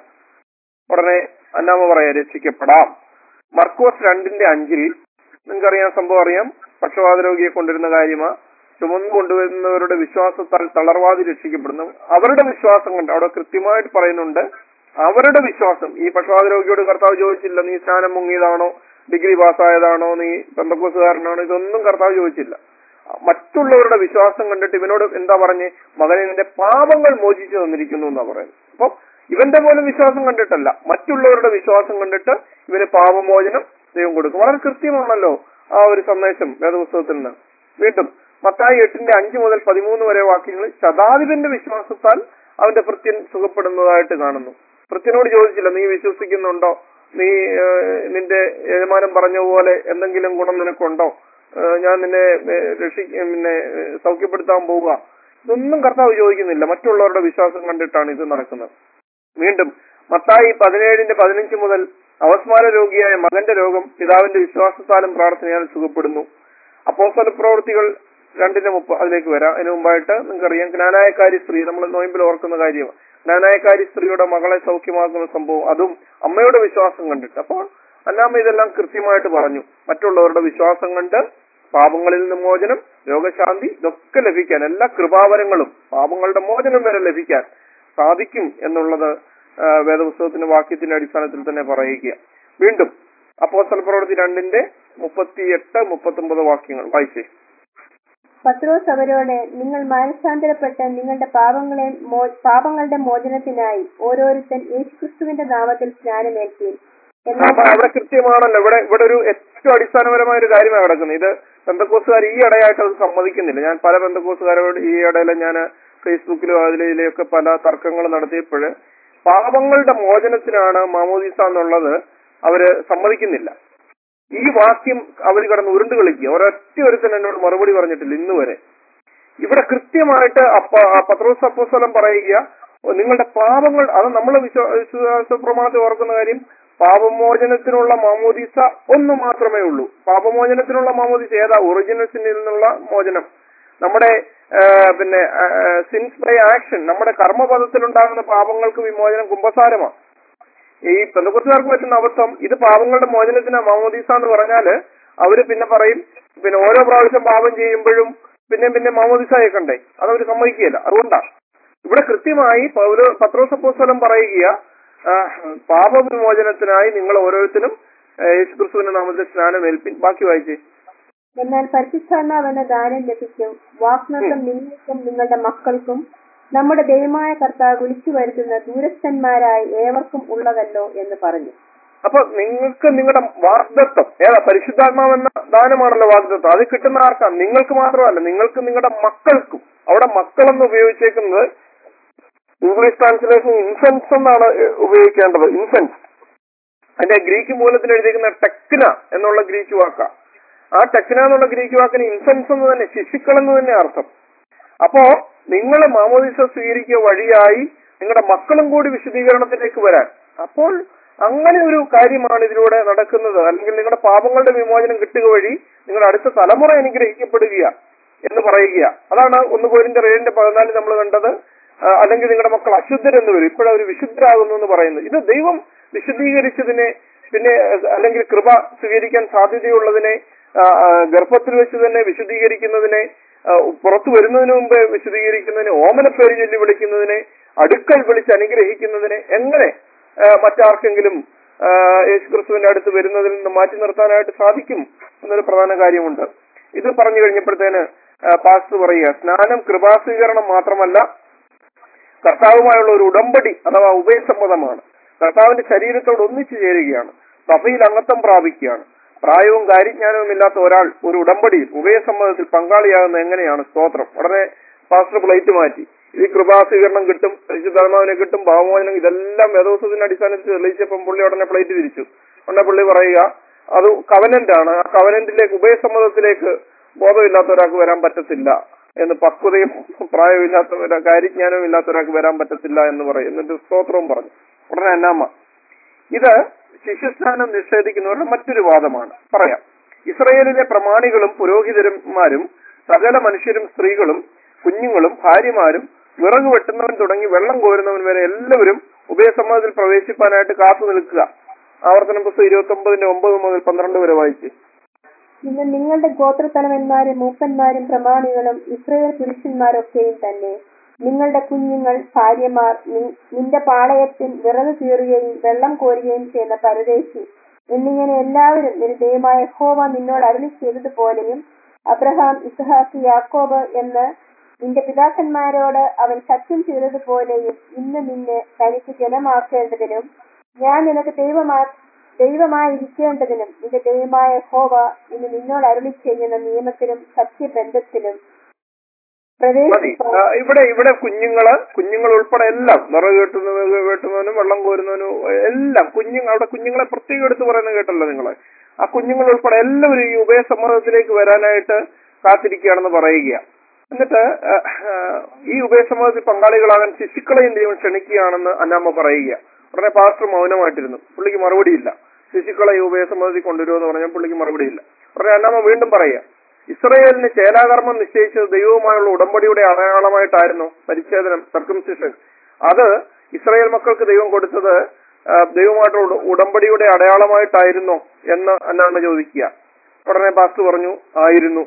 ഉടനെ അന്നാമ്മ പറയാ രക്ഷിക്കപ്പെടാം മർക്കോസ് രണ്ടിന്റെ അഞ്ചിൽ നിങ്ങൾക്കറിയാം സംഭവം അറിയാം പക്ഷപാത രോഗിയെ കൊണ്ടുവരുന്ന കാര്യമാ ചുമന്നു കൊണ്ടുവരുന്നവരുടെ വിശ്വാസത്താൽ തളർവാതി രക്ഷിക്കപ്പെടുന്നു അവരുടെ വിശ്വാസം കൊണ്ട് അവിടെ കൃത്യമായിട്ട് പറയുന്നുണ്ട് അവരുടെ വിശ്വാസം ഈ പക്ഷപാത രോഗിയോട് കർത്താവ് ചോദിച്ചില്ല നീ സ്നാനം മുങ്ങിയതാണോ ഡിഗ്രി പാസ്സായതാണോ നീ പെന്തക്കോസുകാരനാണോ ഇതൊന്നും കർത്താവ് ചോദിച്ചില്ല മറ്റുള്ളവരുടെ വിശ്വാസം കണ്ടിട്ട് ഇവനോട് എന്താ പറഞ്ഞേ മകനെ നിന്റെ പാപങ്ങൾ മോചിച്ചു തന്നിരിക്കുന്നു എന്നാ പറയുന്നത് അപ്പൊ ഇവന്റെ പോലും വിശ്വാസം കണ്ടിട്ടല്ല മറ്റുള്ളവരുടെ വിശ്വാസം കണ്ടിട്ട് ഇവന് പാപമോചനം ദൈവം കൊടുക്കും വളരെ കൃത്യമാണല്ലോ ആ ഒരു സന്ദേശം വേദപുസ്തകത്തിൽ നിന്ന് വീണ്ടും മത്തായി എട്ടിന്റെ അഞ്ച് മുതൽ പതിമൂന്ന് വരെ വാക്യങ്ങൾ ശതാധിപന്റെ വിശ്വാസത്താൽ അവന്റെ ഭൃത്യൻ സുഖപ്പെടുന്നതായിട്ട് കാണുന്നു ഭൃത്യനോട് ചോദിച്ചില്ല നീ വിശ്വസിക്കുന്നുണ്ടോ നീ ഏഹ്, നിന്റെ യജമാനം പറഞ്ഞ പോലെ എന്തെങ്കിലും ഗുണം നിനക്കുണ്ടോ ഏഹ്, ഞാൻ നിന്നെ ഏഹ്, രക്ഷി പിന്നെ ഏഹ്, സൗഖ്യപ്പെടുത്താൻ പോവുക ഇതൊന്നും കർത്താവ് ചോദിക്കുന്നില്ല മറ്റുള്ളവരുടെ വിശ്വാസം കണ്ടിട്ടാണ് ഇത് നടക്കുന്നത് വീണ്ടും മത്തായി പതിനേഴിന്റെ പതിനഞ്ച് മുതൽ അവസ്മാര രോഗിയായ മകന്റെ രോഗം പിതാവിന്റെ വിശ്വാസത്താലും പ്രാർത്ഥനയാലും സുഖപ്പെടുന്നു അപ്പോസ്തല പ്രവൃത്തികൾ രണ്ടിന്റെ മുപ്പ അതിലേക്ക് വരാം അതിനു മുമ്പായിട്ട് നിങ്ങൾക്കറിയാം ജ്ഞാനായക്കാരി സ്ത്രീ നമ്മൾ നോയമ്പിൽ ഓർക്കുന്ന കാര്യമാണ് ജ്ഞാനായക്കാരി സ്ത്രീയുടെ മകളെ സൗഖ്യമാക്കുന്ന സംഭവം അതും അമ്മയുടെ വിശ്വാസം കണ്ടിട്ട് അപ്പോൾ അന്നാമ്മ ഇതെല്ലാം കൃത്യമായിട്ട് പറഞ്ഞു മറ്റുള്ളവരുടെ വിശ്വാസം കണ്ട് പാപങ്ങളിൽ നിന്ന് മോചനം രോഗശാന്തി ഇതൊക്കെ ലഭിക്കാൻ എല്ലാ കൃപാവരങ്ങളും പാപങ്ങളുടെ മോചനം വരെ ലഭിക്കാൻ സാധിക്കും എന്നുള്ളത് ആ, വേദപുസ്തകത്തിന്റെ വാക്യത്തിന്റെ അടിസ്ഥാനത്തിൽ തന്നെ പറയുക വീണ്ടും അപ്പോസ്തല പ്രവൃത്തി രണ്ടിന്റെ മുപ്പത്തിയെട്ട് മുപ്പത്തൊമ്പത് വാക്യങ്ങൾ വായിച്ചേ പത്രോസ് അവരോട് നിങ്ങൾ മാനസാന്തരപ്പെട്ട് നിങ്ങളുടെ പാപങ്ങളെ മോ- പാപങ്ങളുടെ മോചനത്തിനായി ഓരോരുത്തൻ യേശുക്രിസ്തുവിന്റെ നാമത്തിൽ സ്നാനമേൽപ്പീൻ എന്നാൽ അപ്പൊ അവിടെ കൃത്യമാണല്ലോ ഇവിടെ ഇവിടെ ഒരു ഏറ്റവും അടിസ്ഥാനപരമായ ഒരു കാര്യമാണ് കിടക്കുന്നത് ഇത് ബന്ധക്കോസുകാർ ഈ ഇടയായിട്ട് അത് സമ്മതിക്കുന്നില്ല ഞാൻ പല ബന്ധക്കോസുകാരോട് ഈ ഇടയിൽ ഞാൻ ഫേസ്ബുക്കിലും അതിലും ഇതിലെയൊക്കെ പല തർക്കങ്ങൾ നടത്തിയപ്പോൾ പാപങ്ങളുടെ മോചനത്തിനാണ് മാമോദീസ എന്നുള്ളത് അവര് സമ്മതിക്കുന്നില്ല ഈ വാക്യം അവർ കിടന്ന് ഉരുണ്ട് കളിക്കുക ഒരൊറ്റ ഒരുത്തൻ എന്നോട് മറുപടി പറഞ്ഞിട്ടില്ല ഇന്ന് വരെ ഇവിടെ കൃത്യമായിട്ട് അപ്പ ആ പത്രോസ് അപ്പോസ്തലൻ പറയുക നിങ്ങളുടെ പാപങ്ങൾ അത് നമ്മൾ വിശ്വാസ പ്രമാണത്തിൽ ഓർക്കുന്ന കാര്യം പാപമോചനത്തിനുള്ള മാമോദീസ ഒന്ന് മാത്രമേ ഉള്ളൂ പാപമോചനത്തിനുള്ള മാമോദീസ ഏതാ ഒറിജിനൽ സിന്നിൽ നിന്നുള്ള മോചനം നമ്മുടെ ആ, പിന്നെ സിൻസ് ബൈ ആക്ഷൻ നമ്മുടെ കർമ്മപദത്തിലുണ്ടാകുന്ന പാപങ്ങൾക്ക് വിമോചനം കുംഭസാരമാണ് ഈ പെന്തക്കുറിച്ചുകാർക്ക് പറ്റുന്ന അബദ്ധം ഇത് പാപങ്ങളുടെ മോചനത്തിന് മാമോദീസ എന്ന് പറഞ്ഞാല് അവര് പിന്നെ പറയും പിന്നെ ഓരോ പ്രാവശ്യം പാപം ചെയ്യുമ്പോഴും പിന്നെ പിന്നെ മാമോദീസ കേൾക്കണ്ടേ അതവര് സമ്മതിക്കുകയില്ല അതുകൊണ്ടാണ് ഇവിടെ കൃത്യമായി പൗരോ പത്രോസപ്പോസ്വലം പറയുക ആ, പാപവിമോചനത്തിനായി നിങ്ങൾ ഓരോരുത്തരും ആ, യേശുക്രിസ്തുവിന്റെ നാമത്തിൽ സ്നാനം ഏൽപ്പിൻ ബാക്കി വായിച്ചേ എന്നാൽ പരിശുദ്ധാത്മാവ് എന്ന ദാനം ലഭിക്കും വാഗ്നത്വം നിങ്ങൾക്കും നിങ്ങളുടെ മക്കൾക്കും നമ്മുടെ ദൈവമായ കർത്താവ് വിളിച്ചു വരുത്തുന്ന ദൂരസ്ഥന്മാരായ ഏവർക്കും ഉള്ളതല്ലോ എന്ന് പറഞ്ഞു അപ്പൊ നിങ്ങൾക്ക് നിങ്ങളുടെ വാഗ്ദത്വം ഏതാ പരിശുദ്ധാത്മാവെന്ന ദാനമാണല്ലോ വാഗ്ദത്വം അത് കിട്ടുന്ന ആർക്കാ നിങ്ങൾക്ക് മാത്രമല്ല നിങ്ങൾക്ക് നിങ്ങളുടെ മക്കൾക്കും അവിടെ മക്കളെന്ന് ഉപയോഗിച്ചേക്കുന്നത് ഇംഗ്ലീഷ് ട്രാൻസ്ലേഷൻ ഇൻഫൻസ് എന്നാണ് ഏഹ്, ഉപയോഗിക്കേണ്ടത് ഇൻഫൻസ് അതിന്റെ ഗ്രീക്ക് മൂലത്തിൽ എഴുതിയിരിക്കുന്ന ടെക്ന എന്നുള്ള ഗ്രീക്ക് വാക്കാ ആ ടെക്ന എന്നുള്ള ഗ്രീക്ക് വാക്കിന് ഇൻഫൻസ് എന്ന് തന്നെ ശിശുക്കൾ എന്ന് തന്നെ അർത്ഥം അപ്പോ നിങ്ങൾ മാമോദിസ സ്വീകരിക്കുക വഴിയായി നിങ്ങളുടെ മക്കളും കൂടി വിശദീകരണത്തിലേക്ക് വരാൻ അപ്പോൾ അങ്ങനെ ഒരു കാര്യമാണ് ഇതിലൂടെ നടക്കുന്നത് അല്ലെങ്കിൽ നിങ്ങളുടെ പാപങ്ങളുടെ വിമോചനം കിട്ടുക വഴി നിങ്ങളുടെ അടുത്ത തലമുറ അനുഗ്രഹിക്കപ്പെടുക എന്ന് പറയുക അതാണ് ഒന്ന് പോയിന്റ് ഏഴിന്റെ പതിനാലിൽ നമ്മൾ കണ്ടത് ആ, അല്ലെങ്കിൽ നിങ്ങളുടെ മക്കൾ അശുദ്ധരെന്ന് വരും ഇപ്പോഴവർ വിശുദ്ധരാകുന്നു എന്ന് പറയുന്നത് ഇത് ദൈവം വിശദീകരിച്ചതിനെ പിന്നെ അഹ് അല്ലെങ്കിൽ കൃപ സ്വീകരിക്കാൻ സാധ്യതയുള്ളതിനെ ആ, ആ, ഗർഭത്തിൽ വെച്ച് തന്നെ വിശദീകരിക്കുന്നതിനെ ആ, പുറത്തു വരുന്നതിന് മുമ്പ് വിശദീകരിക്കുന്നതിനെ ഓമനപ്പേര് ചൊല്ലി വിളിക്കുന്നതിനെ അടുക്കൽ വിളിച്ച് അനുഗ്രഹിക്കുന്നതിനെ എങ്ങനെ ആ, മറ്റാർക്കെങ്കിലും ആ, യേശുക്രിസ്തുവിന്റെ അടുത്ത് വരുന്നതിൽ നിന്ന് മാറ്റി നിർത്താനായിട്ട് സാധിക്കും എന്നൊരു പ്രധാന കാര്യമുണ്ട് ഇത് പറഞ്ഞു കഴിഞ്ഞപ്പോഴത്തേന് പാസ്റ്റർ പറയുക സ്നാനം കൃപാസ്വീകരണം മാത്രമല്ല കർത്താവുമായുള്ള ഒരു ഉടമ്പടി അഥവാ ഉഭയസമ്മതമാണ് കർത്താവിന്റെ ശരീരത്തോട് ഒന്നിച്ചു ചേരുകയാണ് സഭയിൽ അംഗത്വം പ്രാപിക്കുകയാണ് പ്രായവും കാര്യജ്ഞാനവും ഇല്ലാത്ത ഒരാൾ ഒരു ഉടമ്പടിയിൽ ഉഭയസമ്മതത്തിൽ പങ്കാളിയാകുന്നത് എങ്ങനെയാണ് സ്തോത്രം ഉടനെ പാസ്റ്റർ പ്ലേറ്റ് മാറ്റി ഇത് കൃപാസ്വീകരണം കിട്ടും പരിശുദ്ധാത്മാവിനെ കിട്ടും ഭാവമോചനം ഇതെല്ലാം വേദോസത്തിന്റെ അടിസ്ഥാനത്തിൽ തെളിയിച്ചപ്പം പുള്ളി ഉടനെ പ്ലേറ്റ് തിരിച്ചു ഉടനെ പുള്ളി പറയുക അത് കവനന്റ് ആണ് ആ കവനന്റിലേക്ക് ഉഭയസമ്മതത്തിലേക്ക് ബോധമില്ലാത്ത ഒരാൾക്ക് വരാൻ പറ്റത്തില്ല എന്ന് പക്വതയും പ്രായമില്ലാത്ത ഒരാ കാര്യജ്ഞാനവും ഇല്ലാത്ത ഒരാൾക്ക് വരാൻ പറ്റത്തില്ല എന്ന് പറയും എന്നിട്ട് സ്തോത്രവും പറഞ്ഞു ഉടനെ അന്നാമ്മ ഇത് ശിശുസ്ഥാനം നിഷേധിക്കുന്നവരുടെ മറ്റൊരു വാദമാണ് പറയാം ഇസ്രയേലിലെ പ്രമാണികളും പുരോഹിതന്മാരും സകല മനുഷ്യരും സ്ത്രീകളും കുഞ്ഞുങ്ങളും ഭാര്യമാരും വിറക് വെട്ടുന്നവൻ തുടങ്ങി വെള്ളം കോരുന്നവൻ വരെ എല്ലാവരും ഉഭയസമ്മതത്തിൽ പ്രവേശിപ്പാനായിട്ട് കാത്തു നിൽക്കുക ആവർത്തന പുസ്തകം ഇരുപത്തി ഒമ്പതിന്റെ ഒമ്പത് മുതൽ പന്ത്രണ്ട് വരെ വായിച്ചു ഇന്ന് നിങ്ങളുടെ ഗോത്രത്തലവന്മാരും മൂപ്പന്മാരും പ്രമാണികളും ഇസ്രയേൽ പുരുഷന്മാരൊക്കെയും തന്നെ നിങ്ങളുടെ കുഞ്ഞുങ്ങൾ ഭാര്യമാർ നി- നിന്റെ പാളയത്തിൽ വിറക് കീറുകയും വെള്ളം കോരുകയും ചെയ്യുന്ന പരദേശി എന്നിങ്ങനെ എല്ലാവരും നിന്റെ ദൈവമായ ഹോവ നിന്നോട് അരുളി ചെയ്തതുപോലെയും അബ്രഹാം ഇസ്ഹാക്ക് യാക്കോബ് എന്ന് നിന്റെ പിതാക്കന്മാരോട് അവൻ സത്യം ചെയ്തതുപോലെയും ഇന്ന് നിന്നെ തനിക്ക് ജനമാക്കേണ്ടതിനും ഞാൻ നിനക്ക് ദൈവമാ ദൈവമായിരിക്കേണ്ടതിനും നിന്റെ ദൈവമായ ഹോവ ഇന്ന് നിന്നോട് അരുളി ചെയ്യുന്ന നിയമത്തിലും സത്യബന്ധത്തിലും മതി പ്രവേശിപ്പാൻ ആ, ഇവിടെ ഇവിടെ കുഞ്ഞുങ്ങള് കുഞ്ഞുങ്ങൾ ഉൾപ്പെടെ എല്ലാം വിറക് വെട്ടുന്നവനും വെട്ടുന്നവനും വെള്ളം കോരുന്നവനും എല്ലാം കുഞ്ഞുങ്ങൾ അവിടെ കുഞ്ഞുങ്ങളെ പ്രത്യേകം എടുത്ത് പറയുന്നത് കേട്ടല്ലോ നിങ്ങള് ആ കുഞ്ഞുങ്ങൾ ഉൾപ്പെടെ എല്ലാവരും ഈ ഉഭയസമ്മതത്തിലേക്ക് വരാനായിട്ട് കാത്തിരിക്കുകയാണെന്ന് പറയുക എന്നിട്ട് ആ, ആ, ഈ ഉഭയസമ്മതത്തിൽ പങ്കാളികളാകാൻ ശിശുക്കളെയും ദൈവം ക്ഷണിക്കുകയാണെന്ന് അന്നാമ്മ പറയുക ഉടനെ പാസ്റ്റർ മൗനമായിട്ടിരുന്നു പുള്ളിക്ക് മറുപടിയില്ല ശിശുക്കളെ ഈ ഉഭയസമ്മതത്തിൽ കൊണ്ടുവരുമെന്ന് പറഞ്ഞാൽ പുള്ളിക്ക് മറുപടിയില്ല ഉടനെ അന്നാമ്മ വീണ്ടും പറയുക ഇസ്രയേലിന് ചേലാകർമ്മം നിശ്ചയിച്ചത് ദൈവവുമായുള്ള ഉടമ്പടിയുടെ അടയാളമായിട്ടായിരുന്നു പരിച്ഛേദനം സർക്കംസിഷൻ അത് ഇസ്രയേൽ മക്കൾക്ക് ദൈവം കൊടുത്തത് ആ, ദൈവമായിട്ടുള്ള ഉട- ഉടമ്പടിയുടെ അടയാളമായിട്ടായിരുന്നോ എന്ന് എന്നാണ് ചോദിക്കുക ഉടനെ പാസ്റ്റർ പറഞ്ഞു ആയിരുന്നു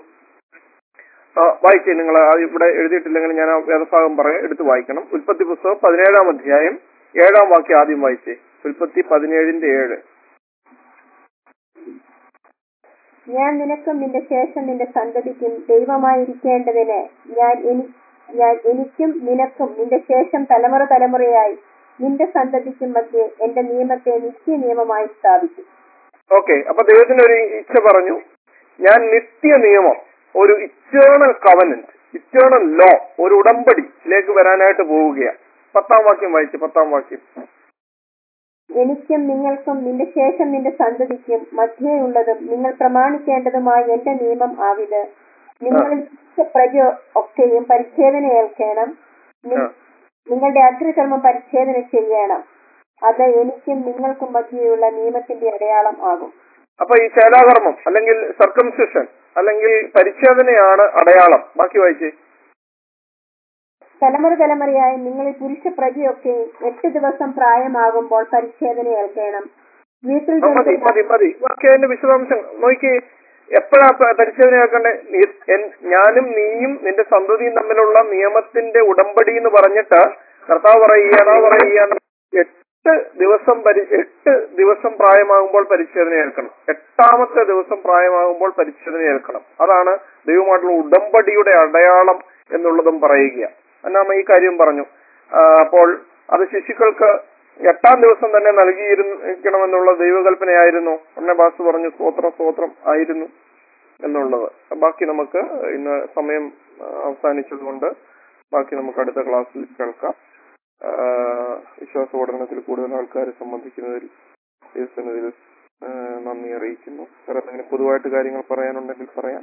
ആ, വായിച്ചേ നിങ്ങൾ ഇവിടെ എഴുതിയിട്ടില്ലെങ്കിൽ ഞാൻ ആ വേദഭാഗം പറയാം എടുത്ത് വായിക്കണം ഉൽപ്പത്തി പുസ്തകം പതിനേഴാം അധ്യായം ഏഴാം വാക്യം ആദ്യം വായിച്ചേ ഉൽപ്പത്തി പതിനേഴിന്റെ ഏഴ് ഞാൻ നിനക്കും നിന്റെ ശേഷം നിന്റെ സന്തതിക്കും ദൈവമായിരിക്കേണ്ടതിന് ഞാൻ എനി ഞാൻ എനിക്കും നിനക്കും നിന്റെ ശേഷം തലമുറ തലമുറയായി നിന്റെ സന്തതിക്കും മധ്യേ എന്റെ നിയമത്തെ നിത്യ നിയമമായി സ്ഥാപിക്കും ഓക്കെ അപ്പൊ ദൈവത്തിന് ഒരു ഇച്ഛ പറഞ്ഞു ഞാൻ നിത്യ നിയമം ഒരു ഇറ്റേണൽ കവനന്റ് ഇറ്റേണൽ ലോ ഒരു ഉടമ്പടിയിലേക്ക് വരാനായിട്ട് പോവുകയാണ് പത്താം വാക്യം വായിച്ചു പത്താം വാക്യം എനിക്കും നിങ്ങൾക്കും നിന്റെ ശേഷം നിന്റെ സന്തതിക്കും മധ്യേയുള്ളതും നിങ്ങൾ പ്രമാണിക്കേണ്ടതുമായ എന്റെ നിയമം ആവിത് നിങ്ങളിൽ പ്രജ ഒക്കെയും പരിച്ഛേദന ഏൽക്കണം നി- ആ. നിങ്ങളുടെ അഗ്രകർമ്മം പരിച്ഛേദന ചെയ്യണം അത് എനിക്കും നിങ്ങൾക്കും മധ്യയുള്ള നിയമത്തിന്റെ അടയാളം ആകും അപ്പൊ ഈ ശേലാകർമ്മം അല്ലെങ്കിൽ സർക്കംസിഷൻ അല്ലെങ്കിൽ പരിച്ഛേദനയാണ് അടയാളം ബാക്കി വായിച്ചേ തലമുറ തലമുറയായി നിങ്ങളിൽ പുരുഷ പ്രജയൊക്കെയും എട്ട് ദിവസം പ്രായമാകുമ്പോൾ പരിച്ഛേദന ഏൽക്കണം വീട്ടിൽ ആ, മതി ജനിച്ച മതി മതി ബാക്കി അതിന്റെ വിശദാംശം നോക്കി എപ്പോഴാ പ- പരിശോധനയാക്കണ്ടേ നീ- എൻ- ഞാനും നീയും നിന്റെ സന്തതിയും തമ്മിലുള്ള നിയമത്തിന്റെ ഉടമ്പടി എന്ന് പറഞ്ഞിട്ട് കർത്താവ് പറയുകയാണ് പറയുകയാണ് എട്ട് ദിവസം പരി എട്ട് ദിവസം പ്രായമാകുമ്പോൾ പരിശോധന ഏൽക്കണം എട്ടാമത്തെ ദിവസം പ്രായമാകുമ്പോൾ പരിശോധന ഏൽക്കണം അതാണ് ദൈവമായിട്ടുള്ള ഉടമ്പടിയുടെ അടയാളം എന്നുള്ളതും പറയുക അന്നാമ ഈ കാര്യം പറഞ്ഞു ആ, അപ്പോൾ അത് ശിശുക്കൾക്ക് എട്ടാം ദിവസം തന്നെ നൽകിയിരിക്കണമെന്നുള്ള ദൈവകൽപ്പനയായിരുന്നു ഉടനെ ബാസ് പറഞ്ഞു സ്തോത്രം സ്തോത്രം ആയിരുന്നു എന്നുള്ളത് ബാക്കി നമുക്ക് ഇന്ന് സമയം ആ, അവസാനിച്ചതുകൊണ്ട് ബാക്കി നമുക്ക് അടുത്ത ക്ലാസ്സിൽ കേൾക്കാം ആ, വിശ്വാസ പഠനത്തിൽ കൂടുതൽ ആൾക്കാർ സംബന്ധിക്കുന്നതിൽ ദൈവസന്നിധിയിൽ ആ, നന്ദി അറിയിക്കുന്നു വേറെ എന്തെങ്കിലും പൊതുവായിട്ട് കാര്യങ്ങൾ പറയാനുണ്ടെങ്കിൽ പറയാം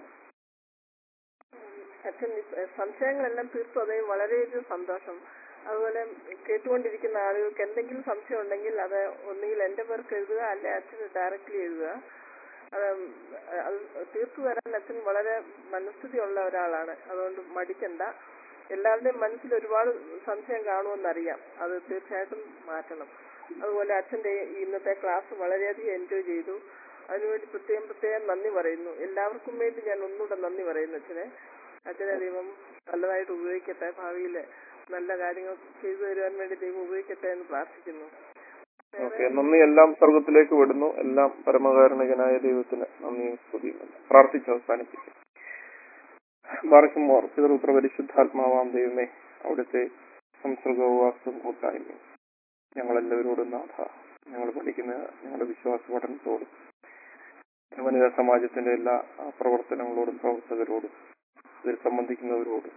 അച്ഛൻ ഈ സംശയങ്ങളെല്ലാം തീർത്തു അതേ വളരെയധികം സന്തോഷം അതുപോലെ കേട്ടുകൊണ്ടിരിക്കുന്ന ആളുകൾക്ക് എന്തെങ്കിലും സംശയം ഉണ്ടെങ്കിൽ അത് ഒന്നുകിൽ എന്റെ പേർക്ക് എഴുതുക അല്ലെ അച്ഛന് ഡയറക്റ്റ്ലി എഴുതുക അത് അത് തീർത്തു തരാൻ അച്ഛൻ വളരെ മനസ്ഥിതിയുള്ള ഒരാളാണ് അതുകൊണ്ട് മടിക്കണ്ട എല്ലാവരുടെയും മനസ്സിൽ ഒരുപാട് സംശയം കാണുമെന്നറിയാം അത് തീർച്ചയായിട്ടും മാറ്റണം അതുപോലെ അച്ഛന്റെ ഈ ഇന്നത്തെ ക്ലാസ് വളരെയധികം എൻജോയ് ചെയ്തു അതിനുവേണ്ടി പ്രത്യേകം പ്രത്യേകം നന്ദി പറയുന്നു എല്ലാവർക്കും വേണ്ടി ഞാൻ ഒന്നുകൂടെ നന്ദി പറയുന്നു അച്ഛനെ അച്ഛനെ ദൈവം നല്ലതായിട്ട് ഉപയോഗിക്കട്ടെ ഭാവിയിൽ നല്ല കാര്യങ്ങൾ ചെയ്തു തരുവാൻ വേണ്ടി ദൈവം ഉപയോഗിക്കട്ടെ എന്ന് പ്രാർത്ഥിക്കുന്നു ഓക്കെ നന്ദി എല്ലാം സ്വർഗത്തിലേക്ക് വിടുന്നു എല്ലാം പരമകാരുണികനായ ദൈവത്തിന് നന്ദിയും സ്തുതിയും പ്രാർത്ഥിച്ച് അവസാനിപ്പിക്കും ബാർക്കുമോർ പിതൃപുത്ര പരിശുദ്ധാത്മാവാം ദൈവമേ അവിടുത്തെ സംസർഗവാസവും കൂട്ടായ്മയും ഞങ്ങളെല്ലാവരോടും നാഥ ഞങ്ങൾ പഠിക്കുന്ന ഞങ്ങളുടെ വിശ്വാസ പഠനത്തോടും വനിതാ സമാജത്തിന്റെ എല്ലാ ആ, പ്രവർത്തനങ്ങളോടും പ്രവർത്തകരോടും ഇതിൽ സംബന്ധിക്കുന്നവരോടും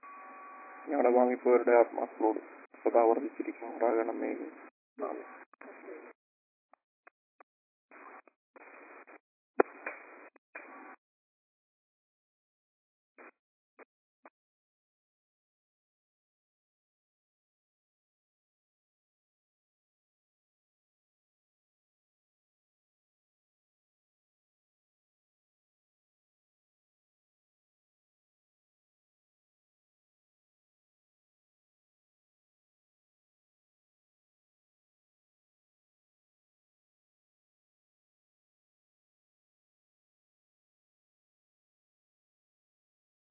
ഞങ്ങളുടെ വാങ്ങിപ്പോയവരുടെ ആത്മാക്കളോടും സദാ വർദ്ധിച്ചിരിക്കുമാറാകണമേ ആമേൻ